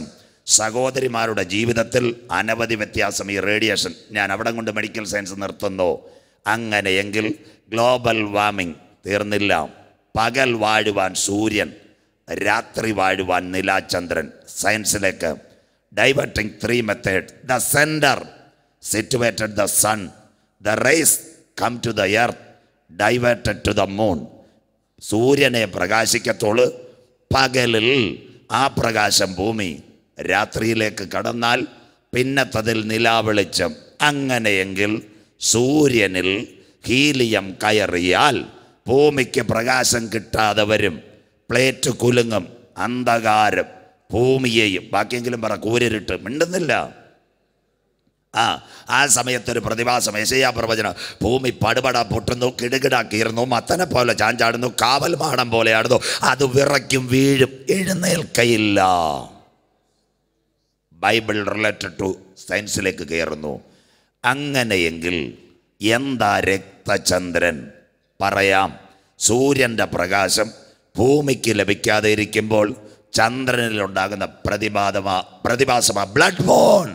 സഹോദരിമാരുടെ ജീവിതത്തിൽ അനവധി വ്യത്യാസം ഈ റേഡിയേഷൻ ഞാൻ അവിടെ കൊണ്ട് മെഡിക്കൽ സയൻസ് നിർത്തുന്നു അങ്ങനെയെങ്കിൽ ഗ്ലോബൽ വാർമിംഗ് തീർന്നില്ല പകൽ വാഴുവാൻ സൂര്യൻ രാത്രി വാഴുവാൻ നിലാചന്ദ്രൻ സയൻസിലേക്ക് diverting three method the centre situated the sun the rays come to the earth diverted to the moon സൂര്യനെ പ്രകാശിക്കത്തുള്ളൂ പകലിൽ ആ പ്രകാശം ഭൂമി രാത്രിയിലേക്ക് കടന്നാൽ പിന്നത്തതിൽ നിലാവെളിച്ചം അങ്ങനെയെങ്കിൽ സൂര്യനിൽ ഹീലിയം കയറിയാൽ ഭൂമിക്ക് പ്രകാശം കിട്ടാതെ വരും പ്ലേറ്റ് കുലുങ്ങും അന്ധകാരം ഭൂമിയെയും ബാക്കിയെങ്കിലും പറ കൂരിരുട്ട് മിണ്ടുന്നില്ല ആ ആ സമയത്തൊരു പ്രതിഭാസം യശയാ പ്രവചനം ഭൂമി പടുപട പൊട്ടുന്നു കിടുകിട കീറുന്നു മത്തനെ പോലെ ചാഞ്ചാടുന്നു കാവൽ മാടം പോലെ ആടുന്നു അത് വിറയ്ക്കും വീഴും എഴുന്നേൽക്കയില്ല ബൈബിൾ റിലേറ്റഡ് ടു സയൻസിലേക്ക് കയറുന്നു അങ്ങനെയെങ്കിൽ എന്താ രക്തചന്ദ്രൻ പറയാം സൂര്യൻ്റെ പ്രകാശം ഭൂമിക്ക് ലഭിക്കാതെ ഇരിക്കുമ്പോൾ ചന്ദ്രനിലുണ്ടാകുന്ന പ്രതിപാദമാ പ്രതിഭാസമാ ബ്ലഡ് മോൺ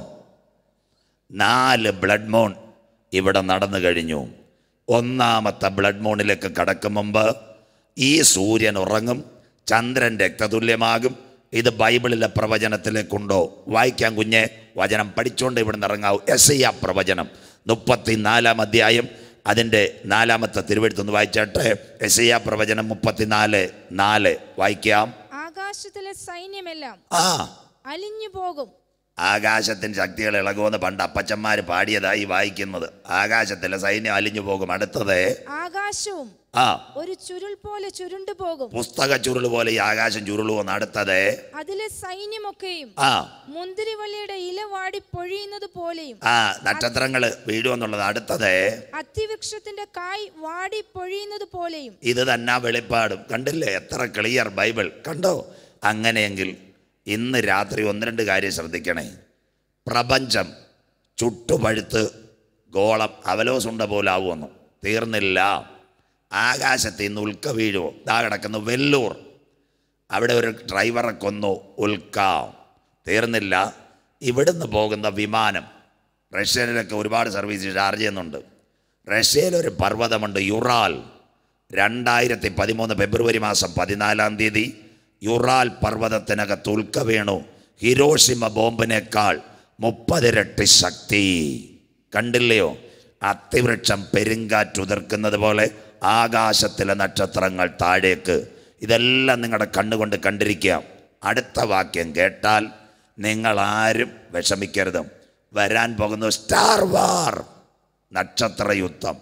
നാല് ബ്ലഡ് മൂൺ ഇവിടെ നടന്നു കഴിഞ്ഞു ഒന്നാമത്തെ ബ്ലഡ് മൂണിലേക്ക് കടക്കും മുമ്പ് ഈ സൂര്യൻ ഉറങ്ങും ചന്ദ്രൻ രക്തതുല്യമാകും ഇത് ബൈബിളിലെ പ്രവചനത്തിലേക്കുണ്ടോ വായിക്കാൻ കുഞ്ഞെ വചനം പഠിച്ചുകൊണ്ട് ഇവിടെ നിന്ന് ഇറങ്ങാവൂ എസ് ഐ പ്രവചനം മുപ്പത്തിനാലാം അധ്യായം അതിൻ്റെ നാലാമത്തെ തിരുവെടുത്തൊന്ന് വായിച്ചാട്ടെ എസ് ഐ പ്രവചനം മുപ്പത്തിനാല് നാല് വായിക്കാം ആകാശത്തിലെ സൈന്യമെല്ലാം ആ അലിഞ്ഞു പോകും ആകാശത്തിൻ്റെ ശക്തികൾ ഇളകുമെന്ന് പണ്ട് അപ്പച്ചന്മാർ പാടിയതായി വായിക്കുന്നത് ആകാശത്തിലെ സൈന്യം അലിഞ്ഞു പോകും അടുത്തത് ആകാശവും ആ ഒരു ചുരുൾ പോലെ ചുരുണ്ടു പോകും പുസ്തക ചുരുൾ പോലെ ഈ ആകാശം ചുരുളുവെന്ന് അടുത്തത് അതിലെ സൈന്യമൊക്കെയും ആ മുന്തിരിവള്ളിയുടെ ഇല വാടി പൊഴിയുന്നത് പോലെയും ആ നക്ഷത്രങ്ങൾ വീഴുമെന്നുള്ളത് അടുത്തത് അത്തിവൃക്ഷത്തിന്റെ കായ് വാടി പൊഴിയുന്നത് പോലെയും ഇത് തന്നെ വെളിപ്പാടും കണ്ടില്ലേ എത്ര ക്ലിയർ ബൈബിൾ കണ്ടോ അങ്ങനെയെങ്കിൽ ഇന്ന് രാത്രി ഒന്ന് രണ്ട് കാര്യം ശ്രദ്ധിക്കണേ പ്രപഞ്ചം ചുട്ടുപഴുത്ത് ഗോളം അവലോസുണ്ട പോലാവുമെന്നു തീർന്നില്ല ആകാശത്തിൽ നിന്ന് ഉൽക്ക വീഴുമോ ദാ കിടക്കുന്നു വെല്ലൂർ അവിടെ ഒരു ഡ്രൈവറെ കൊന്നു ഉൽക്ക തീർന്നില്ല ഇവിടുന്ന് പോകുന്ന വിമാനം റഷ്യയിലൊക്കെ ഒരുപാട് സർവീസ് ചാർജ് ചെയ്യുന്നുണ്ട് റഷ്യയിലൊരു പർവ്വതമുണ്ട് യുറാൽ രണ്ടായിരത്തി പതിമൂന്ന് ഫെബ്രുവരി മാസം പതിനാലാം തീയതി യുറാൽ പർവ്വതത്തിനകത്ത് ഉൽക്ക വീണു ഹിരോഷിമ ബോംബിനേക്കാൾ മുപ്പതിരട്ടി ശക്തി കണ്ടില്ലയോ അത്തിവൃക്ഷം പെരുങ്കാറ്റുതിർക്കുന്നത് പോലെ ആകാശത്തിലെ നക്ഷത്രങ്ങൾ താഴേക്ക് ഇതെല്ലാം നിങ്ങളുടെ കണ്ണുകൊണ്ട് കണ്ടിരിക്കുക അടുത്ത വാക്യം കേട്ടാൽ നിങ്ങൾ ആരും വിഷമിക്കരുത് വരാൻ പോകുന്നു സ്റ്റാർ വാർ നക്ഷത്രയുദ്ധം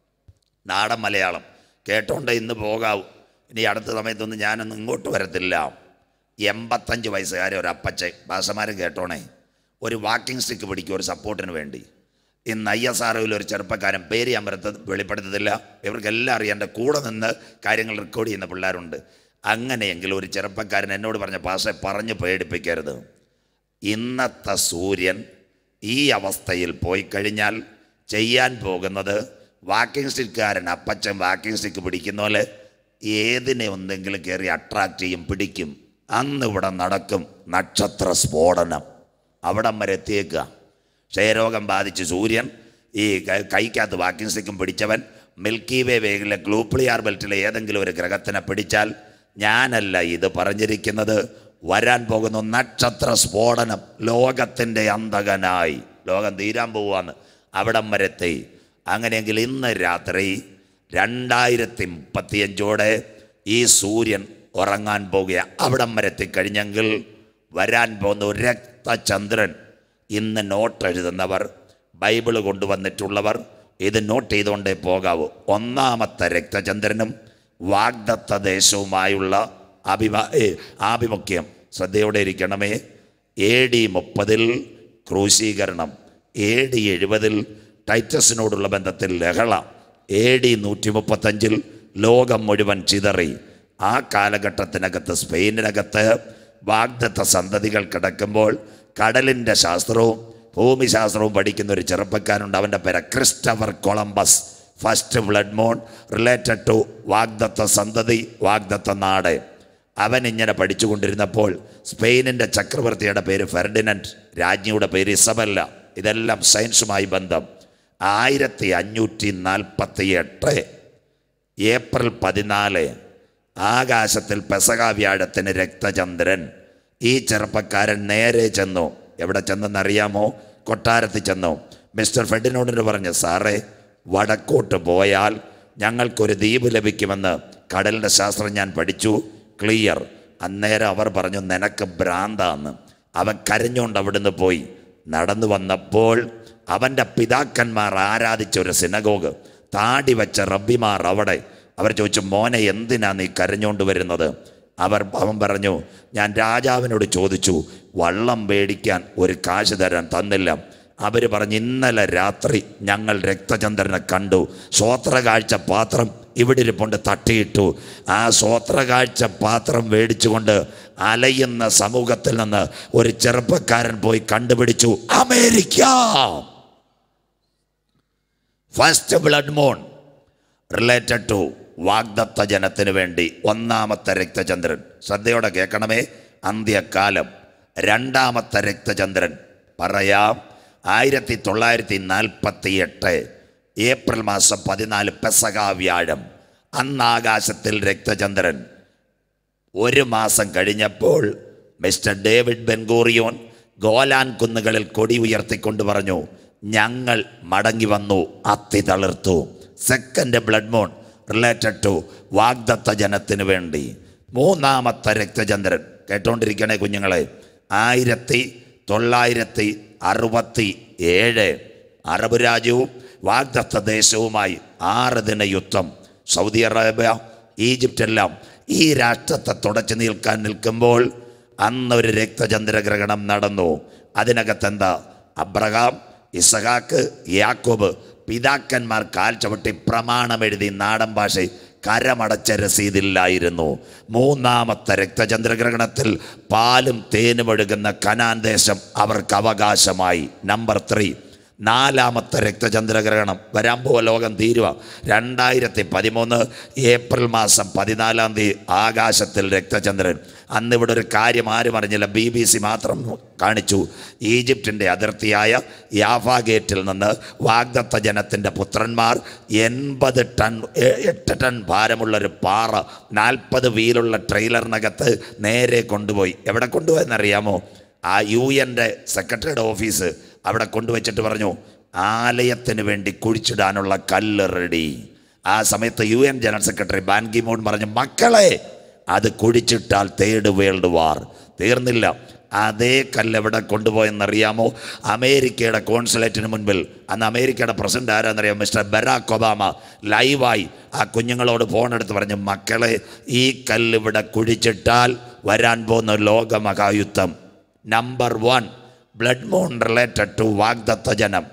നാടൻ മലയാളം കേട്ടോണ്ട് ഇന്ന് പോകാവൂ ഇനി അടുത്ത സമയത്തൊന്നും ഞാനൊന്നും ഇങ്ങോട്ട് വരത്തില്ല എൺപത്തഞ്ച് വയസ്സുകാരെ ഒരു അപ്പച്ചൻ ഭാഷമാരും കേട്ടോണേ ഒരു വാക്കിംഗ് സ്റ്റിക്ക് പിടിക്കും ഒരു സപ്പോർട്ടിന് വേണ്ടി ഇന്ന് ഐ എസ് ആർ ഒരു ചെറുപ്പക്കാരൻ പേര് ഞാൻ വരത്ത വെളിപ്പെടുത്തത്തില്ല ഇവർക്കെല്ലാം അറിയാം എൻ്റെ കൂടെ നിന്ന് കാര്യങ്ങൾ റെക്കോർഡ് ചെയ്യുന്ന പിള്ളേരുണ്ട് അങ്ങനെയെങ്കിൽ ഒരു ചെറുപ്പക്കാരൻ എന്നോട് പറഞ്ഞ ഭാഷ പറഞ്ഞ് പേടിപ്പിക്കരുത് ഇന്നത്തെ സൂര്യൻ ഈ അവസ്ഥയിൽ പോയി കഴിഞ്ഞാൽ ചെയ്യാൻ പോകുന്നത് വാക്കിംഗ് സ്റ്റിക്കാരൻ അപ്പച്ചൻ വാക്കിംഗ് സ്റ്റിക്ക് പിടിക്കുന്ന പോലെ ഏതിനെ ഒന്നെങ്കിലും കയറി അട്രാക്റ്റ് ചെയ്യും പിടിക്കും അന്ന് ഇവിടെ നടക്കും നക്ഷത്ര സ്ഫോടനം അവിടം വരെ എത്തിയേക്കുക ക്ഷയരോഗം ബാധിച്ച് സൂര്യൻ ഈ ക- കൈക്കകത്ത് വാക്കിംഗ് സ്റ്റിക്കും പിടിച്ചവൻ മിൽക്കി വേ വേഗിലെ ഗ്ലൂപ്ലിയാർ ബെൽറ്റിലെ ഏതെങ്കിലും ഒരു ഗ്രഹത്തിനെ പിടിച്ചാൽ ഞാനല്ല ഇത് പറഞ്ഞിരിക്കുന്നത് വരാൻ പോകുന്ന നക്ഷത്ര സ്ഫോടനം ലോകത്തിൻ്റെ അന്തകനായി ലോകം തീരാൻ പോവാന്ന് അവിടം വരെ എത്തി അങ്ങനെയെങ്കിൽ ഇന്ന് രാത്രി രണ്ടായിരത്തി മുപ്പത്തിയഞ്ചോടെ ഈ സൂര്യൻ ഉറങ്ങാൻ പോകുക അവിടം വരെ എത്തിക്കഴിഞ്ഞെങ്കിൽ വരാൻ പോകുന്ന ഒരു രക്തചന്ദ്രൻ ഇന്ന് നോട്ട് എഴുതുന്നവർ ബൈബിള് കൊണ്ടുവന്നിട്ടുള്ളവർ ഇത് നോട്ട് ചെയ്തുകൊണ്ടേ പോകാവൂ ഒന്നാമത്തെ രക്തചന്ദ്രനും വാഗ്ദത്ത ദേശവുമായുള്ള അഭിമ ഏ, ആഭിമുഖ്യം ശ്രദ്ധയോടെ ഇരിക്കണമേ എ ഡി മുപ്പതിൽ ക്രൂശീകരണം എ ഡി എഴുപതിൽ ടൈറ്റസിനോടുള്ള ബന്ധത്തിൽ ലഹള എ ഡി നൂറ്റി മുപ്പത്തഞ്ചിൽ ലോകം മുഴുവൻ ചിതറി ആ കാലഘട്ടത്തിനകത്ത് സ്പെയിനിനകത്ത് വാഗ്ദത്ത സന്തതികൾ കിടക്കുമ്പോൾ കടലിൻ്റെ ശാസ്ത്രവും ഭൂമിശാസ്ത്രവും പഠിക്കുന്ന ഒരു ചെറുപ്പക്കാരുണ്ട് അവൻ്റെ പേര് Christopher Columbus first blood moon related to വാഗ്ദത്ത സന്തതി വാഗ്ദത്ത നാട് അവൻ ഇങ്ങനെ പഠിച്ചുകൊണ്ടിരുന്നപ്പോൾ സ്പെയിനിൻ്റെ ചക്രവർത്തിയുടെ പേര് ഫെർഡിനൻഡ് രാജ്ഞിയുടെ പേര് ഇസബല്ല ഇതെല്ലാം സയൻസുമായി ബന്ധം ആയിരത്തി അഞ്ഞൂറ്റി നാൽപ്പത്തി എട്ട് ഏപ്രിൽ പതിനാല് ആകാശത്തിൽ പെസക വ്യാഴത്തിന് രക്തചന്ദ്രൻ ഈ ചെറുപ്പക്കാരൻ നേരെ ചെന്നു എവിടെ ചെന്നെന്നറിയാമോ കൊട്ടാരത്തിൽ ചെന്നു മിസ്റ്റർ ഫെഡിനോടിന് പറഞ്ഞു സാറേ വടക്കോട്ട് പോയാൽ ഞങ്ങൾക്കൊരു ദ്വീപ് ലഭിക്കുമെന്ന് കടലിൻ്റെ ശാസ്ത്രം ഞാൻ പഠിച്ചു ക്ലിയർ അന്നേരം അവർ പറഞ്ഞു നിനക്ക് ഭ്രാന്താന്ന് അവൻ കരഞ്ഞുകൊണ്ട് അവിടുന്ന് പോയി നടന്നു വന്നപ്പോൾ അവൻ്റെ പിതാക്കന്മാർ ആരാധിച്ച ഒരു സിനഗോഗ് താടി വെച്ച റബ്ബിമാർ അവിടെ അവർ ചോദിച്ചു മോനെ എന്തിനാ നീ കരഞ്ഞുകൊണ്ട് വരുന്നത് അവർ അവൻ പറഞ്ഞു ഞാൻ രാജാവിനോട് ചോദിച്ചു വള്ളം മേടിക്കാൻ ഒരു കാശ് തരാൻ തന്നില്ല അവർ പറഞ്ഞു ഇന്നലെ രാത്രി ഞങ്ങൾ രക്തചന്ദ്രനെ കണ്ടു സ്വോത്രകാഴ്ച പാത്രം ഇവിടെ ഇരിപ്പുണ്ട് തട്ടിയിട്ടു ആ സ്വോത്രകാഴ്ച പാത്രം മേടിച്ചുകൊണ്ട് അലയുന്ന സമൂഹത്തിൽ നിന്ന് ഒരു ചെറുപ്പക്കാരൻ പോയി കണ്ടുപിടിച്ചു America first blood moon related to വാഗ്ദത്ത ജനത്തിന് വേണ്ടി ഒന്നാമത്തെ രക്തചന്ദ്രൻ ശ്രദ്ധയോടെ കേൾക്കണമേ അന്ത്യകാലം രണ്ടാമത്തെ രക്തചന്ദ്രൻ പറയാം ആയിരത്തി തൊള്ളായിരത്തി നാൽപ്പത്തി എട്ട് ഏപ്രിൽ മാസം പതിനാല് പെസക വ്യാഴം അന്ന് ആകാശത്തിൽ രക്തചന്ദ്രൻ ഒരു മാസം കഴിഞ്ഞപ്പോൾ മിസ്റ്റർ ഡേവിഡ് ബെൻഗൂറിയോൻ ഗോലാൻ കുന്നുകളിൽ കൊടി ഉയർത്തിക്കൊണ്ട് പറഞ്ഞു ഞങ്ങൾ മടങ്ങി വന്നു അത്തി തളിർത്തു second blood moon related to വാഗ്ദത്ത ജനത്തിന് വേണ്ടി മൂന്നാമത്തെ രക്തചന്ദ്രൻ കേട്ടോണ്ടിരിക്കണേ കുഞ്ഞുങ്ങളെ ആയിരത്തി തൊള്ളായിരത്തി അറുപത്തി ഏഴ് അറബ് രാജ്യവും വാഗ്ദത്ത ദേശവുമായി ആറ് ദിന യുദ്ധം സൗദി അറേബ്യ ഈജിപ്റ്റെല്ലാം ഈ രാഷ്ട്രത്തെ തുടച്ചു നിൽക്കാൻ നിൽക്കുമ്പോൾ അന്നൊരു രക്തചന്ദ്രഗ്രഹണം നടന്നു അതിനകത്തെന്താ അബ്രഹാം ഇസഹാക്ക് യാക്കോബ് പിതാക്കന്മാർ കാൽ ചവിട്ടി പ്രമാണം എഴുതി നാടൻ ഭാഷ കരമടച്ച രസീതില്ലായിരുന്നു മൂന്നാമത്തെ രക്തചന്ദ്രഗ്രഹണത്തിൽ പാലും തേനും ഒഴുകുന്ന കനാൻ ദേശം അവർക്ക് അവകാശമായി നമ്പർ ത്രീ നാലാമത്തെ രക്തചന്ദ്രഗ്രഹണം വരാൻ പോവ ലോകം തീരുവ രണ്ടായിരത്തി പതിമൂന്ന് ഏപ്രിൽ മാസം പതിനാലാം തീയതി ആകാശത്തിൽ രക്തചന്ദ്രൻ അന്ന് ഇവിടെ ഒരു കാര്യം ആരും അറിഞ്ഞില്ല ബി ബി സി മാത്രം കാണിച്ചു ഈജിപ്തിൻ്റെ അതിർത്തിയായ യാഫ ഗേറ്റിൽ നിന്ന് വാഗ്ദത്ത ജനത്തിൻ്റെ പുത്രന്മാർ എൺപത് ടൺ എ- എട്ട് ടൺ ഭാരമുള്ളൊരു പാറ നാൽപ്പത് വീലുള്ള ട്രെയിലറിനകത്ത് നേരെ കൊണ്ടുപോയി എവിടെ കൊണ്ടുപോയെന്നറിയാമോ ആ യു എൻ്റെ സെക്രട്ടറിയുടെ ഓഫീസ് അവിടെ കൊണ്ടുവച്ചിട്ട് പറഞ്ഞു ആലയത്തിന് വേണ്ടി കുഴിച്ചിടാനുള്ള കല്ല് റെഡി ആ സമയത്ത് U N general secretary Ban Ki moon പറഞ്ഞു മക്കളെ അത് കുഴിച്ചിട്ടാൽ തേർഡ് വേൾഡ് വാർ തീർന്നില്ല അതേ കല്ല് എവിടെ കൊണ്ടുപോയെന്നറിയാമോ അമേരിക്കയുടെ കോൺസുലേറ്റിന് മുൻപിൽ അന്ന് അമേരിക്കയുടെ പ്രസിഡന്റ് ആരാന്നറിയാമോ മിസ്റ്റർ ബരാക് ഒബാമ ലൈവായി ആ കുഞ്ഞുങ്ങളോട് ഫോൺ എടുത്ത് പറഞ്ഞു മക്കളെ ഈ കല്ല് ഇവിടെ കുഴിച്ചിട്ടാൽ വരാൻ പോകുന്ന ലോകമഹായുദ്ധം number one blood moon related to വാഗ്ദത്ത ജനം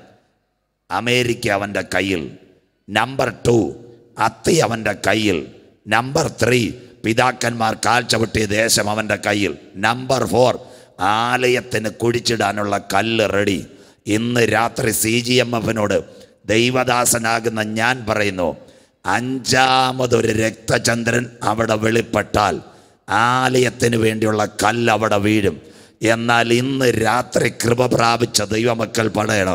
അമേരിക്ക അവൻ്റെ കയ്യിൽ നമ്പർ ടു അത്തി അവൻ്റെ കയ്യിൽ നമ്പർ ത്രീ പിതാക്കന്മാർ കാൽ ചവിട്ടിയ ദേശം അവൻ്റെ കയ്യിൽ നമ്പർ ഫോർ ആലയത്തിന് കുഴിച്ചിടാനുള്ള കല്ല് റെഡി ഇന്ന് രാത്രി സി ജി എം എഫിനോട് ദൈവദാസനാകുന്ന ഞാൻ പറയുന്നു അഞ്ചാമതൊരു രക്തചന്ദ്രൻ അവിടെ വെളിപ്പെട്ടാൽ ആലയത്തിന് വേണ്ടിയുള്ള കല്ല് അവിടെ വീഴും എന്നാൽ ഇന്ന് രാത്രി കൃപ പ്രാപിച്ച ദൈവമക്കൾ പറയണം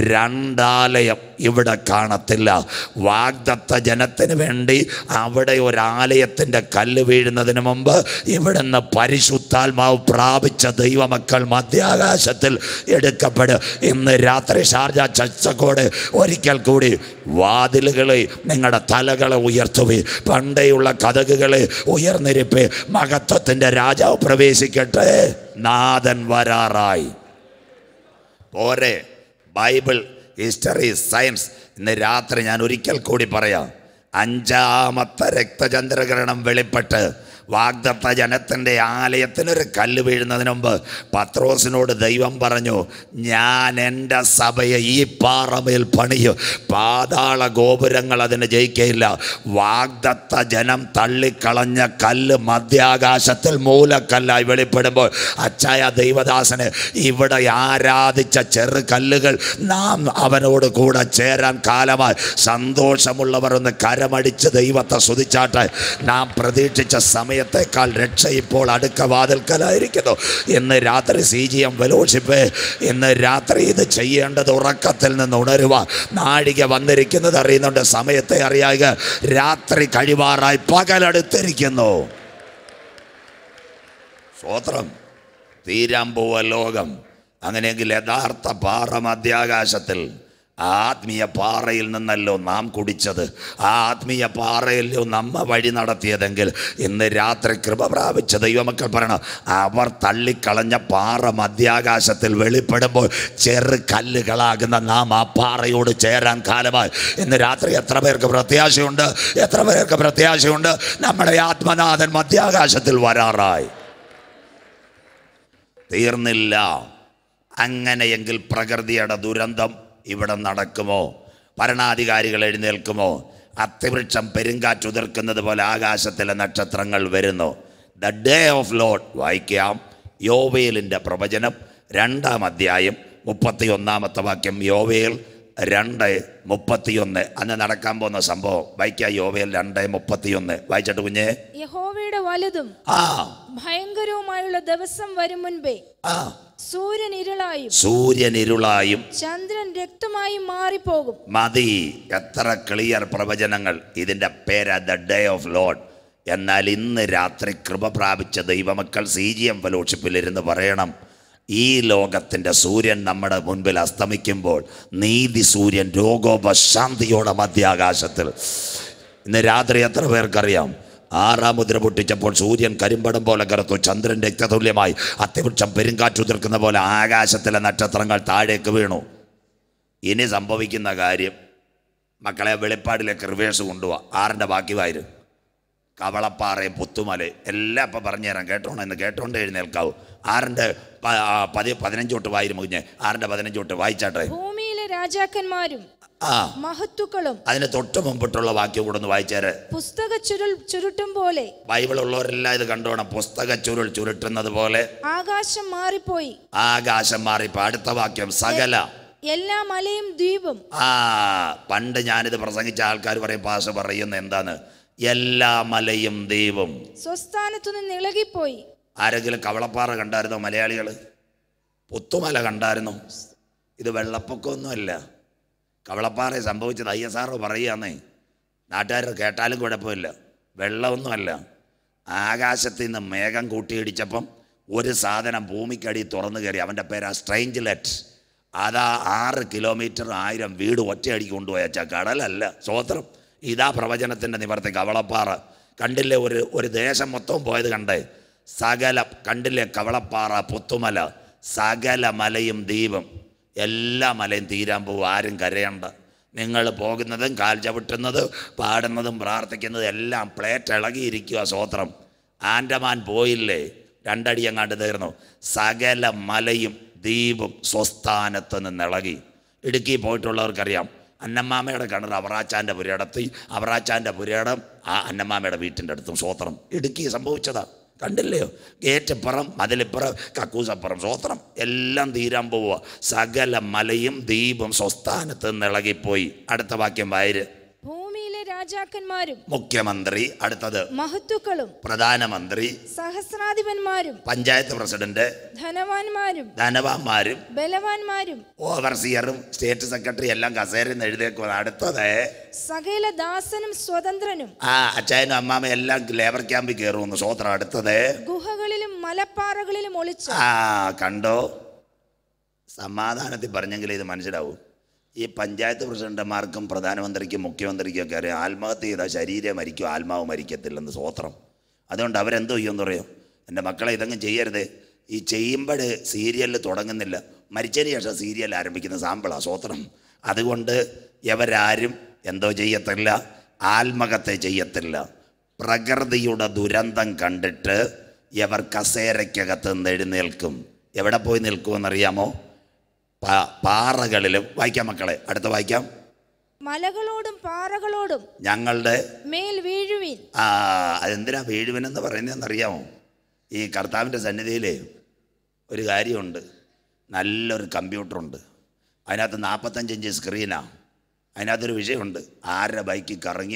രണ്ടാലയം ഇവിടെ കാണത്തില്ല വാഗ്ദത്ത ജനത്തിന് വേണ്ടി അവിടെ ഒരാലയത്തിൻ്റെ കല്ല് വീഴുന്നതിന് മുമ്പ് ഇവിടുന്ന് പരിശുദ്ധാത്മാവ് പ്രാപിച്ച ദൈവമക്കൾ മധ്യാകാശത്തിൽ എടുക്കപ്പെടും ഇന്ന് രാത്രി ഷാർജ ചച്ചക്കോട് ഒരിക്കൽ കൂടി വാതിലുകളെ നിങ്ങളുടെ തലകളെ ഉയർത്തുവി പണ്ടേയുള്ള കഥകുകളെ ഉയർന്നിരിപ്പേ മഹത്വത്തിൻ്റെ രാജാവ് പ്രവേശിക്കട്ടെ നാഥൻ വരാറായി പോരെ ബൈബിൾ ഹിസ്റ്ററി സയൻസ് ഇന്ന് രാത്രി ഞാൻ ഒരിക്കൽ കൂടി പറയാം അഞ്ചാമത്തെ രക്തചന്ദ്രഗ്രഹണം വെളിപ്പെട്ട് വാഗ്ദത്ത ജനത്തിൻ്റെ ആലയത്തിനൊരു കല്ല് വീഴുന്നതിന് മുമ്പ് പത്രോസിനോട് ദൈവം പറഞ്ഞു ഞാൻ എൻ്റെ സഭയെ ഈ പാറമേൽ പണിയും പാതാള ഗോപുരങ്ങൾ അതിന് ജയിക്കയില്ല വാഗ്ദത്ത ജനം തള്ളിക്കളഞ്ഞ കല്ല് മധ്യാകാശത്തിൽ മൂലക്കല്ലായി വെളിപ്പെടുമ്പോൾ അച്ചായ ദൈവദാസന് ഇവിടെ ആരാധിച്ച ചെറു കല്ലുകൾ നാം അവനോട് കൂടെ ചേരാൻ കാലമായി സന്തോഷമുള്ളവർ ഒന്ന് കരമടിച്ച് ദൈവത്തെ സ്തുതിച്ചാട്ടെ നാം പ്രതീക്ഷിച്ച സമയം സമയത്തേക്കാൾ രക്ഷ ഇപ്പോൾ അടുക്ക വാതിൽക്കലായിരിക്കുന്നു ഇന്ന് രാത്രി സി ജി എം ഫെലോഷിപ്പ് ഇന്ന് രാത്രി ഇത് ചെയ്യേണ്ടത് ഉറക്കത്തിൽ നിന്ന് ഉണരുക നാഴിക വന്നിരിക്കുന്നത് അറിയുന്നുണ്ട് സമയത്തെ അറിയാക രാത്രി കഴിവാറായി പകലെടുത്തിരിക്കുന്നു സ്വോത്രം തീരാൻ പോവ ലോകം അങ്ങനെയെങ്കിൽ യഥാർത്ഥ പാറ മധ്യാകാശത്തിൽ ആ ആത്മീയ പാറയിൽ നിന്നല്ലോ നാം കുടിച്ചത് ആ ആത്മീയ പാറയിലോ നമ്മ വഴി നടത്തിയതെങ്കിൽ ഇന്ന് രാത്രി കൃപ പ്രാപിച്ച ദൈവമക്കൾ പറയണം അവർ തള്ളിക്കളഞ്ഞ പാറ മധ്യാകാശത്തിൽ വെളിപ്പെടുമ്പോൾ ചെറു കല്ലുകളാകുന്ന നാം ആ പാറയോട് ചേരാൻ കാലമായി ഇന്ന് രാത്രി എത്ര പേർക്ക് പ്രത്യാശയുണ്ട് എത്ര പേർക്ക് പ്രത്യാശയുണ്ട് നമ്മുടെ ആത്മനാഥൻ മധ്യാകാശത്തിൽ വരാറായി തീർന്നില്ല അങ്ങനെയെങ്കിൽ പ്രകൃതിയുടെ ദുരന്തം ഇവിടെ നടക്കുമോ ഭരണാധികാരികൾ എഴുന്നേൽക്കുമോ അത്തിവൃക്ഷം പെരുങ്കാറ്റുതിർക്കുന്നത് പോലെ ആകാശത്തിലെ നക്ഷത്രങ്ങൾ വരുന്നു ദ ഡേ ഓഫ് ലോഡ് വായിക്കാം യോവേലിൻ്റെ പ്രവചനം രണ്ടാം അധ്യായം മുപ്പത്തി ഒന്നാമത്തെ വാക്യം യോവേൽ രണ്ട് മുപ്പത്തിയൊന്ന് അന്ന് നടക്കാൻ പോകുന്ന സംഭവം വായിക്കാം യോവേൽ രണ്ട് മുപ്പത്തിയൊന്ന് വായിച്ചിട്ട് കുഞ്ഞേ യഹോവയുടെ വലുതും ആ ഭയങ്കരവുമായുള്ള ദിവസം വരും മുൻപേ ആ സൂര്യൻ ഇരുളായും സൂര്യൻ ഇരുളായും ചന്ദ്രൻ രക്തമായും മാറിപ്പോകും മതി എത്ര ക്ലിയർ പ്രവചനങ്ങൾ ഇതിൻ്റെ പേര് ദ ഡേ ഓഫ് ലോഡ് എന്നാൽ ഇന്ന് രാത്രി കൃപ പ്രാപിച്ച ദൈവമക്കൾ സി ജി എം ഫെലോഷിപ്പിലിരുന്ന് പറയണം ഈ ലോകത്തിൻ്റെ സൂര്യൻ നമ്മുടെ മുൻപിൽ അസ്തമിക്കുമ്പോൾ നീതി സൂര്യൻ രോഗോപശാന്തിയോടെ മധ്യാകാശത്തിൽ ഇന്ന് രാത്രി എത്ര പേർക്കറിയാം ആറാം മുദ്ര പൊട്ടിച്ചപ്പോൾ സൂര്യൻ കരിമ്പടം പോലെ കറുത്തു ചന്ദ്രൻ രക്തതുല്യമായി അത്യവൃക്ഷം പെരുങ്കാറ്റുതിർക്കുന്ന പോലെ ആകാശത്തിലെ നക്ഷത്രങ്ങൾ താഴേക്ക് വീണു ഇനി സംഭവിക്കുന്ന കാര്യം മക്കളെ വെളിപ്പാടിലേക്ക് റിവേഴ്സ് കൊണ്ടുപോവാ ആറിൻ്റെ ബാക്കി വായിരും കവളപ്പാറയും പുത്തുമലയും എല്ലാം ഇപ്പം പറഞ്ഞുതരാം കേട്ടോണം എന്ന് കേട്ടോണ്ട് എഴുന്നേൽക്കാവൂ ആറിൻ്റെ പ- ആ, പതി പതിനഞ്ച് തൊട്ട് വായിരും കുഞ്ഞ് ആറിൻ്റെ പതിനഞ്ച് തൊട്ട് വായിച്ചാട്ടെ ഭൂമിയിലെ രാജാക്കന്മാരും ആ മഹത്തുക്കളും അതിന് തൊട്ട് മുമ്പിട്ടുള്ള വാക്യം കൂടെ ഒന്ന് വായിച്ചേരെ പുസ്തക ചുരുൾ ചുരുട്ടും പോലെ ബൈബിൾ ഉള്ളവരെല്ലാം ഇത് കണ്ടോണം പുസ്തക ചുരുൾ ചുരുട്ടുന്നത് പോലെ ആകാശം മാറിപ്പോയി ആകാശം മാറിപ്പോ അടുത്ത വാക്യം സകല എല്ലാ മലയും ദ്വീപും ആ പണ്ട് ഞാനിത് പ്രസംഗിച്ച ആൾക്കാർ പറയും പാശ പറയുന്ന എന്താണ് എല്ലാ മലയും ദൈവം സ്വസ്ഥാനത്തു നിന്ന് ഇളകിപ്പോയി ആരെങ്കിലും കവളപ്പാറ കണ്ടായിരുന്നോ മലയാളികൾ പുത്തുമല കണ്ടായിരുന്നോ ഇത് വെള്ളപ്പൊക്കമൊന്നുമല്ല കവളപ്പാറ സംഭവിച്ചത് ഐ എസ് ആർ പറയുകയെന്നേ നാട്ടുകാർ കേട്ടാലും കുഴപ്പമില്ല വെള്ളമൊന്നുമല്ല ആകാശത്തിൽ നിന്ന് മേഘം കൂട്ടിയിടിച്ചപ്പം ഒരു സാധനം ഭൂമിക്കടി തുറന്നു കയറി അവൻ്റെ പേരാ സ്ട്രെയിഞ്ച് ലെറ്റ് അതാ ആറ് കിലോമീറ്റർ ആയിരം വീട് ഒറ്റയടിക്ക് കൊണ്ടുപോയച്ച കടലല്ല സ്വോത്രം ഇതാ പ്രവചനത്തിൻ്റെ നിവർത്തി കവളപ്പാറ കണ്ടില്ലേ ഒരു ഒരു ദേശം മൊത്തം പോയത് കണ്ടേ സകല കണ്ടില്ലേ കവളപ്പാറ പുത്തുമല സകല മലയും ദ്വീപും എല്ലാ മലയും തീരാൻ പോകും ആരും കരയണ്ട നിങ്ങൾ പോകുന്നതും കാൽ ചവിട്ടുന്നതും പാടുന്നതും പ്രാർത്ഥിക്കുന്നതും എല്ലാം പ്ലേറ്റ് ഇളകിയിരിക്കുക സ്വോത്രം ആൻഡമാൻ പോയില്ലേ രണ്ടടി അങ്ങാണ്ട് തീർന്നു സകല മലയും ദ്വീപും സ്വസ്ഥാനത്ത് നിന്ന് ഇളകി ഇടുക്കി പോയിട്ടുള്ളവർക്കറിയാം അന്നമ്മാമയുടെ കിണർ അവറാച്ചാൻ്റെ പുരയിടത്ത് അവറാച്ചാൻ്റെ പുരയിടം ആ അന്നമ്മാമയുടെ വീട്ടിൻ്റെ അടുത്തും സ്വോത്രം ഇടുക്കി സംഭവിച്ചതാ കണ്ടില്ലയോ ഗേറ്റപ്പുറം മതിലിപ്പുറം കക്കൂസപ്പുറം സ്വോത്രം എല്ലാം തീരാൻ പോവുക സകല മലയും ദ്വീപും സ്വസ്ഥാനത്ത് നിന്ന് ഇളകിപ്പോയി അടുത്ത വാക്യം വായര് ഭൂമിയിലെ രാജാക്കന്മാരും മുഖ്യമന്ത്രി അടുത്തത് മഹത്തുക്കളും പ്രധാനമന്ത്രി സഹസ്രാധിപന്മാരും പഞ്ചായത്ത് പ്രസിഡന്റ് ധനവാന്മാരും ധനവാന്മാരും ബലവാന്മാരും ഓവർസിയറും സ്റ്റേറ്റ് സെക്രട്ടറി എല്ലാം കസേരയിൽ നിന്ന് എഴുതേക്കുക അടുത്തത് സകല ദാസനും സ്വതന്ത്രനും ആ അച്ചായനും അമ്മാമയും എല്ലാം ലേബർ ക്യാമ്പിൽ കയറുമെന്ന് സ്വോത്രം അടുത്തത് ഗുഹകളിലും മലപ്പാറകളിലും ഒളിച്ച് ആ കണ്ടോ സമാധാനത്തിൽ പറഞ്ഞെങ്കിൽ ഇത് മനസ്സിലാവും ഈ പഞ്ചായത്ത് പ്രസിഡന്റുമാർക്കും പ്രധാനമന്ത്രിക്കും മുഖ്യമന്ത്രിക്കും ഒക്കെ അറിയാം ആത്മഹത്യ ചെയ്താൽ ശരീരം മരിക്കും ആത്മാവ് മരിക്കത്തില്ലെന്ന് സ്വോത്രം അതുകൊണ്ട് അവരെന്തോ ചെയ്യുമെന്ന് പറയും എൻ്റെ മക്കളെ ഇതങ്ങ് ചെയ്യരുത് ഈ ചെയ്യുമ്പോൾ സീരിയലിൽ തുടങ്ങുന്നില്ല മരിച്ചതിന് ശേഷം സീരിയൽ ആരംഭിക്കുന്ന സാമ്പിളാണ് സ്വോത്രം അതുകൊണ്ട് ഇവരാരും എന്തോ ചെയ്യത്തില്ല ആത്മഹത്യ ചെയ്യത്തില്ല പ്രകൃതിയുടെ ദുരന്തം കണ്ടിട്ട് ഇവർ കസേരയ്ക്കകത്ത് നിന്ന് എഴുന്നേൽക്കും എവിടെ പോയി നിൽക്കുമെന്നറിയാമോ പാ- പാറകളിലും വായിക്കാം മക്കളെ അടുത്ത വായിക്കാം മലകളോടും പാറകളോടും ഞങ്ങളുടെ മേൽ വീഴുവിൻ ആ അതെന്തിനാ വീഴുവനെന്ന് പറയുന്നതെന്നറിയാമോ ഈ കർത്താവിൻ്റെ സന്നിധിയിൽ ഒരു കാര്യമുണ്ട് നല്ലൊരു കമ്പ്യൂട്ടറുണ്ട് അതിനകത്ത് നാൽപ്പത്തഞ്ച് ഇഞ്ച് സ്ക്രീനാണ് അതിനകത്തൊരു വിഷയമുണ്ട് ആരുടെ ബൈക്കിൽ കറങ്ങിയോ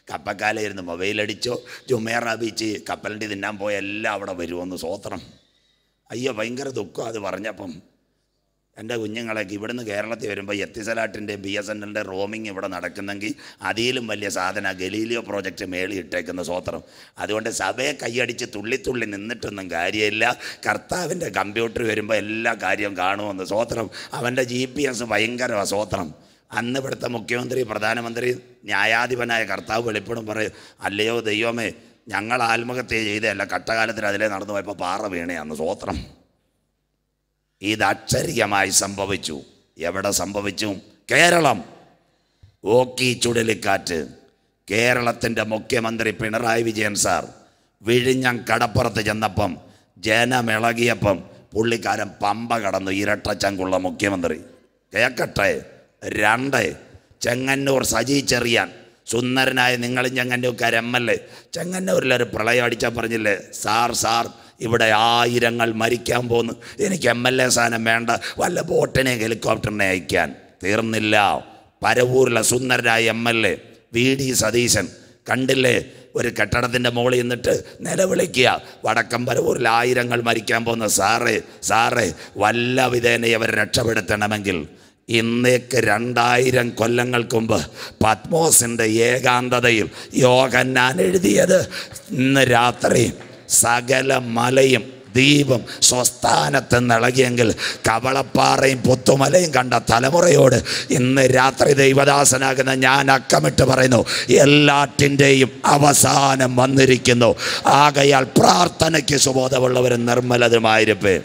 കപ്പക്കാലായിരുന്നു മൊബൈലടിച്ചോ ജുമേറ ബീച്ച് കപ്പലിൻ്റെ തിന്നാൻ പോയ എല്ലാം അവിടെ വരുമെന്ന് സ്വോത്രം അയ്യോ ഭയങ്കര ദുഃഖം അത് പറഞ്ഞപ്പം എൻ്റെ കുഞ്ഞുങ്ങളൊക്കെ ഇവിടുന്ന് കേരളത്തിൽ വരുമ്പോൾ എത്തിസലാട്ടിൻ്റെ ബി എസ് എൻ എല്ലിൻ്റെ റോമിങ് ഇവിടെ നടക്കുന്നെങ്കിൽ അതിലും വലിയ സാധന ഗലീലിയോ പ്രോജക്റ്റ് മേളി ഇട്ടേക്കുന്ന സ്വോത്രം അതുകൊണ്ട് സഭയെ കൈയടിച്ച് തുള്ളി തുള്ളി നിന്നിട്ടൊന്നും കാര്യമില്ല കർത്താവിൻ്റെ കമ്പ്യൂട്ടർ വരുമ്പോൾ എല്ലാ കാര്യവും കാണുമെന്ന് സ്വോത്രം അവൻ്റെ ജി പി എസ് ഭയങ്കരമാണ് സ്വോത്രം അന്ന് ഇവിടുത്തെ മുഖ്യമന്ത്രി പ്രധാനമന്ത്രി ന്യായാധിപനായ കർത്താവ് വെളിപ്പെടും പറയും അല്ലയോ ദൈവമേ ഞങ്ങൾ ആത്മഹത്യ ചെയ്തതല്ല കട്ടകാലത്തിൽ അതിലേ നടന്നു പോയപ്പോൾ പാറ വീണയാന്ന് സ്വോത്രം ഇത് അക്ഷരികമായി സംഭവിച്ചു എവിടെ സംഭവിച്ചു കേരളം ഓക്കി ചുഴലിക്കാറ്റ് കേരളത്തിൻ്റെ മുഖ്യമന്ത്രി പിണറായി വിജയൻ സാർ വിഴിഞ്ഞം കടപ്പുറത്ത് ചെന്നപ്പം ജനമിളകിയപ്പം പുള്ളിക്കാരൻ പമ്പ കടന്നു ഇരട്ടച്ചങ്കുള്ള മുഖ്യമന്ത്രി കേക്കട്ടെ രണ്ട് ചെങ്ങന്നൂർ സജി ചെറിയാൻ സുന്ദരനായ നിങ്ങളും ചെങ്ങന്നൂർക്കാർ എം എൽ എ ചെങ്ങന്നൂരിലൊരു പ്രളയം അടിച്ചാൽ പറഞ്ഞില്ലേ സാർ സാർ ഇവിടെ ആയിരങ്ങൾ മരിക്കാൻ പോന്നു എനിക്ക് എം എൽ എ സ്ഥാനം വേണ്ട വല്ല ബോട്ടിനെ ഹെലികോപ്റ്ററിനെ അയക്കാൻ തീർന്നില്ല പരവൂരിലെ സുന്ദരനായ M L A V D Satheesan കണ്ടില്ലേ ഒരു കെട്ടിടത്തിൻ്റെ മുകളിൽ നിന്നിട്ട് നിലവിളിക്കുക വടക്കം പരവൂരിൽ ആയിരങ്ങൾ മരിക്കാൻ പോകുന്ന സാറേ സാറേ വല്ല വിധേനെ അവർ രക്ഷപ്പെടുത്തണമെങ്കിൽ ഇന്നേക്ക് രണ്ടായിരം കൊല്ലങ്ങൾക്ക് മുമ്പ് പത്മോസിൻ്റെ ഏകാന്തതയിൽ യോഗന്നാൻ എഴുതിയത് ഇന്ന് രാത്രി സകല മലയും ദീപം സ്വസ്ഥാനത്ത് നിളകിയെങ്കിൽ കവളപ്പാറയും പുത്തുമലയും കണ്ട തലമുറയോട് ഇന്ന് രാത്രി ദൈവദാസനാകുന്ന ഞാൻ അക്കമിട്ട് പറയുന്നു എല്ലാറ്റിൻ്റെയും അവസാനം വന്നിരിക്കുന്നു ആകയാൽ പ്രാർത്ഥനയ്ക്ക് സുബോധമുള്ളവരും നിർമ്മലതുമായിരിപ്പേ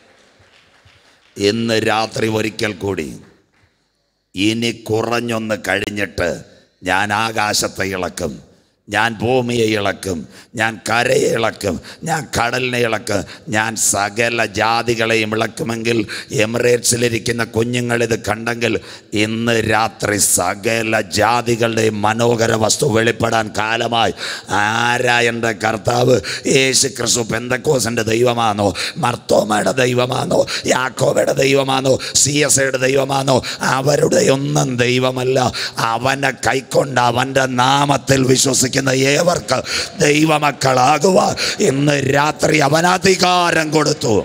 ഇന്ന് രാത്രി ഒരിക്കൽ കൂടി ഇനി കുറഞ്ഞൊന്ന് കഴിഞ്ഞിട്ട് ഞാൻ ആകാശത്തെ ഇളക്കും ഞാൻ ഭൂമിയെ ഇളക്കും ഞാൻ കരയെ ഇളക്കും ഞാൻ കടലിനെ ഇളക്കും ഞാൻ സകല ജാതികളെയും ഇളക്കുമെങ്കിൽ എമിറേറ്റ്സിലിരിക്കുന്ന കുഞ്ഞുങ്ങൾ ഇത് കണ്ടെങ്കിൽ ഇന്ന് രാത്രി സകല ജാതികളുടെയും മനോഹര വസ്തു വെളിപ്പെടാൻ കാലമായി ആരാ എൻ്റെ കർത്താവ് യേശു ക്രിസ്തു പെന്തക്കോസിൻ്റെ ദൈവമാണോ മർത്തോമയുടെ ദൈവമാണോ യാക്കോബയുടെ ദൈവമാണോ സി എസ് ഐയുടെ ദൈവമാണോ അവരുടെ ഒന്നും ദൈവമല്ല അവനെ കൈക്കൊണ്ട് അവൻ്റെ നാമത്തിൽ വിശ്വസിക്കുന്ന ഏവർക്ക് ദൈവമക്കളാകുവാൻ ഇന്ന് രാത്രി അവനധികാരം കൊടുത്തു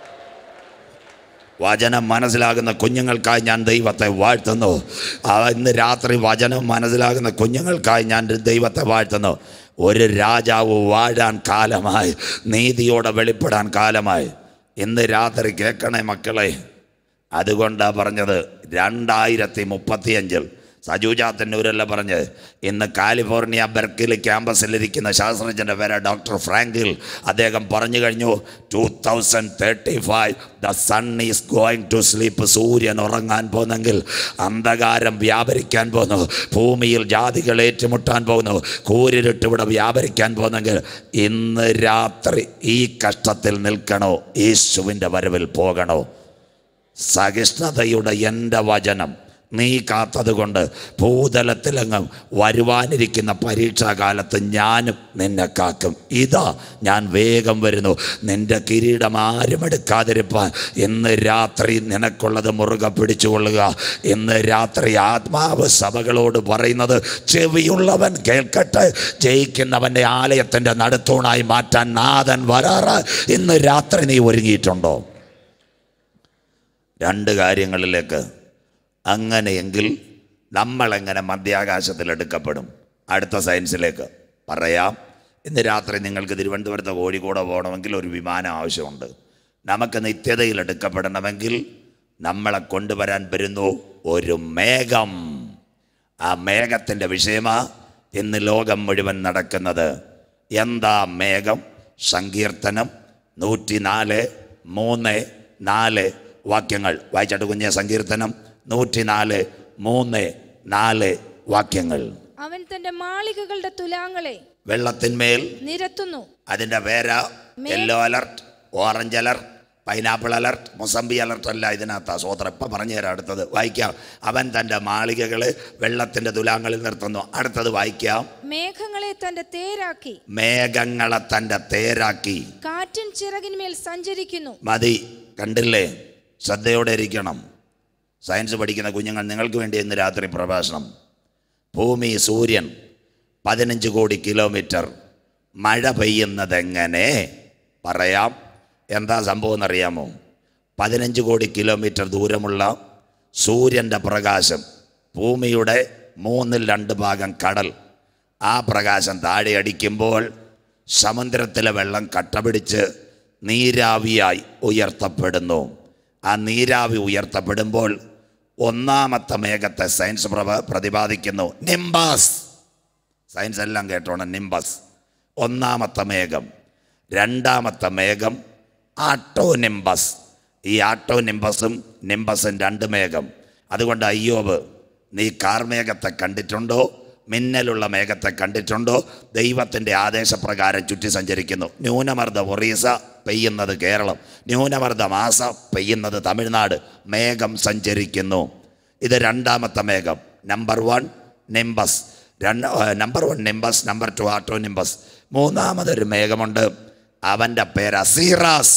വചനം മനസ്സിലാകുന്ന കുഞ്ഞുങ്ങൾക്കായി ഞാൻ ദൈവത്തെ വാഴ്ത്തുന്നു അവ ഇന്ന് രാത്രി വചനം മനസ്സിലാകുന്ന കുഞ്ഞുങ്ങൾക്കായി ഞാൻ ദൈവത്തെ വാഴ്ത്തുന്നു ഒരു രാജാവ് വാഴാൻ കാലമായി നീതിയോടെ വെളിപ്പെടാൻ കാലമായി ഇന്ന് രാത്രി കേൾക്കണേ മക്കളെ അതുകൊണ്ടാണ് പറഞ്ഞത് രണ്ടായിരത്തി മുപ്പത്തിയഞ്ചിൽ സജുജാത്തന്നൂരല്ല പറഞ്ഞ് ഇന്ന് കാലിഫോർണിയ ബെർക്കിലി ക്യാമ്പസിലിരിക്കുന്ന ശാസ്ത്രജ്ഞൻ്റെ പേര് ഡോക്ടർ ഫ്രാങ്കിൽ അദ്ദേഹം പറഞ്ഞു കഴിഞ്ഞു two thousand thirty five the sun is going to sleep സൂര്യൻ ഉറങ്ങാൻ പോന്നെങ്കിൽ അന്ധകാരം വ്യാപരിക്കാൻ പോകുന്നു ഭൂമിയിൽ ജാതികൾ ഏറ്റുമുട്ടാൻ പോകുന്നു കൂരിരുട്ട് ഇവിടെ വ്യാപരിക്കാൻ പോകുന്നെങ്കിൽ ഇന്ന് രാത്രി ഈ കഷ്ടത്തിൽ നിൽക്കണോ യേശുവിൻ്റെ വരവിൽ പോകണോ സഹിഷ്ണുതയുടെ എൻ്റെ വചനം നീ കാത്തതുകൊണ്ട് ഭൂതലത്തിലങ്ങ് വരുവാനിരിക്കുന്ന പരീക്ഷാകാലത്ത് ഞാനും നിന്നെ കാക്കും ഇതാ ഞാൻ വേഗം വരുന്നു നിന്റെ കിരീടം ആരും എടുക്കാതിരിപ്പാൻ ഇന്ന് രാത്രി നിനക്കുള്ളത് മുറുകെ പിടിച്ചുകൊള്ളുക ഇന്ന് രാത്രി ആത്മാവ് സഭകളോട് പറയുന്നത് ചെവിയുള്ളവൻ കേൾക്കട്ടെ ജയിക്കുന്നവൻ്റെ ആലയത്തിൻ്റെ നടുത്തൂണായി മാറ്റാൻ നാഥൻ വരാറ് ഇന്ന് രാത്രി നീ ഒരുങ്ങിയിട്ടുണ്ടോ രണ്ട് കാര്യങ്ങളിലേക്ക് അങ്ങനെയെങ്കിൽ നമ്മളെങ്ങനെ മധ്യാകാശത്തിൽ എടുക്കപ്പെടും അടുത്ത സയൻസിലേക്ക് പറയാം ഇന്ന് രാത്രി നിങ്ങൾക്ക് തിരുവനന്തപുരത്ത് കോഴിക്കോട് പോകണമെങ്കിൽ ഒരു വിമാനം ആവശ്യമുണ്ട് നമുക്ക് നിത്യതയിൽ എടുക്കപ്പെടണമെങ്കിൽ നമ്മളെ കൊണ്ടുവരാൻ വരുന്നു ഒരു മേഘം ആ മേഘത്തിൻ്റെ വിഷയമാ ഇന്ന് ലോകം മുഴുവൻ നടക്കുന്നത് എന്താ മേഘം സങ്കീർത്തനം നൂറ്റിനാല് മൂന്ന് നാല് വാക്യങ്ങൾ വായിച്ചിട്ട് കുഞ്ഞെ സങ്കീർത്തനം നൂറ്റിനാല് മൂന്ന് നാല് വാക്യങ്ങൾ അവൻ തന്റെ മാളികകളുടെ തുലാങ്ങളെ വെള്ളത്തിന്മേൽ നിരത്തുന്നു അതിൻ്റെ പേരാ yellow alert orange alert pineapple alert mosambi alert അല്ല ഇതിനകത്താ സോത്രം ഇപ്പം പറഞ്ഞു തരാം അടുത്തത് വായിക്കാം അവൻ തൻ്റെ മാളികകൾ വെള്ളത്തിൻ്റെ തുലാങ്ങളിൽ നിർത്തുന്നു അടുത്തത് വായിക്കാം മേഘങ്ങളെ തന്റെ തേരാക്കി മേഘങ്ങളെ തൻ്റെ തേരാക്കി കാറ്റിൻ ചിറകിന്മേൽ സഞ്ചരിക്കുന്നു മതി കണ്ടില്ലേ ശ്രദ്ധയോടെ ഇരിക്കണം സയൻസ് പഠിക്കുന്ന കുഞ്ഞുങ്ങൾ നിങ്ങൾക്ക് വേണ്ടി ഇന്ന് രാത്രി പ്രഭാഷണം ഭൂമി സൂര്യൻ പതിനഞ്ച് കോടി കിലോമീറ്റർ മഴ പെയ്യുന്നതെങ്ങനെ പറയാം എന്താ സംഭവം എന്നറിയാമോ പതിനഞ്ച് കോടി കിലോമീറ്റർ ദൂരമുള്ള സൂര്യൻ്റെ പ്രകാശം ഭൂമിയുടെ മൂന്നിൽ രണ്ട് ഭാഗം കടൽ ആ പ്രകാശം താഴെ അടിക്കുമ്പോൾ സമുദ്രത്തിലെ വെള്ളം കട്ടപിടിച്ച് നീരാവിയായി ഉയർത്തപ്പെടുന്നു ആ നീരാവി ഉയർത്തപ്പെടുമ്പോൾ ഒന്നാമത്തെ മേഘത്തെ സയൻസ് പ്രഭ പ്രതിപാദിക്കുന്നു നിംബാസ് സയൻസ് എല്ലാം കേട്ടോണം നിംബസ് ഒന്നാമത്തെ മേഘം രണ്ടാമത്തെ മേഘം ആട്ടോ നിംബസ് ഈ ആട്ടോ നിംബസും നിംബസും രണ്ട് മേഘം അതുകൊണ്ട് അയ്യോബ് നീ കാർമേഘത്തെ കണ്ടിട്ടുണ്ടോ മിന്നലുള്ള മേഘത്തെ കണ്ടിട്ടുണ്ടോ ദൈവത്തിൻ്റെ ആദേശപ്രകാരം ചുറ്റി സഞ്ചരിക്കുന്നു ന്യൂനമർദ്ദ ഒറീസ പെയ്യുന്നത് കേരളം ന്യൂനമർദ്ദ മാസ പെയ്യുന്നത് തമിഴ്നാട് മേഘം സഞ്ചരിക്കുന്നു ഇത് രണ്ടാമത്തെ മേഘം നമ്പർ വൺ നിംബസ് രണ്ട് number one nimbus number two alto nimbus മൂന്നാമതൊരു മേഘമുണ്ട് അവൻ്റെ പേര് സീറാസ്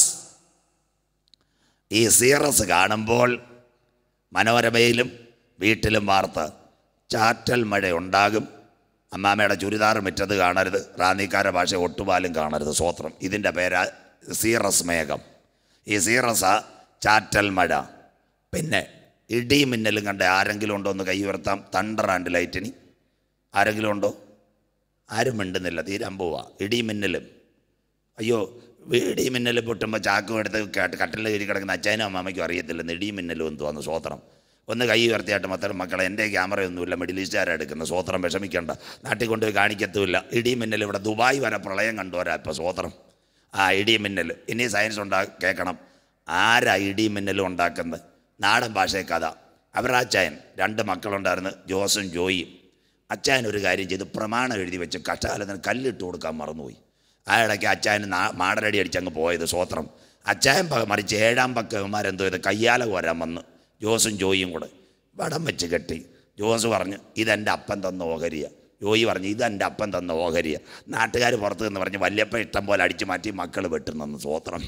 ഈ സീറസ് കാണുമ്പോൾ മനോരമയിലും വീട്ടിലും വാർത്ത ചാറ്റൽ മഴ ഉണ്ടാകും അമ്മാമ്മയുടെ ചുരിദാർ മിറ്റത് കാണരുത് റാന്നിക്കാര ഭാഷ ഒട്ടുപാലും കാണരുത് സ്വോത്രം ഇതിൻ്റെ പേരാ സീറസ് മേഘം ഈ സീറസ ചാറ്റൽ മഴ പിന്നെ ഇടിയും മിന്നലും കണ്ട ആരെങ്കിലും ഉണ്ടോ എന്ന് കൈ ഉയർത്താം തണ്ടർ ആൻഡ് ലൈറ്റിനി ആരെങ്കിലും ഉണ്ടോ ആരും മിണ്ടുന്നില്ല തീരാൻ പോവാ ഇടിയും മിന്നലും അയ്യോ ഇടി മിന്നൽ പൊട്ടുമ്പോൾ ചാക്കും എടുത്ത് കട്ട് കട്ടിലിൽ കയറി കിടക്കുന്ന അച്ഛനും അമ്മയ്ക്കും അറിയത്തില്ല ഇടിയും മിന്നലും എന്തുവാന്ന് സ്വോത്രം ഒന്ന് കൈ ഉയർത്തിയായിട്ട് മക്കളും മക്കളെ എൻ്റെ ക്യാമറയൊന്നുമില്ല മിഡിൽ ഈസ്റ്റുകാരാണ് എടുക്കുന്നത് സ്വോത്രം വിഷമിക്കേണ്ട നാട്ടിൽ കൊണ്ടുപോയി കാണിക്കത്തുമില്ല ഇടിയും മിന്നൽ ഇവിടെ ദുബായ് വരെ പ്രളയം കണ്ടുവരാ ഇപ്പോൾ സ്വോത്രം ആ ഇടിയും മിന്നൽ ഇനി സയൻസ് ഉണ്ടാ കേൾക്കണം ആരാ ഇടിയും മിന്നലും ഉണ്ടാക്കുന്നത് നാടൻ ഭാഷയെ കഥ അവരുടെ അച്ചായൻ രണ്ട് മക്കളുണ്ടായിരുന്നു ജോസും ജോയിയും അച്ചായൻ ഒരു കാര്യം ചെയ്ത് പ്രമാണം എഴുതി വെച്ച് കഷ്ടാലത്തിന് കല്ലിട്ട് കൊടുക്കാൻ മറന്നുപോയി ആ ഇടയ്ക്ക് അച്ചായന് നാ മാടരടി അടിച്ചങ്ങ് പോയത് സ്വോത്രം അച്ചായൻ പ- മറിച്ച് ഏഴാം പക്കന്മാരെന്തോ ഇത് കയ്യാല കോരാൻ വന്ന് ജോസും ജോയിയും കൂടെ വടം വെച്ച് കെട്ടി ജോസ് പറഞ്ഞു ഇതെൻ്റെ അപ്പൻ തന്ന ഓഹരിയ ജോയി പറഞ്ഞു ഇതെൻ്റെ അപ്പൻ തന്ന ഓഹരിയ നാട്ടുകാർ പുറത്ത് നിന്ന് പറഞ്ഞ് വല്യപ്പ ഇഷ്ടം പോലെ അടിച്ചു മാറ്റി മക്കൾ വെട്ടുന്നെന്ന് സ്വോത്രം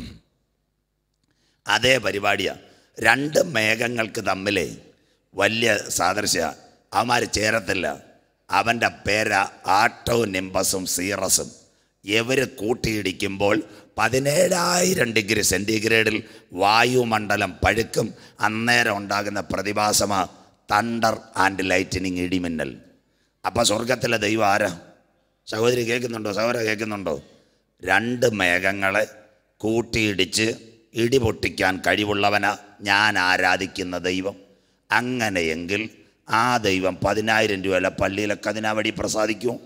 അതേ പരിപാടിയാണ് രണ്ട് മേഘങ്ങൾക്ക് തമ്മിൽ വലിയ സാദൃശ്യ അവന്മാർ ചേരത്തില്ല അവൻ്റെ പേര ആട്ടോ നിംബസും സീറസും ഇവർ കൂട്ടിയിടിക്കുമ്പോൾ പതിനേഴായിരം ഡിഗ്രി സെൻറ്റിഗ്രേഡിൽ വായുമണ്ഡലം പഴുക്കും അന്നേരം ഉണ്ടാകുന്ന പ്രതിഭാസമാ തണ്ടർ ആൻഡ് ലൈറ്റനിങ് ഇടിമിന്നൽ അപ്പോൾ സ്വർഗത്തിലെ ദൈവം ആരാ സഹോദരി കേൾക്കുന്നുണ്ടോ സഹോദര കേൾക്കുന്നുണ്ടോ രണ്ട് മേഘങ്ങളെ കൂട്ടിയിടിച്ച് ഇടി പൊട്ടിക്കാൻ കഴിവുള്ളവനാ ഞാൻ ആരാധിക്കുന്ന ദൈവം അങ്ങനെയെങ്കിൽ ആ ദൈവം പതിനായിരം രൂപയിലെ പള്ളിയിലെ കതിനാവടി പ്രസാദിക്കുമോ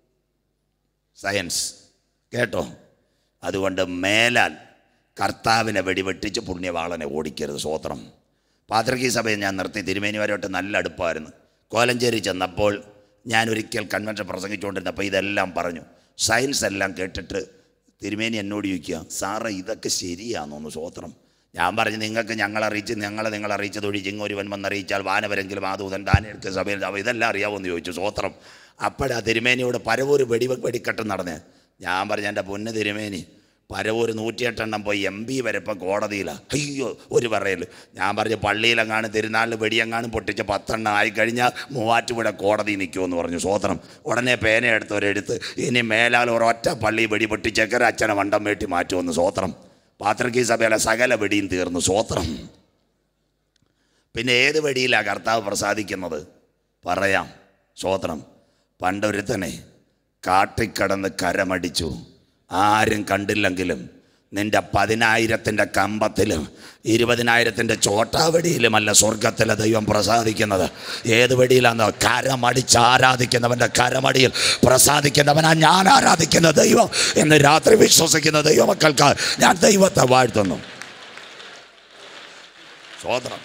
സയൻസ് കേട്ടോ അതുകൊണ്ട് മേലാൽ കർത്താവിനെ വെടിവെട്ടിച്ച് പുണ്യവാളനെ ഓടിക്കരുത് സ്വോത്രം പാത്രകീ സഭയെ ഞാൻ നിർത്തി തിരുമേനിവരോട്ട് നല്ല അടുപ്പായിരുന്നു കോലഞ്ചേരി ചെന്നപ്പോൾ ഞാൻ ഒരിക്കൽ കൺവെൻഷൻ പ്രസംഗിച്ചുകൊണ്ടിരുന്നപ്പോൾ ഇതെല്ലാം പറഞ്ഞു സയൻസ് എല്ലാം കേട്ടിട്ട് തിരുമേനി എന്നോട് ചോദിക്കുക സാറേ ഇതൊക്കെ ശരിയാണെന്നൊന്ന് സ്വോത്രം ഞാൻ പറഞ്ഞു നിങ്ങൾക്ക് ഞങ്ങൾ അറിയിച്ച് ഞങ്ങളെ നിങ്ങൾ അറിയിച്ചത് ഒഴിച്ച് ഇങ്ങൊരുവൻ വന്നറിയിച്ചാൽ വാനവരെങ്കിലും ആ ദൂതൻ ദാനിയെടുത്ത് സഭയിൽ അവ ഇതെല്ലാം അറിയാമോന്ന് ചോദിച്ചു സ്വോത്രം അപ്പോഴാ തിരുമേനിയോട് പരവൂര് വെടി വെടിക്കെട്ട് നടന്നേ ഞാൻ പറഞ്ഞു എൻ്റെ പൊന്ന് തിരുമേനി പരവൂര് നൂറ്റിയെട്ടെണ്ണം പോയി എം പി വരെ ഇപ്പം കോടതിയിലാണ് അയ്യോ ഒരു പറയൽ ഞാൻ പറഞ്ഞു പള്ളിയിലെങ്ങാനും തിരുനാളിൽ വെടിയെങ്ങാനും പൊട്ടിച്ച് പത്തെണ്ണം ആയിക്കഴിഞ്ഞാൽ മൂവാറ്റുപുഴ കോടതി നിൽക്കുമെന്ന് പറഞ്ഞു സ്വോത്രം ഉടനെ പേന എടുത്തവരെടുത്ത് ഇനി മേലാൽ ഒരൊറ്റ പള്ളി വെടി പൊട്ടിച്ചേക്കര അച്ഛനെ വണ്ടം വേട്ടി മാറ്റുമെന്ന് സ്വോത്രം പാത്രക്കീ സഭയിലെ സകല വെടിയും തീർന്നു സ്വോത്രം പിന്നെ ഏത് വെടിയിലാണ് കർത്താവ് പ്രസാദിക്കുന്നത് പറയാം സ്വോത്രം പണ്ടൊരുത്തനെ കാട്ടിക്കടന്ന് കരമടിച്ചു ആരും കണ്ടില്ലെങ്കിലും നിന്റെ പതിനായിരത്തിൻ്റെ കമ്പത്തിലും ഇരുപതിനായിരത്തിൻ്റെ ചോട്ടാവടിയിലുമല്ല സ്വർഗത്തിലെ ദൈവം പ്രസാദിക്കുന്നത് ഏത് വെടിയിലാണെന്നോ കരമടിച്ച് ആരാധിക്കുന്നവൻ്റെ കരമടിയിൽ പ്രസാദിക്കുന്നവനാ ഞാൻ ആരാധിക്കുന്ന ദൈവം എന്ന് രാത്രി വിശ്വസിക്കുന്ന ദൈവമക്കൾക്ക് ഞാൻ ദൈവത്തെ വാഴ്ത്തുന്നു സ്വോത്രം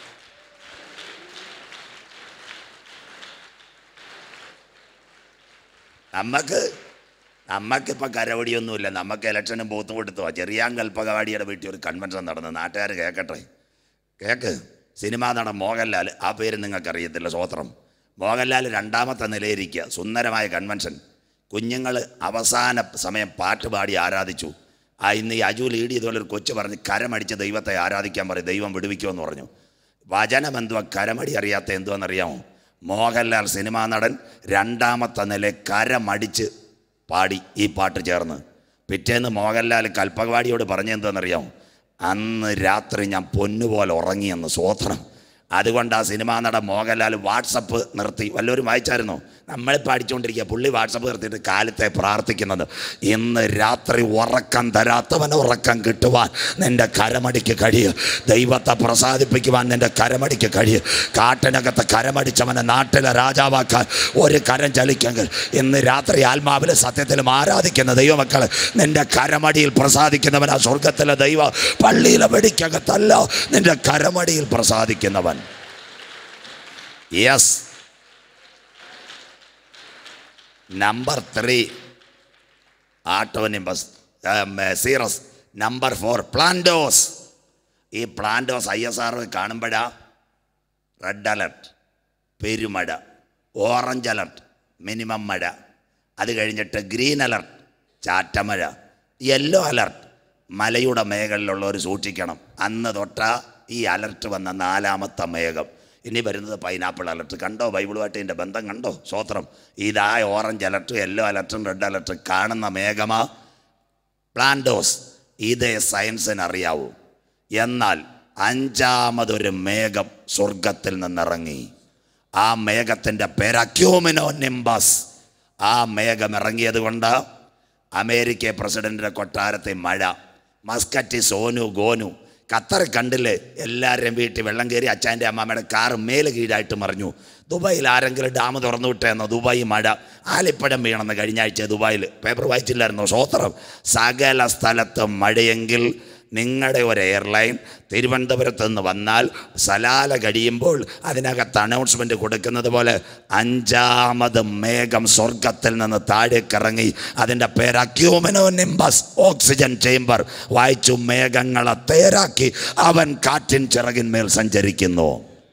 നമുക്ക് നമുക്കിപ്പോൾ കരവടിയൊന്നുമില്ല നമുക്ക് ഇലക്ഷനും ബൂത്തും കൊടുത്തു ചെറിയാൻ കൽപ്പകവാടിയുടെ വീട്ടിൽ ഒരു കൺവെൻഷൻ നടന്നു നാട്ടുകാർ കേൾക്കട്ടെ കേക്ക് സിനിമാ നടൻ മോഹൻലാൽ ആ പേര് നിങ്ങൾക്ക് അറിയത്തില്ല സ്വോത്രം മോഹൻലാൽ രണ്ടാമത്തെ നിലയിരിക്കുക സുന്ദരമായ കൺവെൻഷൻ കുഞ്ഞുങ്ങൾ അവസാന സമയം പാട്ട് പാടി ആരാധിച്ചു ആ ഇന്ന് ഈ അജു ലീഡ് ചെയ്തുപോലെ ഒരു കൊച്ചു പറഞ്ഞ് കരമടിച്ച് ദൈവത്തെ ആരാധിക്കാൻ പറയും ദൈവം വിടുവിക്കുമെന്ന് പറഞ്ഞു വചനം എന്തുവാ കരമടി അറിയാത്ത എന്തുവാണെന്നറിയാമോ മോഹൻലാൽ സിനിമാ നടൻ രണ്ടാമത്തെ നില കരമടിച്ച് പാടി ഈ പാട്ട് ചേർന്ന് പിറ്റേന്ന് മോഹൻലാൽ കൽപ്പകവാടിയോട് പറഞ്ഞെന്താണെന്നറിയാമോ അന്ന് രാത്രി ഞാൻ പൊന്നുപോലെ ഉറങ്ങിയെന്ന് സ്വോത്രം അതുകൊണ്ട് ആ സിനിമാ നടൻ മോഹൻലാൽ വാട്സപ്പ് നിർത്തി വല്ലവരും വായിച്ചായിരുന്നോ നമ്മളിപ്പോൾ അടിച്ചുകൊണ്ടിരിക്കുക പുള്ളി വാട്സപ്പ് നിർത്തിയിട്ട് കാലത്തെ പ്രാർത്ഥിക്കുന്നത് ഇന്ന് രാത്രി ഉറക്കം തരാത്തവന് ഉറക്കം കിട്ടുവാൻ നിന്റെ കരമടിക്ക് കഴിയും ദൈവത്തെ പ്രസാദിപ്പിക്കുവാൻ നിന്റെ കരമടിക്ക് കഴിയും കാട്ടിനകത്ത് കരമടിച്ചവനെ നാട്ടിലെ രാജാവാക്കാൻ ഒരു കരം ചലിക്കെങ്കിൽ ഇന്ന് രാത്രി ആത്മാവിലെ സത്യത്തിലും ആരാധിക്കുന്ന ദൈവമക്കൾ നിന്റെ കരമടിയിൽ പ്രസാദിക്കുന്നവൻ ആ സ്വർഗത്തിലെ ദൈവ പള്ളിയിലെ വെടിക്കകത്തല്ല നിന്റെ കരമടിയിൽ പ്രസാദിക്കുന്നവൻ yes number three alto nimbus cirrus number four പ്ലാന്റോസ് ഈ പ്ലാന്റോസ് ഐ എസ് ആർ കാണുമ്പോഴാ റെഡ് അലർട്ട് പെരുമഴ ഓറഞ്ച് അലർട്ട് മിനിമം മഴ അത് കഴിഞ്ഞിട്ട് ഗ്രീൻ അലർട്ട് ചാറ്റമഴ യെല്ലോ അലർട്ട് മലയുടെ മേഖലയിലുള്ളവർ സൂക്ഷിക്കണം അന്ന് തൊട്ട ഈ അലർട്ട് വന്ന നാലാമത്തെ മേഘം ഇനി വരുന്നത് പൈനാപ്പിൾ അലർട്ട് കണ്ടോ ബൈബിളുമായിട്ട് ഇതിൻ്റെ ബന്ധം കണ്ടോ സ്വോത്രം ഇതാ ഓറഞ്ച് അലർട്ട് യെല്ലോ അലർട്ടും റെഡ് അലർട്ടും കാണുന്ന മേഘമാ പ്ലാന്റോസ് ഇതേ സയൻസിന് അറിയാവൂ എന്നാൽ അഞ്ചാമതൊരു മേഘം സ്വർഗത്തിൽ നിന്നിറങ്ങി ആ മേഘത്തിൻ്റെ പേര് അക്യൂമിനോ നിംബസ് ആ മേഘം ഇറങ്ങിയത് കൊണ്ട് അമേരിക്ക പ്രസിഡന്റിന്റെ കൊട്ടാരത്തെ മഴ മസ്കറ്റ് സോനു ഗോനു ഖത്തർ കണ്ടില്ലേ എല്ലാവരുടെയും വീട്ടിൽ വെള്ളം കയറി അച്ഛൻ്റെ അമ്മാമ്മയുടെ കാർ മേല് കീഴായിട്ട് മറിഞ്ഞു ദുബായിൽ ആരെങ്കിലും ഡാം തുറന്നു വിട്ടേന്നോ ദുബായ് മഴ ആലിപ്പഴം വീണെന്ന് കഴിഞ്ഞ ആഴ്ച ദുബായിൽ പേപ്പർ വായിച്ചില്ലായിരുന്നോ സ്വോത്രം സകല സ്ഥലത്തും മഴയെങ്കിൽ നിങ്ങളുടെ ഒരു എയർലൈൻ തിരുവനന്തപുരത്ത് നിന്ന് വന്നാൽ സലാല കഴിയുമ്പോൾ അതിനകത്ത് അനൗൺസ്മെൻ്റ് കൊടുക്കുന്നത് പോലെ അഞ്ചാമത് മേഘം സ്വർഗത്തിൽ നിന്ന് താഴേക്കിറങ്ങി അതിൻ്റെ പേര് അക്യൂമിനോ നിംബസ് ഓക്സിജൻ ചേംബർ വായിച്ചു മേഘങ്ങളെ തേരാക്കി അവൻ കാറ്റിൻ ചിറകിന്മേൽ സഞ്ചരിക്കുന്നു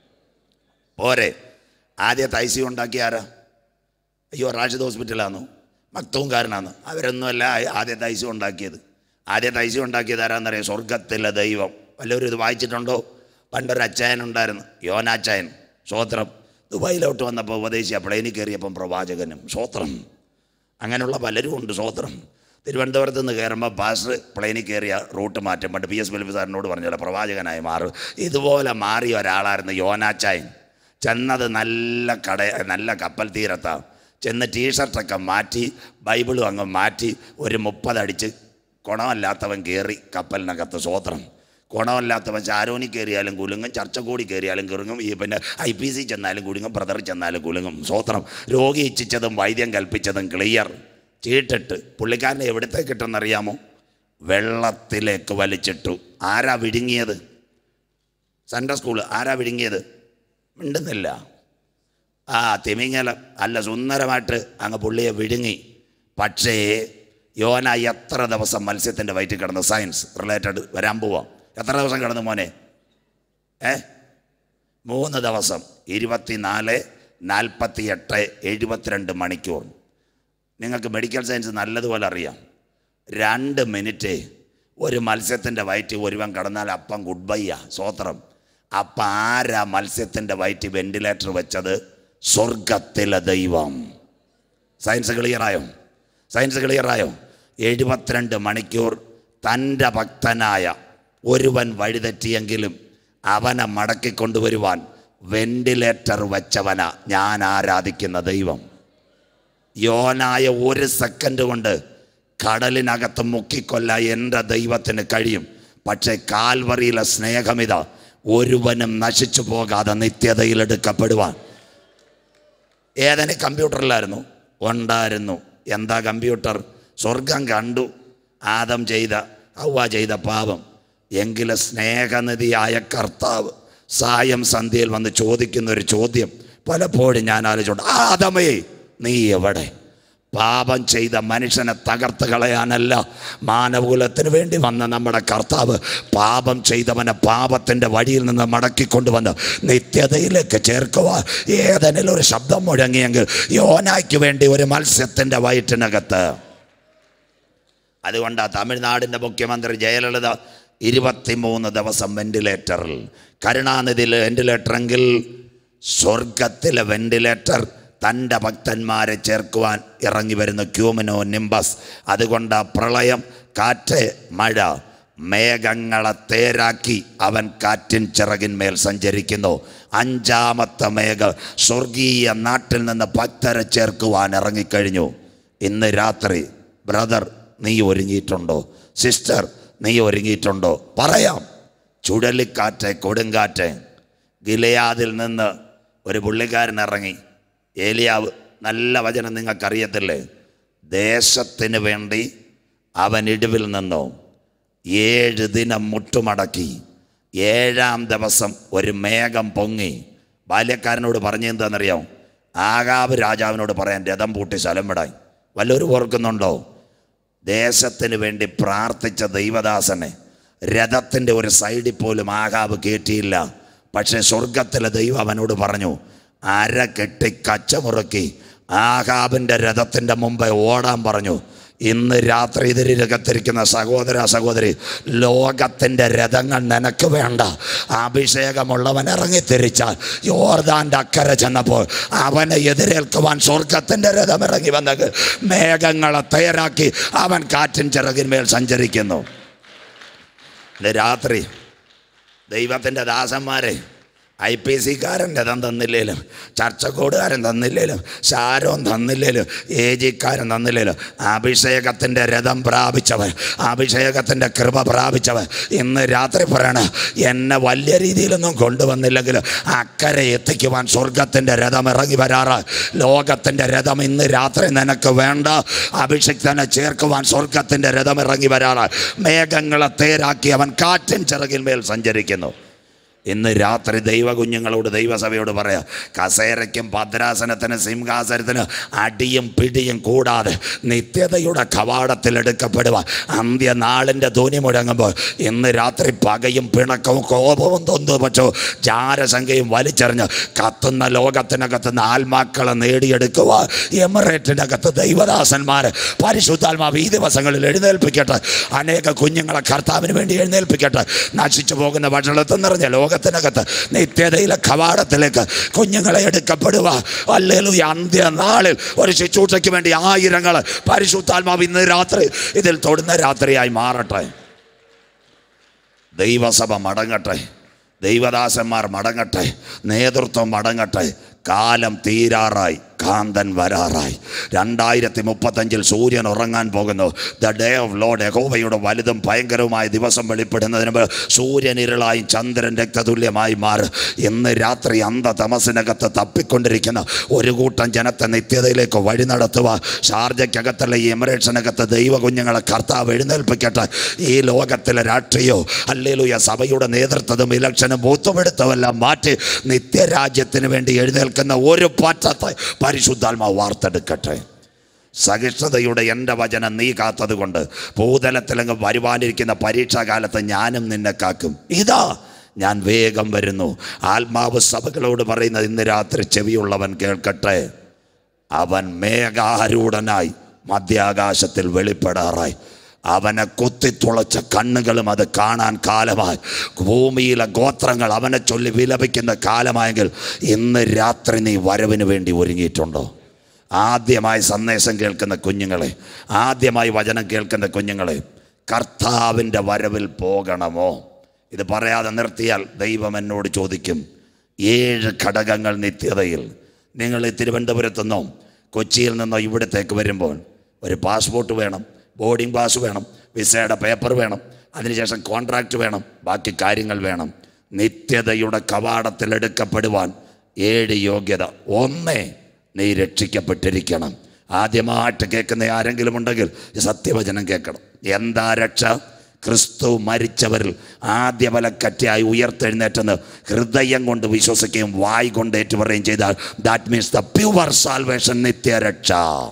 പോരെ ആദ്യത്തെ ഐ സി ഉണ്ടാക്കിയ ആരാ അയ്യോ റാഷിദ് ഹോസ്പിറ്റലാണോ മക്തൂങ്കാരനാണ് അവരൊന്നുമല്ല ആദ്യത്തെ ഐ സി ഉണ്ടാക്കിയത് ആദ്യത്തെ ഐ സി ഉണ്ടാക്കിയത് ആരാന്നറിയാം സ്വർഗത്തിലെ ദൈവം വല്ലവരും ഇത് വായിച്ചിട്ടുണ്ടോ പണ്ടൊരു അച്ചായൻ ഉണ്ടായിരുന്നു യോനാച്ചായൻ സ്വോത്രം ദുബായിലോട്ട് വന്നപ്പോൾ ഉപദേശിയ പ്ലെയിനിൽ കയറിയപ്പം പ്രവാചകനും സ്വോത്രം അങ്ങനെയുള്ള പലരും ഉണ്ട് സ്വോത്രം തിരുവനന്തപുരത്ത് നിന്ന് കയറുമ്പോൾ പാസ്റ്റർ പ്ലെയിനിൽ കയറിയ റൂട്ട് മാറ്റും പണ്ട് പി എസ് ഫിലിപ്പ് സാറിനോട് പറഞ്ഞല്ലോ പ്രവാചകനായി മാറും ഇതുപോലെ മാറിയ ഒരാളായിരുന്നു യോനാച്ചായൻ ചെന്നത് നല്ല കട നല്ല കപ്പൽ തീരത്താണ് ചെന്ന് ടീഷർട്ടൊക്കെ മാറ്റി ബൈബിളും അങ്ങ് മാറ്റി ഒരു മുപ്പതടിച്ച് ഗുണമല്ലാത്തവൻ കയറി കപ്പലിനകത്ത് സ്വോത്രം ഗുണമല്ലാത്തവൻ ചാരോനി കയറിയാലും കുലുങ്ങും ചർച്ചക്കൂടി കയറിയാലും കുലുങ്ങും ഈ പിന്നെ ഐ പി സി ചെന്നാലും കുലുങ്ങും ബ്രദർ ചെന്നാലും കുലുങ്ങും സ്വോത്രം രോഗി ഇച്ഛിച്ചതും വൈദ്യം കൽപ്പിച്ചതും ക്ലിയർ ചീട്ടിട്ട് പുള്ളിക്കാരനെ എവിടത്തേക്ക് ഇട്ടെന്നറിയാമോ വെള്ളത്തിലേക്ക് വലിച്ചിട്ടു ആരാ വിഴുങ്ങിയത് സെൻട്രൽ സ്കൂൾ ആരാ വിഴുങ്ങിയത് മിണ്ടുന്നില്ല ആ തിമിങ്ങലം അല്ല സുന്ദരമായിട്ട് അങ്ങ് പുള്ളിയെ വിഴുങ്ങി പക്ഷേ യോന എത്ര ദിവസം മത്സ്യത്തിൻ്റെ വയറ്റിൽ കിടന്നു സയൻസ് റിലേറ്റഡ് വരാൻ പോവാം എത്ര ദിവസം കിടന്നു മോനെ ഏ മൂന്ന് ദിവസം ഇരുപത്തിനാല് നാൽപ്പത്തി എട്ട് എഴുപത്തിരണ്ട് മണിക്കൂർ നിങ്ങൾക്ക് മെഡിക്കൽ സയൻസ് നല്ലതുപോലെ അറിയാം രണ്ട് മിനിറ്റ് ഒരു മത്സ്യത്തിൻ്റെ വയറ്റിൽ ഒരുവൻ കടന്നാൽ അപ്പം ഗുഡ് ബൈയാ സ്വോത്രം അപ്പം ആരാ മത്സ്യത്തിൻ്റെ വയറ്റിൽ വെന്റിലേറ്റർ വെച്ചത് സ്വർഗത്തിലെ ദൈവം സയൻസ് ക്ലിയറായോ സയൻസ് ക്ലിയറായോ എഴുപത്തിരണ്ട് മണിക്കൂർ തൻ്റെ ഭക്തനായ ഒരുവൻ വഴിതെറ്റിയെങ്കിലും അവനെ മടക്കിക്കൊണ്ടുവരുവാൻ വെന്റിലേറ്റർ വെച്ചവന ഞാൻ ആരാധിക്കുന്ന ദൈവം യോനായ ഒരു സെക്കൻഡ് കൊണ്ട് കടലിനകത്ത് മുക്കിക്കൊല്ല എൻ്റെ ദൈവത്തിന് കഴിയും പക്ഷേ കാൽവറിയിലെ സ്നേഹമിത ഒരുവനും നശിച്ചു പോകാതെ നിത്യതയിൽ എടുക്കപ്പെടുവാൻ ഏതന് കമ്പ്യൂട്ടറിലായിരുന്നു ഉണ്ടായിരുന്നു എന്താ കമ്പ്യൂട്ടർ സ്വർഗം കണ്ടു ആദം ചെയ്ത ഔവ ചെയ്ത പാപം എങ്കിലും സ്നേഹനിധിയായ കർത്താവ് സായം സന്ധ്യയിൽ വന്ന് ചോദിക്കുന്ന ഒരു ചോദ്യം പലപ്പോഴും ഞാൻ ആലോചിച്ചോണ്ട് ആദമേ നീ എവിടെ പാപം ചെയ്ത മനുഷ്യനെ തകർത്ത് കളയാനല്ല മാനവകുലത്തിന് വേണ്ടി വന്ന നമ്മുടെ കർത്താവ് പാപം ചെയ്തവനെ പാപത്തിൻ്റെ വഴിയിൽ നിന്ന് മടക്കിക്കൊണ്ടുവന്ന് നിത്യതയിലേക്ക് ചേർക്കുവാൻ ഏതെങ്കിലും ഒരു ശബ്ദം മുഴങ്ങിയെങ്കിൽ യോനായ്ക്ക് വേണ്ടി ഒരു മത്സ്യത്തിൻ്റെ വയറ്റിനകത്ത് അതുകൊണ്ടാണ് തമിഴ്നാടിൻ്റെ മുഖ്യമന്ത്രി ജയലളിത ഇരുപത്തിമൂന്ന് ദിവസം വെന്റിലേറ്ററിൽ കരുണാനിധിയിൽ വെന്റിലേറ്ററെങ്കിൽ സ്വർഗത്തിലെ വെന്റിലേറ്റർ തൻ്റെ ഭക്തന്മാരെ ചേർക്കുവാൻ ഇറങ്ങി വരുന്ന ക്യൂമനോ നിംബസ് അതുകൊണ്ട് ആ പ്രളയം കാറ്റ് മഴ മേഘങ്ങളെ തേരാക്കി അവൻ കാറ്റിൻ ചിറകിന്മേൽ സഞ്ചരിക്കുന്നു അഞ്ചാമത്തെ മേഘ സ്വർഗീയ നാട്ടിൽ നിന്ന് ഭക്തരെ ചേർക്കുവാൻ ഇറങ്ങിക്കഴിഞ്ഞു ഇന്ന് രാത്രി ബ്രദർ നീ ഒരുങ്ങിയിട്ടുണ്ടോ സിസ്റ്റർ നീ ഒരുങ്ങിയിട്ടുണ്ടോ പറയാം ചുഴലിക്കാറ്റ് കൊടുങ്കാറ്റ് ഗിലയാദിൽ നിന്ന് ഒരു പുള്ളിക്കാരൻ ഇറങ്ങി ഏലിയാവ് നല്ല വചനം നിങ്ങൾക്കറിയത്തില്ലേ ദേശത്തിന് വേണ്ടി അവൻ ഇടിവിൽ നിന്നോ ഏഴ് ദിനം മുട്ടുമടക്കി ഏഴാം ദിവസം ഒരു മേഘം പൊങ്ങി ബാല്യക്കാരനോട് പറഞ്ഞു എന്താണെന്നറിയാം ആകാവ് രാജാവിനോട് പറയാൻ രഥം പൂട്ടി സ്ഥലം വിടാൻ വല്ലവരും ഓർക്കുന്നുണ്ടോ ദേശത്തിന് വേണ്ടി പ്രാർത്ഥിച്ച ദൈവദാസനെ രഥത്തിൻ്റെ ഒരു സൈഡിൽ പോലും ആകാവ് കയറ്റിയില്ല പക്ഷെ സ്വർഗത്തിലെ ദൈവം അവനോട് പറഞ്ഞു അര കെട്ടി കച്ചമുറുക്കി ആകാബിൻ്റെ രഥത്തിൻ്റെ മുമ്പേ ഓടാൻ പറഞ്ഞു ഇന്ന് രാത്രി ഇതിരകത്തിരിക്കുന്ന സഹോദര സഹോദരി ലോകത്തിൻ്റെ രഥങ്ങൾ നിനക്ക് വേണ്ട അഭിഷേകമുള്ളവൻ ഇറങ്ങിത്തിരിച്ചാൽ യോർദാൻ്റെ അക്കരെ ചെന്നപ്പോൾ അവനെ എതിരേൽക്കുവാൻ സ്വർഗത്തിൻ്റെ രഥം ഇറങ്ങി വന്നത് മേഘങ്ങളെ തയ്യാറാക്കി അവൻ കാറ്റിൻ ചിറകിന്മേൽ സഞ്ചരിക്കുന്നു ഇന്ന് രാത്രി ദൈവത്തിൻ്റെ ദാസന്മാരെ ഐ പി സിക്കാരൻ രഥം തന്നില്ലേലും ചർച്ചക്കോടുകാരൻ തന്നില്ലേലും ഷാരോൻ തന്നില്ലേലും എ ജിക്കാരൻ തന്നില്ലേലും അഭിഷേകത്തിൻ്റെ രഥം പ്രാപിച്ചവൻ അഭിഷേകത്തിൻ്റെ കൃപ പ്രാപിച്ചവൻ ഇന്ന് രാത്രി പറയണ എന്നെ വലിയ രീതിയിലൊന്നും കൊണ്ടുവന്നില്ലെങ്കിലും അക്കരെ എത്തിക്കുവാൻ സ്വർഗത്തിൻ്റെ രഥം ഇറങ്ങി വരാറ് ലോകത്തിൻ്റെ രഥം ഇന്ന് രാത്രി നിനക്ക് വേണ്ട അഭിഷേക്തനെ ചേർക്കുവാൻ സ്വർഗത്തിൻ്റെ രഥം ഇറങ്ങി വരാറ് മേഘങ്ങളെ തേരാക്കി അവൻ കാറ്റിൻ ചിറകിൽ മേൽ സഞ്ചരിക്കുന്നു ഇന്ന് രാത്രി ദൈവ കുഞ്ഞുങ്ങളോട് ദൈവസഭയോട് പറയാം കസേരയ്ക്കും ഭദ്രാസനത്തിന് സിംഹാസനത്തിന് അടിയും പിടിയും കൂടാതെ നിത്യതയുടെ കവാടത്തിൽ എടുക്കപ്പെടുക അന്ത്യനാളിൻ്റെ ധ്വനി മുഴങ്ങുമ്പോൾ ഇന്ന് രാത്രി പകയും പിണക്കവും കോപവും തൊന്നു പറ്റോ ജാരസംഖ്യയും വലിച്ചെറിഞ്ഞ് കത്തുന്ന ലോകത്തിനകത്ത് നിന്ന് ആത്മാക്കളെ നേടിയെടുക്കുക എമിറേറ്റിനകത്ത് ദൈവദാസന്മാർ പരിശുദ്ധാത്മാവ് ഈ ദിവസങ്ങളിൽ എഴുന്നേൽപ്പിക്കട്ടെ അനേക കുഞ്ഞുങ്ങളെ കർത്താവിന് വേണ്ടി എഴുന്നേൽപ്പിക്കട്ടെ നശിച്ചു പോകുന്ന ഭക്ഷണത്തിൽ നിറഞ്ഞ ലോകത്തിനകത്ത് നിത്യതയിലെ കവാടത്തിലേക്ക് കുഞ്ഞുങ്ങളെ എടുക്കപ്പെടുക അല്ലേലു അന്ത്യനാളിൽ ഒരു ശുശ്രൂഷയ്ക്ക് വേണ്ടി ആയിരങ്ങൾ പരിശുദ്ധാത്മാവ് ഇന്ന് രാത്രി ഇതിൽ തൊടുന്ന രാത്രിയായി മാറട്ടെ ദൈവസഭ മടങ്ങട്ടെ ദൈവദാസന്മാർ മടങ്ങട്ടെ നേതൃത്വം മടങ്ങട്ടെ കാലം തീരാറായി കാന്തൻ വരാറായി രണ്ടായിരത്തി മുപ്പത്തഞ്ചിൽ സൂര്യൻ ഉറങ്ങാൻ പോകുന്നു ദ ഡേ ഓഫ് ലോഡ് യഹോവയുടെ വലുതും ഭയങ്കരവുമായ ദിവസം വെളിപ്പെടുന്നതിന് മുമ്പ് സൂര്യൻ ഇരുളായി ചന്ദ്രൻ രക്തതുല്യമായി മാറും ഇന്ന് രാത്രി അന്ധ തമസിനകത്ത് തപ്പിക്കൊണ്ടിരിക്കുന്ന ഒരു കൂട്ടം ജനത്തെ നിത്യതയിലേക്ക് വഴി നടത്തുക ഷാർജയ്ക്കകത്തുള്ള ഈ എമിറേറ്റ്സിനകത്ത് ദൈവ കുഞ്ഞുങ്ങളെ കർത്താവ് എഴുന്നേൽപ്പിക്കട്ടെ ഈ ലോകത്തിലെ രാഷ്ട്രീയോ അല്ലേലുയ സഭയുടെ നേതൃത്വവും ഇലക്ഷനും ബൂത്തുമെടുത്തതെല്ലാം മാറ്റി നിത്യരാജ്യത്തിന് വേണ്ടി എഴുന്നേൽക്കുന്ന ഒരു പാറ്റത്തെ പരിശുദ്ധാത്മാവ് വാർത്തെടുക്കട്ടെ സഹിഷ്ണുതയുടെ എൻ്റെ വചനം നീ കാത്തതുകൊണ്ട് ഭൂതലത്തിലങ്ങ് വരുവാനിരിക്കുന്ന പരീക്ഷാകാലത്ത് ഞാനും നിന്നെ കാക്കും ഇതാ ഞാൻ വേഗം വരുന്നു ആത്മാവ് സഭകളോട് പറയുന്നത് ഇന്ന് രാത്രി ചെവിയുള്ളവൻ കേൾക്കട്ടെ അവൻ മേഘാരൂഢനായി മധ്യാകാശത്തിൽ വെളിപ്പെടാറായി അവനെ കുത്തിത്തുളച്ച കണ്ണുകളും അത് കാണാൻ കാലമായി ഭൂമിയിലെ ഗോത്രങ്ങൾ അവനെ ചൊല്ലി വിലപിക്കുന്ന കാലമായെങ്കിൽ ഇന്ന് രാത്രി നീ വരവിന് വേണ്ടി ഒരുങ്ങിയിട്ടുണ്ടോ ആദ്യമായി സന്ദേശം കേൾക്കുന്ന കുഞ്ഞുങ്ങളെ ആദ്യമായി വചനം കേൾക്കുന്ന കുഞ്ഞുങ്ങളെ കർത്താവിൻ്റെ വരവിൽ പോകണമോ ഇത് പറയാതെ നിർത്തിയാൽ ദൈവം എന്നോട് ചോദിക്കും ഏഴ് ഘടകങ്ങൾ നിത്യതയിൽ നിങ്ങൾ ഈ തിരുവനന്തപുരത്തു നിന്നോ കൊച്ചിയിൽ നിന്നോ ഇവിടത്തേക്ക് വരുമ്പോൾ ഒരു പാസ്പോർട്ട് വേണം ബോർഡിംഗ് പാസ് വേണം വിസയുടെ പേപ്പർ വേണം അതിനുശേഷം കോൺട്രാക്റ്റ് വേണം ബാക്കി കാര്യങ്ങൾ വേണം നിത്യതയുടെ കവാടത്തിൽ എടുക്കപ്പെടുവാൻ ഏഴ് യോഗ്യത ഒന്നേ നീ രക്ഷിക്കപ്പെട്ടിരിക്കണം ആദ്യമായിട്ട് കേൾക്കുന്ന ആരെങ്കിലും ഉണ്ടെങ്കിൽ ഈ സത്യവചനം കേൾക്കണം എന്താ രക്ഷ ക്രിസ്തു മരിച്ചവരിൽ ആദ്യ ഫലക്കറ്റയായി ഉയർത്തെഴുന്നേറ്റെന്ന് ഹൃദയം കൊണ്ട് വിശ്വസിക്കുകയും വായി കൊണ്ട് ഏറ്റുപറയുകയും ചെയ്താൽ that means the pure salvation നിത്യരക്ഷ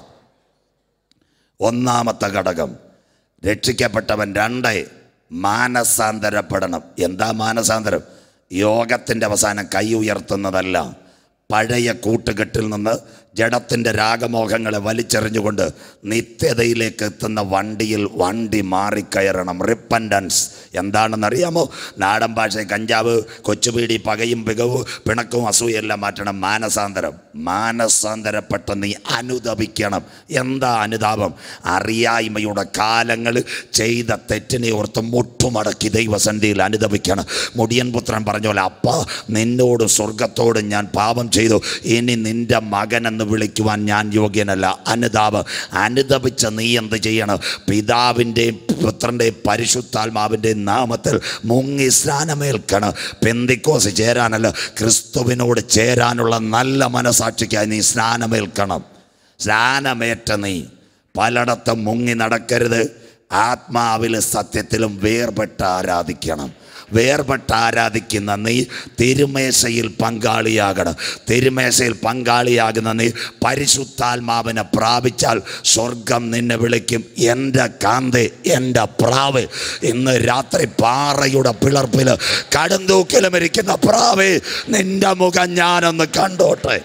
ഒന്നാമത്തെ ഘടകം രക്ഷിക്കപ്പെട്ടവൻ രണ്ട് മാനസാന്തരപ്പെടണം എന്താ മാനസാന്തരം യോഗത്തിൻ്റെ അവസാനം കൈ ഉയർത്തുന്നതല്ല പഴയ കൂട്ടുകെട്ടിൽ നിന്ന് ജഡത്തിൻ്റെ രാഗമോഹങ്ങളെ വലിച്ചെറിഞ്ഞുകൊണ്ട് നിത്യതയിലേക്ക് എത്തുന്ന വണ്ടിയിൽ വണ്ടി മാറിക്കയറണം റിപ്പൻഡൻസ് എന്താണെന്നറിയാമോ നാടൻ ഭാഷ കഞ്ചാവ് കൊച്ചുപീടി പകയും പികവും പിണക്കവും അസൂയെല്ലാം മാറ്റണം മാനസാന്തരം മാനസാന്തരപ്പെട്ട നീ അനുദപിക്കണം എന്താ അനുതാപം അറിയായ്മയുടെ കാലങ്ങൾ ചെയ്ത തെറ്റിനെ ഓർത്ത് മുട്ടുമടക്കി ദൈവസന്ധിയിൽ അനുദപിക്കണം മുടിയൻ പുത്രൻ പറഞ്ഞ പോലെ അപ്പ നിന്നോടും സ്വർഗത്തോടും ഞാൻ പാപം ചെയ്തു ഇനി നിന്റെ മകനെന്ന് വിളിക്കുവാൻ ഞാൻ യോഗ്യനല്ല അനുതാപം അനുദപിച്ച നീ എന്ത് ചെയ്യണം പിതാവിൻ്റെയും പുത്രൻ്റെയും പരിശുദ്ധാത്മാവിൻ്റെയും നാമത്തിൽ മുങ്ങി സ്നാനമേൽക്കണം പെന്തിക്കോസ് ചേരാനല്ല ക്രിസ്തുവിനോട് ചേരാനുള്ള നല്ല മനസാക്ഷിക്കായി നീ സ്നാനമേൽക്കണം സ്നാനമേറ്റ നീ പലയിടത്തും മുങ്ങി നടക്കരുത് ആത്മാവിലും സത്യത്തിലും വേർപെട്ട് ആരാധിക്കണം വേർപെട്ട് ആരാധിക്കുന്ന നീ തിരുമേശയിൽ പങ്കാളിയാകണം തിരുമേശയിൽ പങ്കാളിയാകുന്ന നീ പരിശുദ്ധാത്മാവിനെ പ്രാപിച്ചാൽ സ്വർഗം നിന്നെ വിളിക്കും എൻ്റെ കാന്തെ എൻ്റെ പ്രാവ് ഇന്ന് രാത്രി പാറയുടെ പിളർപ്പിൽ കടുന്തൂക്കിലും ഇരിക്കുന്ന പ്രാവ് നിന്റെ മുഖം ഞാനൊന്ന് കണ്ടോട്ടെ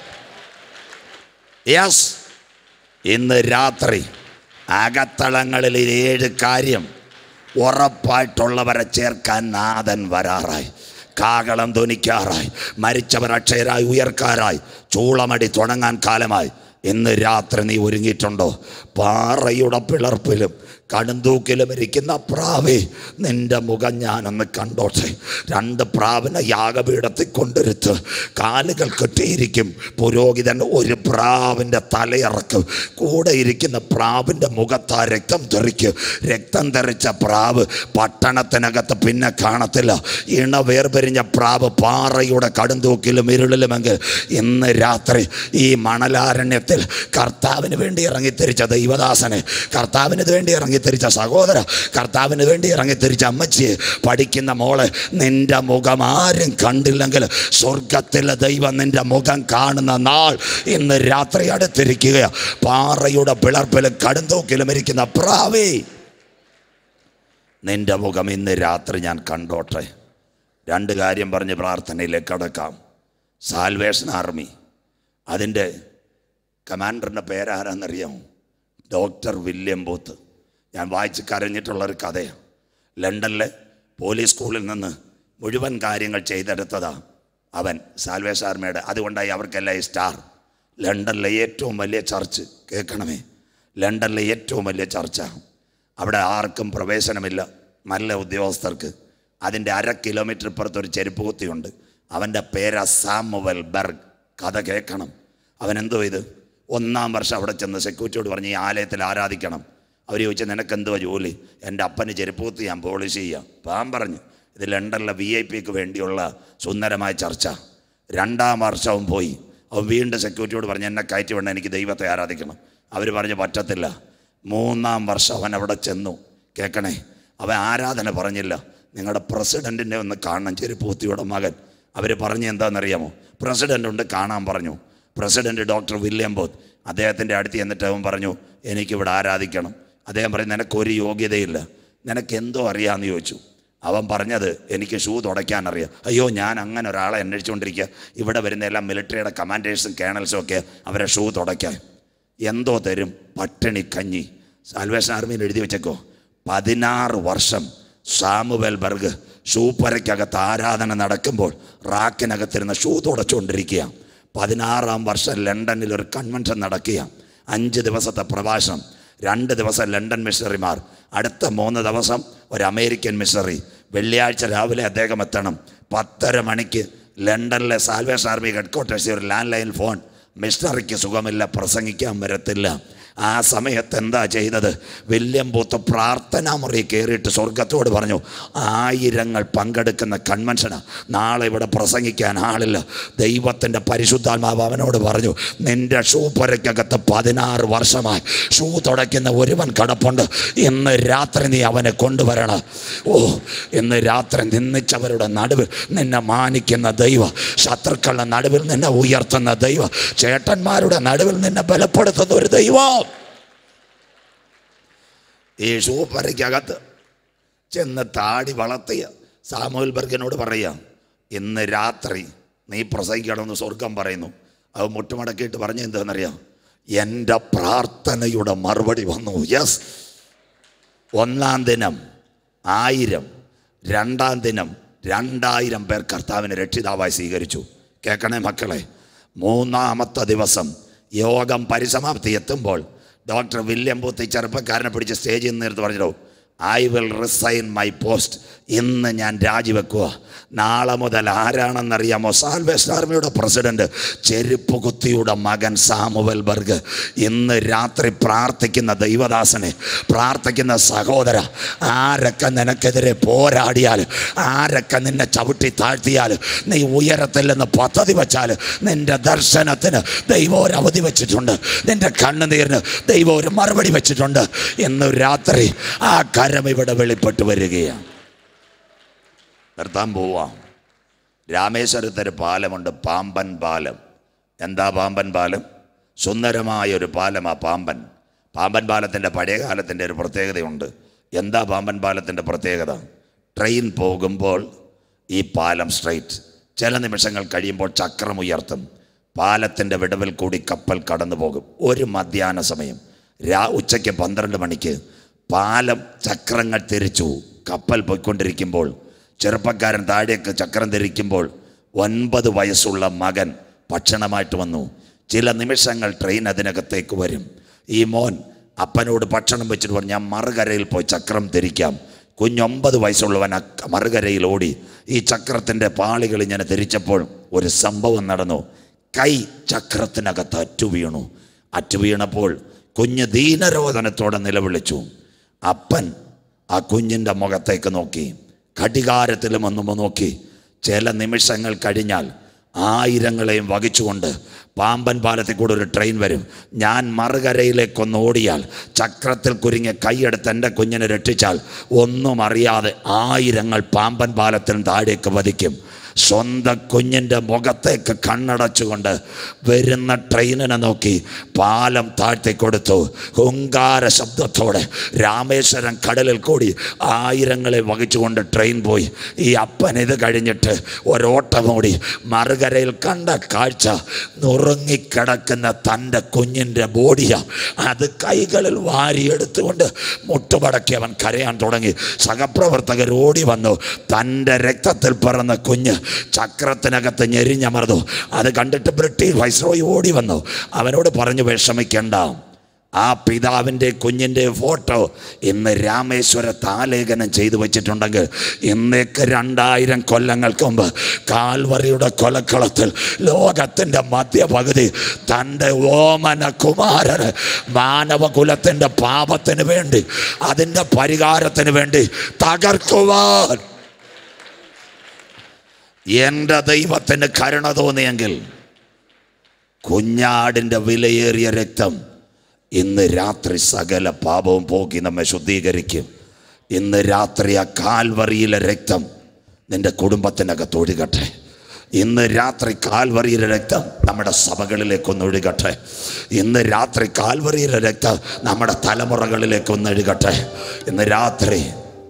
യെസ് ഇന്ന് രാത്രി അകത്തളങ്ങളിൽ ഈ ഏഴ് കാര്യം ഉറപ്പായിട്ടുള്ളവരെ ചേർക്കാൻ നാഥൻ വരാറായി കാകളം ധ്വനിക്കാറായി മരിച്ചവർ അക്ഷയരായി ഉയർക്കാറായി ചൂളമടി തുടങ്ങാൻ കാലമായി ഇന്ന് രാത്രി നീ ഒരുങ്ങിയിട്ടുണ്ടോ പാറയുടെ പിളർപ്പിലും കടുന്തൂക്കിലും ഇരിക്കുന്ന പ്രാവേ നിന്റെ മുഖം ഞാനൊന്ന് കണ്ടോട്ടെ രണ്ട് പ്രാവിനെ യാഗപീഠത്തിൽ കൊണ്ടുവരുത്ത് കാലുകൾ കെട്ടിയിരിക്കും പുരോഹിതൻ ഒരു പ്രാവിൻ്റെ തലയിറക്കും കൂടെ ഇരിക്കുന്ന പ്രാവിൻ്റെ മുഖത്താ രക്തം തെറിക്കും രക്തം തെറിച്ച പ്രാവ് പട്ടണത്തിനകത്ത് പിന്നെ കാണത്തില്ല ഇണ വേർപിരിഞ്ഞ പ്രാവ് പാറയുടെ കടുന്തൂക്കിലും ഇരുളിലുമെങ്കിൽ ഇന്ന് രാത്രി ഈ മണലാരണ്യത്തിൽ കർത്താവിന് വേണ്ടി ഇറങ്ങിത്തിരിച്ച ദൈവദാസനെ കർത്താവിന് വേണ്ടി ഇറങ്ങിത്തിരിച്ച സഹോദര കർത്താവിന് വേണ്ടി ഇറങ്ങിത്തിരിച്ച അമ്മച്ചിയെ പഠിക്കുന്ന മോളെ നിന്റെ മുഖം ആരും കണ്ടില്ലെങ്കിൽ സ്വർഗത്തിലെ ദൈവം നിന്റെ മുഖം കാണുന്ന നാൾ ഇന്ന് രാത്രി അടുത്തിരിക്കുക പാറയുടെ പിളർപ്പിലും കടുന്തൂക്കിലും ഇരിക്കുന്ന പ്രാവേ നിന്റെ മുഖം ഇന്ന് രാത്രി ഞാൻ കണ്ടോട്ടെ രണ്ട് കാര്യം പറഞ്ഞ് പ്രാർത്ഥനയിലേക്ക് കടക്കാം സാൽവേഷൻ ആർമി അതിൻ്റെ കമാൻഡറിൻ്റെ പേരാരാന്നറിയാമോ ഡോക്ടർ വില്യം ബൂത്ത് ഞാൻ വായിച്ച് കരഞ്ഞിട്ടുള്ളൊരു കഥയാണ് ലണ്ടനിലെ പോലീസ് സ്കൂളിൽ നിന്ന് മുഴുവൻ കാര്യങ്ങൾ ചെയ്തെടുത്തതാ അവൻ സാൽവേസ് ആർമിയുടെ അതുകൊണ്ടായി അവർക്കെല്ലാം ഈ സ്റ്റാർ ലണ്ടനിലെ ഏറ്റവും വലിയ ചർച്ച് കേൾക്കണമേ ലണ്ടനിലെ ഏറ്റവും വലിയ ചർച്ച അവിടെ ആർക്കും പ്രവേശനമില്ല നല്ല ഉദ്യോഗസ്ഥർക്ക് അതിൻ്റെ അര കിലോമീറ്റർ ഇപ്പുറത്ത് ഒരു ചെരുപ്പ് കുത്തിയുണ്ട് അവൻ്റെ പേരാ സാമുവൽ ബർഗ് കഥ കേൾക്കണം അവൻ എന്തോ ഇത് ഒന്നാം വർഷം അവിടെ ചെന്ന് സെക്യൂരിറ്റിയോട് പറഞ്ഞ് ഈ ആലയത്തിൽ ആരാധിക്കണം അവർ ചോദിച്ചു നിനക്ക് എന്തുവാ ജോലി എൻ്റെ അപ്പന് ചെരുപ്പ് കുത്തി ഞാൻ പോളിഷ് ചെയ്യാം പാൻ പറഞ്ഞു ഇത് ലണ്ടനിലെ വി ഐ പിക്ക് വേണ്ടിയുള്ള സുന്ദരമായ ചർച്ച രണ്ടാം വർഷവും പോയി അവൻ വീണ്ടും സെക്യൂരിറ്റിയോട് പറഞ്ഞ് എന്നെ കയറ്റി വേണം എനിക്ക് ദൈവത്തെ ആരാധിക്കണം അവർ പറഞ്ഞു പറ്റത്തില്ല മൂന്നാം വർഷം അവൻ അവിടെ ചെന്നു കേൾക്കണേ അവൻ ആരാധന പറഞ്ഞില്ല നിങ്ങളുടെ പ്രസിഡൻറ്റിനെ ഒന്ന് കാണണം ചെരുപ്പൂത്തിയുടെ മകൻ അവർ പറഞ്ഞ് എന്താണെന്നറിയാമോ പ്രസിഡൻ്റ് ഉണ്ട് കാണാൻ പറഞ്ഞു പ്രസിഡന്റ് ഡോക്ടർ വില്യം ബോത്ത് അദ്ദേഹത്തിൻ്റെ അടുത്ത് ചെന്നിട്ട് അവൻ പറഞ്ഞു എനിക്കിവിടെ ആരാധിക്കണം അദ്ദേഹം പറഞ്ഞു നിനക്കൊരു യോഗ്യതയില്ല നിനക്ക് എന്തോ അറിയാമെന്ന് ചോദിച്ചു അവൻ പറഞ്ഞത് എനിക്ക് ഷൂ തുടയ്ക്കാൻ അറിയാം അയ്യോ ഞാൻ അങ്ങനെ ഒരാളെ അന്വേഷിച്ചുകൊണ്ടിരിക്കുക ഇവിടെ വരുന്ന എല്ലാം മിലിറ്ററിയുടെ കമാൻഡേഴ്സും കേണൽസും ഒക്കെ അവരെ ഷൂ തുടയ്ക്കാൻ എന്തോ തരും പട്ടിണി കഞ്ഞി സാൽവേഷൻ ആർമിയിൽ എഴുതി വെച്ചേക്കോ പതിനാറ് വർഷം സാമുവൽ ബർഗ് ഷൂ പരയ്ക്കകത്ത് ആരാധന നടക്കുമ്പോൾ റാക്കിനകത്തിരുന്ന ഷൂ തുടച്ചുകൊണ്ടിരിക്കുക പതിനാറാം വർഷം ലണ്ടനിൽ ഒരു കൺവെൻഷൻ നടക്കുക അഞ്ച് ദിവസത്തെ പ്രഭാഷണം രണ്ട് ദിവസം ലണ്ടൻ മിഷണറിമാർ അടുത്ത മൂന്ന് ദിവസം ഒരു അമേരിക്കൻ മിഷണറി വെള്ളിയാഴ്ച രാവിലെ അദ്ദേഹം എത്തണം പത്തര മണിക്ക് ലണ്ടനിലെ സാൽവേഷൻ ആർമി ഹെഡ് ക്വാർട്ടേഴ്സിൽ ഒരു ലാൻഡ് ലൈൻ ഫോൺ മിഷണറിക്ക് സുഖമില്ല പ്രസംഗിക്കാൻ വരത്തില്ല ആ സമയത്ത് എന്താ ചെയ്തത് വില്യം ബൂത്ത് പ്രാർത്ഥനാ മുറി കയറിയിട്ട് സ്വർഗത്തോട് പറഞ്ഞു ആയിരങ്ങൾ പങ്കെടുക്കുന്ന കൺവെൻഷനാണ് നാളെ ഇവിടെ പ്രസംഗിക്കാൻ ആളില്ല ദൈവത്തിൻ്റെ പരിശുദ്ധാത്മാവ് അവനോട് പറഞ്ഞു നിന്റെ ഷൂ പുരയ്ക്കകത്ത് പതിനാറ് വർഷമായി ഷൂ തുടയ്ക്കുന്ന ഒരുവൻ കടപ്പുണ്ട് ഇന്ന് രാത്രി നീ അവനെ കൊണ്ടുവരണം ഓ ഇന്ന് രാത്രി നിന്നിച്ചവരുടെ നടുവിൽ നിന്നെ മാനിക്കുന്ന ദൈവം ശത്രുക്കളുടെ നടുവിൽ നിന്നെ ഉയർത്തുന്ന ദൈവം ചേട്ടന്മാരുടെ നടുവിൽ നിന്നെ ബലപ്പെടുത്തുന്ന ഒരു ദൈവം ഈ ഷൂപ്പരയ്ക്കകത്ത് ചെന്ന് താടി വളർത്തിയ സാമുവൽ ബർഗിനോട് പറയാം ഇന്ന് രാത്രി നീ പ്രസംഗിക്കണമെന്ന് സ്വർഗം പറയുന്നു അത് മുട്ടുമടക്കിയിട്ട് പറഞ്ഞ എന്താണെന്നറിയാം എൻ്റെ പ്രാർത്ഥനയുടെ മറുപടി വന്നു യെസ് ഒന്നാം ദിനം ആയിരം രണ്ടാം ദിനം രണ്ടായിരം പേർ കർത്താവിനെ രക്ഷിതാവായി സ്വീകരിച്ചു കേൾക്കണേ മക്കളെ മൂന്നാമത്തെ ദിവസം യോഗം പരിസമാപ്തി എത്തുമ്പോൾ ഡോക്ടർ വില്യം ബൂത്ത് ഈ ചെറുപ്പക്കാരനെ പിടിച്ച് സ്റ്റേജിൽ നിന്ന് നിർത്തി പറഞ്ഞോ I will resign my post ഇന്ന് ഞാൻ രാജിവെക്കുക നാളെ മുതൽ ആരാണെന്നറിയാമോ സാൽവേഷൻ ആർമിയുടെ പ്രസിഡന്റ് ചെരുപ്പ് കുത്തിയുടെ മകൻ സാമുവൽ ബർഗ് ഇന്ന് രാത്രി പ്രാർത്ഥിക്കുന്ന ദൈവദാസനെ പ്രാർത്ഥിക്കുന്ന സഹോദര ആരൊക്കെ നിനക്കെതിരെ പോരാടിയാൽ ആരൊക്കെ നിന്നെ ചവിട്ടി താഴ്ത്തിയാൽ നീ ഉയരത്തിൽ നിന്ന് പദ്ധതി വെച്ചാൽ നിന്റെ ദർശനത്തിന് ദൈവം ഒരു അവധി വെച്ചിട്ടുണ്ട് നിന്റെ കണ്ണുനീരിന് ദൈവം ഒരു മറുപടി വെച്ചിട്ടുണ്ട് ഇന്ന് രാത്രി ആ കരം ഇവിടെ വെളിപ്പെട്ട് വരികയാണ് നിർത്താൻ പോവാം രാമേശ്വരത്തൊരു പാലമുണ്ട് പാമ്പൻ പാലം എന്താ പാമ്പൻ പാലം സുന്ദരമായ ഒരു പാലമാ പാമ്പൻ പാമ്പൻ പാലത്തിൻ്റെ പഴയ കാലത്തിൻ്റെ ഒരു പ്രത്യേകതയുണ്ട് എന്താ പാമ്പൻ പാലത്തിൻ്റെ പ്രത്യേകത ട്രെയിൻ പോകുമ്പോൾ ഈ പാലം സ്ട്രൈറ്റ് ചില നിമിഷങ്ങൾ കഴിയുമ്പോൾ ചക്രം ഉയർത്തും പാലത്തിൻ്റെ വിടവിൽ കൂടി കപ്പൽ കടന്നു പോകും ഒരു മധ്യാഹ്ന സമയം രാ ഉച്ചയ്ക്ക് പന്ത്രണ്ട് മണിക്ക് പാലം ചക്രങ്ങൾ തിരിച്ചു കപ്പൽ പോയിക്കൊണ്ടിരിക്കുമ്പോൾ ചെറുപ്പക്കാരൻ താഴേക്ക് ചക്രം തിരിക്കുമ്പോൾ ഒൻപത് വയസ്സുള്ള മകൻ ഭക്ഷണമായിട്ട് വന്നു ചില നിമിഷങ്ങൾ ട്രെയിൻ അതിനകത്തേക്ക് വരും ഈ മോൻ അപ്പനോട് ഭക്ഷണം വെച്ചിട്ട് പറഞ്ഞു ഞാൻ മറുകരയിൽ പോയി ചക്രം തിരിക്കാം കുഞ്ഞൊമ്പത് വയസ്സുള്ളവൻ അക്ക- മറുകരയിൽ ഓടി ഈ ചക്രത്തിൻ്റെ പാളികൾ ഇങ്ങനെ തിരിച്ചപ്പോൾ ഒരു സംഭവം നടന്നു കൈ ചക്രത്തിനകത്ത് അറ്റു വീണു അറ്റു വീണപ്പോൾ കുഞ്ഞ് ദീനരോധനത്തോടെ നിലവിളിച്ചു അപ്പൻ ആ കുഞ്ഞിൻ്റെ മുഖത്തേക്ക് നോക്കി ഘടികാരത്തിലും ഒന്നും നോക്കി ചില നിമിഷങ്ങൾ കഴിഞ്ഞാൽ ആയിരങ്ങളെയും വഹിച്ചുകൊണ്ട് പാമ്പൻ പാലത്തിൽ കൂടെ ഒരു ട്രെയിൻ വരും ഞാൻ മറുകരയിലേക്കൊന്ന് ഓടിയാൽ ചക്രത്തിൽ കുരുങ്ങിയ കൈയെടുത്ത് എൻ്റെ കുഞ്ഞിനെ രക്ഷിച്ചാൽ ഒന്നും അറിയാതെ ആയിരങ്ങൾ പാമ്പൻ പാലത്തിന് താഴേക്ക് വധിക്കും സ്വന്തം കുഞ്ഞിൻ്റെ മുഖത്തേക്ക് കണ്ണടച്ചുകൊണ്ട് വരുന്ന ട്രെയിനിനെ നോക്കി പാലം താഴ്ത്തി കൊടുത്തു ഹുങ്കാര ശബ്ദത്തോടെ രാമേശ്വരം കടലിൽ കൂടി ആയിരങ്ങളെ വഹിച്ചുകൊണ്ട് ട്രെയിൻ പോയി ഈ അപ്പൻ ഇത് കഴിഞ്ഞിട്ട് ഒരോട്ടമോടി മറുകരയിൽ കണ്ട കാഴ്ച നുറുങ്ങിക്കിടക്കുന്ന തൻ്റെ കുഞ്ഞിൻ്റെ ബോഡിയാ അത് കൈകളിൽ വാരിയെടുത്തുകൊണ്ട് മുട്ടുമടക്കി അവൻ കരയാൻ തുടങ്ങി സഹപ്രവർത്തകർ ഓടി വന്നു തൻ്റെ രക്തത്തിൽ പിറന്ന കുഞ്ഞ് ചക്രത്തിനകത്ത് ഞെരിഞ്ഞമർന്നു അത് കണ്ടിട്ട് ബ്രിട്ടീഷ് വൈസ്രോയി ഓടി വന്നു അവനോട് പറഞ്ഞു വിഷമിക്കണ്ട ആ പിതാവിൻ്റെ കുഞ്ഞിൻ്റെ ഫോട്ടോ ഇന്ന് രാമേശ്വര താലേഖനം ചെയ്തു വെച്ചിട്ടുണ്ടെങ്കിൽ ഇന്നേക്ക് രണ്ടായിരം കൊല്ലങ്ങൾക്ക് മുമ്പ് കാൽവറിയുടെ കൊലക്കളത്തിൽ ലോകത്തിൻ്റെ മധ്യപകുതി തൻ്റെ ഓമന കുമാരന് മാനവകുലത്തിൻ്റെ പാപത്തിന് വേണ്ടി അതിൻ്റെ പരിഹാരത്തിന് വേണ്ടി തകർക്കുവാൻ എൻ്റെ ദൈവത്തിന് കരുണ തോന്നിയെങ്കിൽ കുഞ്ഞാടിൻ്റെ വിലയേറിയ രക്തം ഇന്ന് രാത്രി സകല പാപവും പോക്കി നമ്മെ ശുദ്ധീകരിക്കും ഇന്ന് രാത്രി ആ കാൽവറിയിലെ രക്തം നിന്റെ കുടുംബത്തിനകത്ത് ഒഴുകട്ടെ ഇന്ന് രാത്രി കാൽവറിയിലെ രക്തം നമ്മുടെ സഭകളിലേക്കൊന്ന് ഒഴുകട്ടെ ഇന്ന് രാത്രി കാൽവറിയിലെ രക്തം നമ്മുടെ തലമുറകളിലേക്കൊന്ന് ഒഴുകട്ടെ ഇന്ന് രാത്രി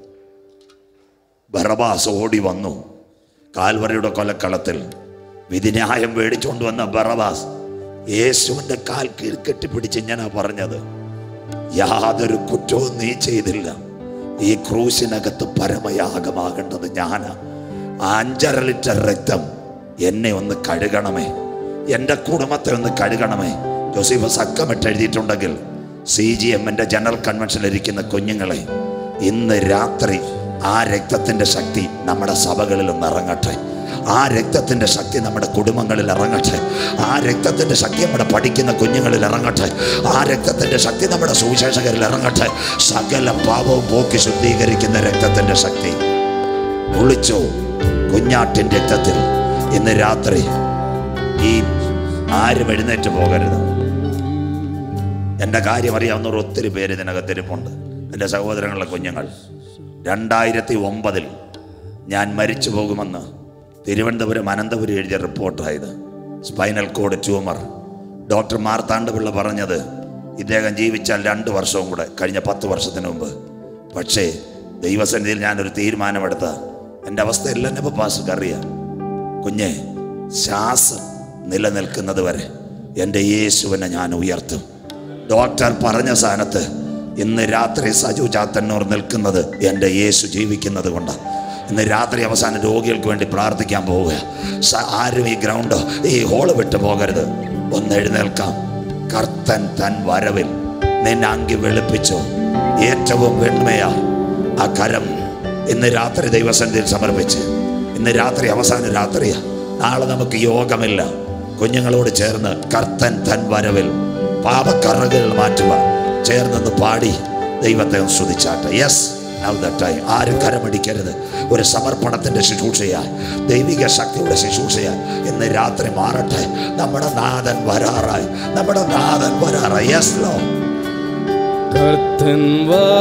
ബറബാസ് ഓടി വന്നു കാൽവറിയുടെ കൊലക്കളത്തിൽ വിധിന്യായം മേടിച്ചുകൊണ്ട് വന്ന ബറബാസ് യേശുവിൻ്റെ കാൽ കീഴ് കെട്ടിപ്പിടിച്ച് ഇങ്ങനെ പറഞ്ഞത് യാതൊരു കുറ്റവും നീ ചെയ്തില്ല ഈ ക്രൂശിനകത്ത് പരമയാഗമാകേണ്ടത് ഞാനാ ആ അഞ്ചര ലിറ്റർ രക്തം എന്നെ ഒന്ന് കഴുകണമേ എൻ്റെ കുടുംബത്തെ ഒന്ന് കഴുകണമേ ജോസഫ് സക്കമിട്ട് എഴുതിയിട്ടുണ്ടെങ്കിൽ സി ജി എമ്മിൻ്റെ ജനറൽ കൺവെൻഷനിൽ ഇരിക്കുന്ന കുഞ്ഞുങ്ങളെ ഇന്ന് രാത്രി ആ രക്തത്തിൻ്റെ ശക്തി നമ്മുടെ സഭകളിൽ ഒന്ന് ഇറങ്ങട്ടെ ആ രക്തത്തിൻ്റെ ശക്തി നമ്മുടെ കുടുംബങ്ങളിൽ ഇറങ്ങട്ടെ ആ രക്തത്തിൻ്റെ ശക്തി നമ്മുടെ പഠിക്കുന്ന കുഞ്ഞുങ്ങളിൽ ഇറങ്ങട്ടെ ആ രക്തത്തിൻ്റെ ശക്തി നമ്മുടെ സുവിശേഷകരിൽ ഇറങ്ങട്ടെ സകല പാപവും പോക്കി ശുദ്ധീകരിക്കുന്ന രക്തത്തിൻ്റെ ശക്തി ഒളിച്ചോ കുഞ്ഞാട്ടിൻ രക്തത്തിൽ ഇന്ന് രാത്രി ഈ ആരും എഴുന്നേറ്റ് പോകരുത് എൻ്റെ കാര്യം അറിയാവുന്നവർ ഒത്തിരി പേര് ഇതിനകത്തിരിപ്പുണ്ട് എൻ്റെ സഹോദരങ്ങളുടെ കുഞ്ഞുങ്ങൾ രണ്ടായിരത്തി ഒമ്പതിൽ ഞാൻ മരിച്ചു പോകുമെന്ന് തിരുവനന്തപുരം അനന്തപുരം എഴുതിയ റിപ്പോർട്ടായത് spinal cord tumour doctor Marthandapillai പറഞ്ഞത് ഇദ്ദേഹം ജീവിച്ചാൽ രണ്ട് വർഷവും കൂടെ കഴിഞ്ഞ പത്ത് വർഷത്തിന് മുമ്പ് പക്ഷേ ദൈവസന്നിധിയിൽ ഞാനൊരു തീരുമാനമെടുത്ത എൻ്റെ അവസ്ഥ എല്ലാം ഇപ്പോൾ പാസ്റ്റർക്ക് അറിയാം കുഞ്ഞെ ശ്വാസം നിലനിൽക്കുന്നത് വരെ എൻ്റെ യേശുവിനെ ഞാൻ ഉയർത്തും ഡോക്ടർ പറഞ്ഞ സ്ഥാനത്ത് ഇന്ന് രാത്രി സജു ചാത്തന്നൂർ നിൽക്കുന്നത് എൻ്റെ യേശു ജീവിക്കുന്നത് കൊണ്ടാണ് ഇന്ന് രാത്രി അവസാനം രോഗികൾക്ക് വേണ്ടി പ്രാർത്ഥിക്കാൻ പോവുക സ- ആരും ഈ ഗ്രൗണ്ട് ഈ ഹോള് വിട്ടു പോകരുത് ഒന്ന് എഴുന്നേൽക്കാം കർത്തൻ തൻ വരവിൽ നിന്നെ അങ്കി വെളുപ്പിച്ചു ഏറ്റവും വെണ്മയാ ആ കരം ഇന്ന് രാത്രി ദൈവസന്നിധിയിൽ സമർപ്പിച്ച് ഇന്ന് രാത്രി അവസാന രാത്രിയാ നാളെ നമുക്ക് യോഗമില്ല കുഞ്ഞുങ്ങളോട് ചേർന്ന് കർത്തൻ തൻ വരവിൽ പാപക്കറകൾ മാറ്റുക ചേർന്നെന്ന് പാടി ദൈവത്തെ ഒന്ന് സ്തുതിച്ചാട്ടെ യെസ് നൗ ദ ടൈം ആരും കരമടിക്കരുത് ഒരു സമർപ്പണത്തിന്റെ ശുശ്രൂഷയായി ദൈവിക ശക്തിയുടെ ശുശ്രൂഷയായി ഇന്ന് രാത്രി മാറട്ടെ നമ്മുടെ നാഥൻ വരാറായി നമ്മുടെ നാഥൻ വരാറായി യെസ് ലോ കർത്തൻ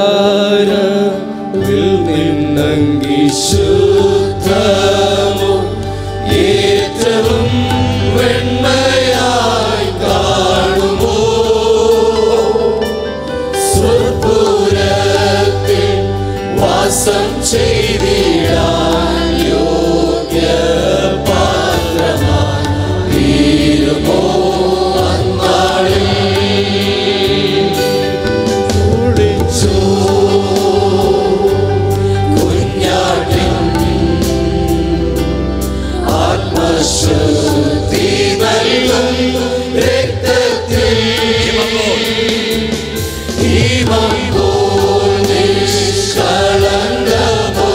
വാരവിൽ നിന്നങ്കി ശുദ്ധമോ ഏറ്റവും വെണ്മയായി കാണുമോ സ്വർപ്പുരത്തിൽ വാസം ചെയ്തിടാൻ യോഗ്യ പാത്രമായി തീരുമോ അന്നാളിൽ കുളിച്ചു കുഞ്ഞാട്ടിൻ ആത്മശുദ്ധി നൽകും രക്തത്തിൽ ഹിമം പോൽ നിഷ്കളങ്കമോ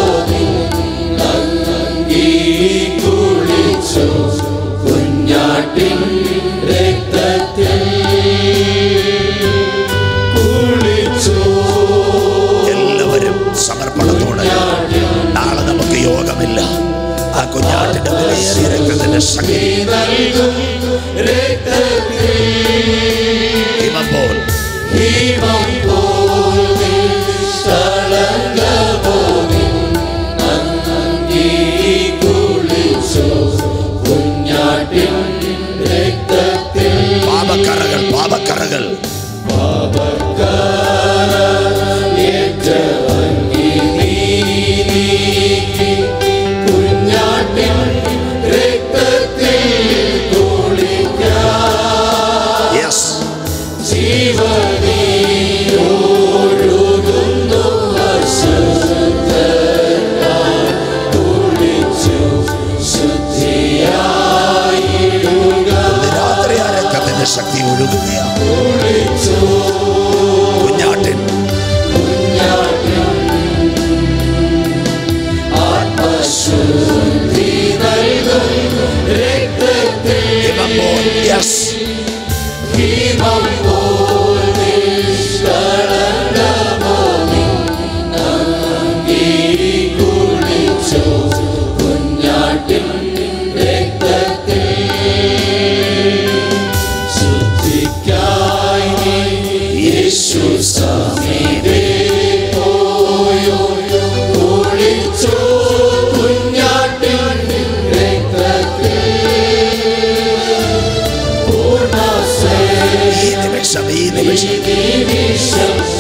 നീ കുളിച്ചു കുഞ്ഞാട്ടിൻ രക്തത്തിൽ കുളിച്ചു എല്ലാവരും സമർപ്പണത്തോടെ നാളെ നമുക്ക് യോഗമില്ല ആ കുഞ്ഞാട്ടിന്റെ വിലയേറിയ രക്തത്തിന്റെ ശക്തി നൽകും രക്തത്തിൽ ഹിമപ്പോൾ ഹിമം പോൽ നിഷ്കളങ്കമോ നീ കുളിച്ചു കുഞ്ഞാട്ടിൻ രക്തത്തിൽ പാപക്കറകൾ പാപക്കറകൾ കുഞ്ഞാട്ടിൻ രക്തത്തിൽ കുളിക്കാം യെസ് ജീവനീ ഒഴുകുന്നു അശുദ്ധ കുളിച്ചു ശുദ്ധിയായിടുക രാത്രി ആ രക്തത്തിന്റെ ശക്തി ഒഴുകുകയാണ് കുളിച്ചു കുഞ്ഞാട്ടിൻ ആത്മശുദ്ധി നൽകും രക്തത്തിൽ ഹിമപ്പോൾ യെസ് ഹിമം പോൽ നിഷ്കളങ്കമോ നീ കുളിച്ചു കുഞ്ഞാട്ടിൻ രക്തത്തിൽ ശുദ്ധിക്കായി നീ യേശു സമീപേ പോയോ കുളിച്ചു കുഞ്ഞാട്ടിൻ രക്തത്തിൽ പൂർണ്ണ ഈ നിമിഷം ഈ നിമിഷം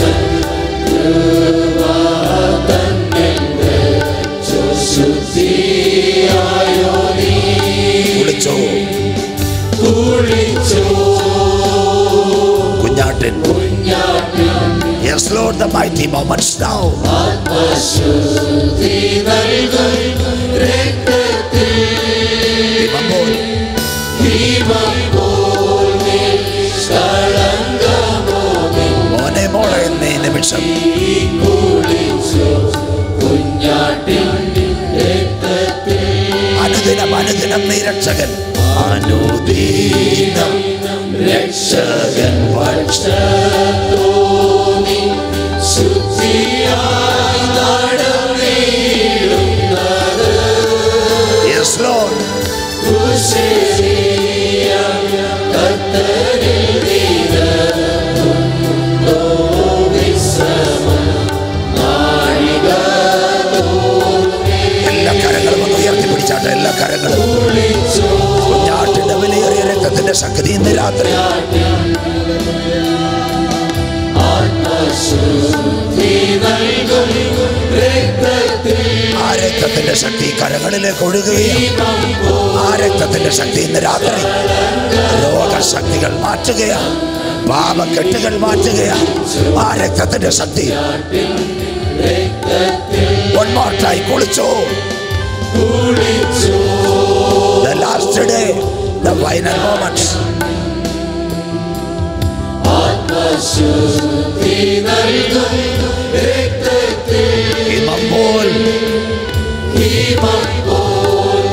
ശുദ്ധിയായോ നീ കുളിച്ചോ കുളിച്ചോ കുഞ്ഞാട്ടിൻ yes Lord the mighty moments now ആത്മശുദ്ധി നൽകും രക്തത്തിൽ ഹിമപ്പോൾ ദീപം പോൽ നിഷ്കളങ്കമോ മോനെ മോളെ എന്ന ഈ നിമിഷം നീ കുളിച്ചു കുഞ്ഞാട്ടിൻ രക്തത്തിൽ അനുദിനം അനുദിനം നീ രക്ഷകൻ അനുദിനം രക്ഷകൻ പക്ഷത്തോന്നി ശുദ്ധിയായി നടന്നിടുന്നത് യെസ് ലോർഡ് കുശലിയ കർത്തരിൽ നീരോ വിശ്രമം നാഴിക എല്ലാ കരങ്ങളും ഒന്ന് ഉയർത്തി പിടിച്ചാട്ടെ എല്ലാ കരങ്ങളും കുളിച്ചു കുഞ്ഞാട്ടിന്റെ വിലയേറിയ രക്തത്തിന്റെ ശക്തി ഇന്ന് രാത്രി ആത്മശുദ്ധി നൽകും രക്തത്തിൽ ആ രക്തത്തിന്റെ ശക്തി കരങ്ങളിലേക്ക് ഒഴുകുകയാണ് ആ രക്തത്തിന്റെ ശക്തി ഇന്ന് രാത്രി രോഗശക്തികൾ മാറ്റുകയാണ് പാപക്കെട്ടുകൾ മാറ്റുകയാണ് ആ രക്തത്തിന്റെ ശക്തി ഒന്നോട്ടായി കുളിച്ചോ The last day, the final moments. ആത്മശുദ്ധി നൽകും രക്തത്തിൽ ഹിമം പോൽ ഹിമം പോൽ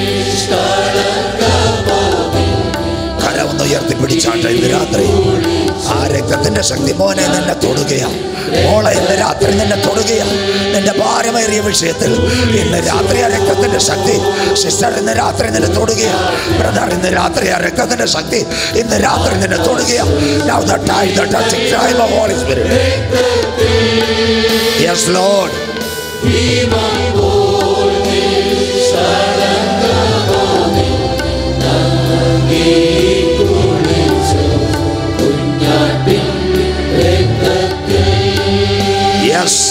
നിഷ്കളങ്കമാമി കരമൊന്ന് ഉയർത്തിപ്പിടിച്ചാട്ടെ ഇന്ന് രാത്രി ആ രക്തത്തിന്റെ ശക്തി മോനെ നിന്നെ തൊടുകയാണ് മോളെ ഇന്ന് രാത്രി നിന്നെ തൊടുകയാണ് നിന്റെ ഭാരമേറിയ വിഷയത്തിൽ ഇന്ന് രാത്രി ആ രക്തത്തിന്റെ ശക്തി സിസ്റ്റർ ഇന്ന് രാത്രി നിന്നെ തൊടുകയാണ് ബ്രദർ ഇന്ന് രാത്രി ആ രക്തത്തിന്റെ ശക്തി ഇന്ന് രാത്രി നിന്നെ തൊടുകയാണ് Now the time, the touching time of Holy Spirit. Yes, Lord. ഹിമം പോൽ നിഷ്കളങ്കമാമി നങ്ങി കുളിച്ചു കുഞ്ഞാട്ടിൻ രക്തത്തിൽ യെസ്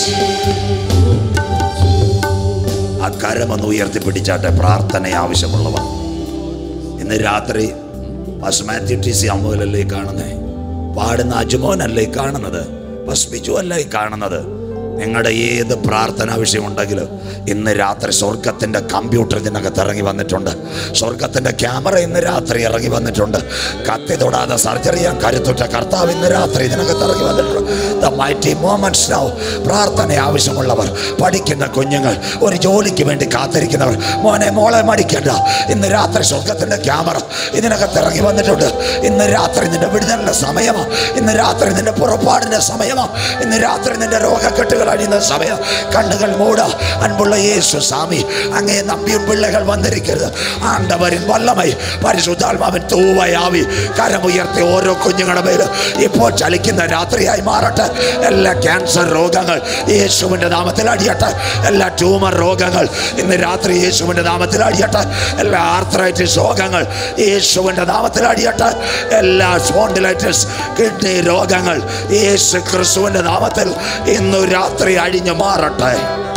ആ കരമൊന്ന് ഉയർത്തിപ്പിടിച്ചാട്ടെ പ്രാർത്ഥന ആവശ്യമുള്ളവർ ഇന്ന് രാത്രി ബസ് മാത്യു ടി സി അമ്മൂലല്ലേ കാണുന്നേ പാടുന്ന അജുമോനല്ലേ കാണുന്നത് ബസ് ബിജു അല്ലേ കാണുന്നത് നിങ്ങളുടെ ഏത് പ്രാർത്ഥനാ വിഷയമുണ്ടെങ്കിലും ഇന്ന് രാത്രി സ്വർഗത്തിൻ്റെ കമ്പ്യൂട്ടർ ഇതിനകത്ത് ഇറങ്ങി വന്നിട്ടുണ്ട് സ്വർഗത്തിൻ്റെ ക്യാമറ ഇന്ന് രാത്രി ഇറങ്ങി വന്നിട്ടുണ്ട് കത്തി തൊടാതെ സർജറി ചെയ്യാൻ കരുത്തുറ്റ കർത്താവ് ഇന്ന് രാത്രി ഇതിനകത്ത് ഇറങ്ങി വന്നിട്ടുണ്ട് ദ മൈറ്റി മോമെന്റ്സ് നൗ പ്രാർത്ഥന ആവശ്യമുള്ളവർ പഠിക്കുന്ന കുഞ്ഞുങ്ങൾ ഒരു ജോലിക്ക് വേണ്ടി കാത്തിരിക്കുന്നവർ മോനെ മോളെ മടിക്കണ്ട ഇന്ന് രാത്രി സ്വർഗത്തിൻ്റെ ക്യാമറ ഇതിനകത്ത് ഇറങ്ങി വന്നിട്ടുണ്ട് ഇന്ന് രാത്രി നിന്റെ വിടുതലിൻ്റെ സമയമാണ് ഇന്ന് രാത്രി നിന്റെ പുറപ്പാടിൻ്റെ സമയമാണ് ഇന്ന് രാത്രി നിന്റെ രോഗക്കെട്ടുകൾ അഴിയുന്ന സമയം കണ്ണുകൾ മൂട അൻപുള്ള യേശു സ്വാമി അങ്ങേ നമ്പിയും പിള്ളകൾ വന്നിരിക്കരുത് ആണ്ടവരിൻ വല്ലമൈ പരിശുദ്ധാത്മാവൻ തൂവയാവി കരമുയർത്തി ഓരോ കുഞ്ഞുങ്ങളുടെ മേൽ ഇപ്പോൾ ചലിക്കുന്ന രാത്രിയായി മാറട്ടെ എല്ലാ ക്യാൻസർ രോഗങ്ങൾ യേശുവിൻ്റെ നാമത്തിൽ അടിയട്ടെ എല്ലാ ട്യൂമർ രോഗങ്ങൾ ഇന്ന് രാത്രി യേശുവിൻ്റെ നാമത്തിൽ അടിയട്ടെ എല്ലാ ആർത്രൈറ്റിസ് രോഗങ്ങൾ യേശുവിൻ്റെ നാമത്തിൽ അടിയട്ടെ എല്ലാ സ്പോണ്ടിലൈറ്റിസ് കിഡ്നി രോഗങ്ങൾ യേശു ക്രിസ്തുവിൻ്റെ നാമത്തിൽ ഇന്ന് രാത്രി അഴിഞ്ഞു മാറട്ടെ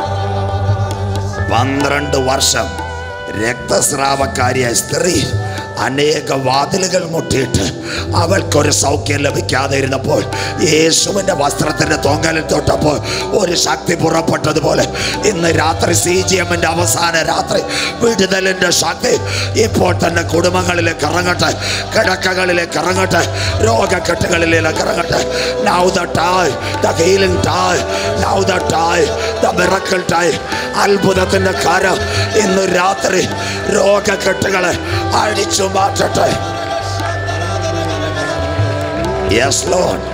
പന്ത്രണ്ട് വർഷം രക്തസ്രാവക്കാരിയായ സ്ത്രീ അനേക വാതിലുകൾ മുട്ടിയിട്ട് അവൾക്കൊരു സൗഖ്യം ലഭിക്കാതെ ഇരുന്നപ്പോൾ യേശുവിൻ്റെ വസ്ത്രത്തിൻ്റെ തൊങ്ങലിൽ തൊട്ടപ്പോൾ ഒരു ശക്തി പുറപ്പെട്ടതുപോലെ ഇന്ന് രാത്രി സി ജി എമ്മിൻ്റെ അവസാന രാത്രി വിടുതലിൻ്റെ ശക്തി ഇപ്പോൾ തന്നെ കുടുംബങ്ങളിലേക്ക് ഇറങ്ങട്ടെ കിടക്കകളിലേക്ക് ഇറങ്ങട്ടെ രോഗക്കെട്ടുകളിലേക്ക് ഇറങ്ങട്ടെ Now the time, the healing time, now the time, the miracle time. അത്ഭുതത്തിന്റെ കരം ഇന്ന് രാത്രി രോഗക്കെട്ടുകളെ അഴിച്ചു മാറ്റട്ടെ യെസ് ലോഡ്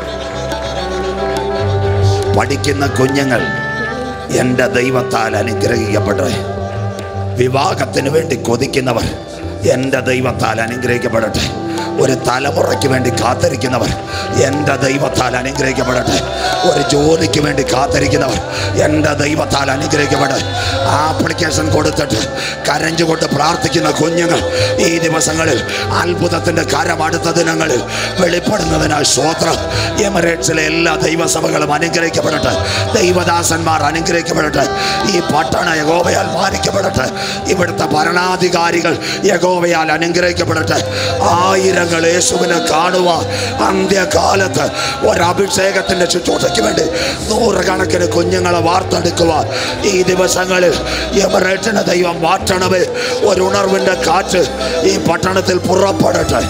പഠിക്കുന്ന കുഞ്ഞുങ്ങൾ എൻ്റെ ദൈവത്താൽ അനുഗ്രഹിക്കപ്പെട്ടെ വിവാഹത്തിന് വേണ്ടി കൊതിക്കുന്നവർ എൻ്റെ ദൈവത്താൽ അനുഗ്രഹിക്കപ്പെടട്ടെ ഒരു തലമുറയ്ക്ക് വേണ്ടി കാത്തിരിക്കുന്നവർ എൻ്റെ ദൈവത്താൽ അനുഗ്രഹിക്കപ്പെടട്ടെ ഒരു ജോലിക്ക് വേണ്ടി കാത്തിരിക്കുന്നവർ എൻ്റെ ദൈവത്താൽ അനുഗ്രഹിക്കപ്പെടട്ടെ ആപ്ലിക്കേഷൻ കൊടുത്തിട്ട് കരഞ്ഞുകൊണ്ട് പ്രാർത്ഥിക്കുന്ന കുഞ്ഞുങ്ങൾ ഈ ദിവസങ്ങളിൽ അത്ഭുതത്തിൻ്റെ കരം അടുത്ത ദിനങ്ങളിൽ വെളിപ്പെടുന്നതിനാൽ സ്വോത്രം എമറേറ്റ്സിലെ എല്ലാ ദൈവസഭകളും അനുഗ്രഹിക്കപ്പെടട്ടെ ദൈവദാസന്മാർ അനുഗ്രഹിക്കപ്പെടട്ടെ ഈ പട്ടണ യഗോവയാൽ മാനിക്കപ്പെടട്ടെ ഇവിടുത്തെ ഭരണാധികാരികൾ യഗോവയാൽ അനുഗ്രഹിക്കപ്പെടട്ടെ ആയിരങ്ങൾ യേശുവിനെ കാണുവാൻ അന്ത്യകാലത്ത് ഒരഭിഷേകത്തിന്റെ ശുശ്രൂഷയ്ക്ക് വേണ്ടി നൂറുകണക്കിന് കുഞ്ഞുങ്ങളെ വാർത്തെടുക്കുവാൻ ഈ ദിവസങ്ങളിൽ എമറേറ്റിന് ദൈവം മാറ്റണമേ ഒരു ഉണർവിന്റെ കാറ്റ് ഈ പട്ടണത്തിൽ പുറപ്പെടട്ടെ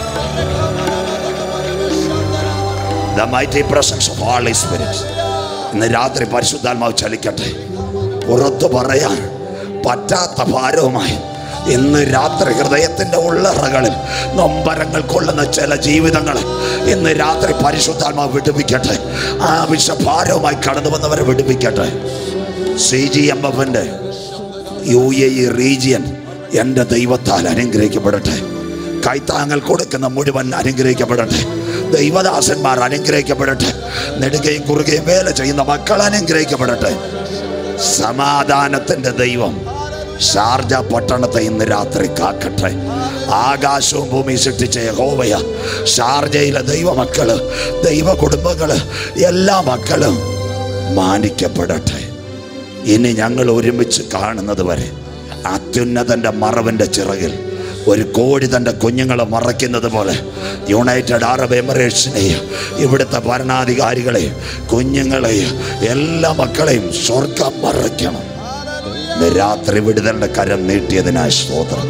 The mighty presence of Holy Spirit. ഇന്ന് രാത്രി പരിശുദ്ധാത്മാവ് ചലിക്കട്ടെ പുറത്തു പറയാൻ പറ്റാത്ത ഭാരവുമായി ഇന്ന് രാത്രി ഹൃദയത്തിന്റെ ഉള്ളറകളിൽ നൊമ്പരങ്ങൾ കൊള്ളുന്ന ചില ജീവിതങ്ങൾ ഇന്ന് രാത്രി പരിശുദ്ധാത്മാവ് വിടുവിക്കട്ടെ ആവശ്യഭാരവുമായി കടന്നു വന്നവരെ വിടുവിക്കട്ടെ സി ജി എം എഫിന്റെ യു എ ഇ റീജിയൻ എൻ്റെ ദൈവത്താൽ അനുഗ്രഹിക്കപ്പെടട്ടെ കൈത്താങ്ങൾ കൊടുക്കുന്ന മുഴുവൻ അനുഗ്രഹിക്കപ്പെടട്ടെ ദൈവദാസന്മാർ അനുഗ്രഹിക്കപ്പെടട്ടെ നെടുകയും കുറുകയും വേല ചെയ്യുന്ന മക്കൾ അനുഗ്രഹിക്കപ്പെടട്ടെ സമാധാനത്തിൻ്റെ ദൈവം ഷാർജ പട്ടണത്തെ ഇന്ന് രാത്രി കാക്കട്ടെ ആകാശവും ഭൂമി സൃഷ്ടിച്ച യഹോവയ ഷാർജയിലെ ദൈവമക്കള് ദൈവ കുടുംബങ്ങള് എല്ലാ മക്കളും മാനിക്കപ്പെടട്ടെ ഇനി ഞങ്ങൾ ഒരുമിച്ച് കാണുന്നത് വരെ അത്യുന്നതൻ്റെ മറവിൻ്റെ ചിറകിൽ ഒരു കോഴി തൻ്റെ കുഞ്ഞുങ്ങളെ മറയ്ക്കുന്നത് പോലെ യുണൈറ്റഡ് അറബ് എമിറേറ്റ്സിനെയും ഇവിടുത്തെ ഭരണാധികാരികളെയും കുഞ്ഞുങ്ങളെയും എല്ലാ മക്കളെയും സ്വർഗം മറയ്ക്കണം ഇന്ന് രാത്രി വിടുതലിന്റെ കരം നീട്ടിയതിനായി സ്തോത്രം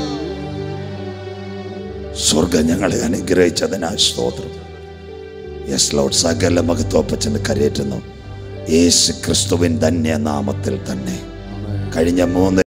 സ്വർഗം ഞങ്ങളെ അനുഗ്രഹിച്ചതിനായി സ്തോത്രം യെസ് ലോഡ് സകല മഹത്വപ്പച്ചന് കരയേറ്റുന്നു യേശു ക്രിസ്തുവിൻ ധന്യനാമത്തിൽ തന്നെ കഴിഞ്ഞ മൂന്ന്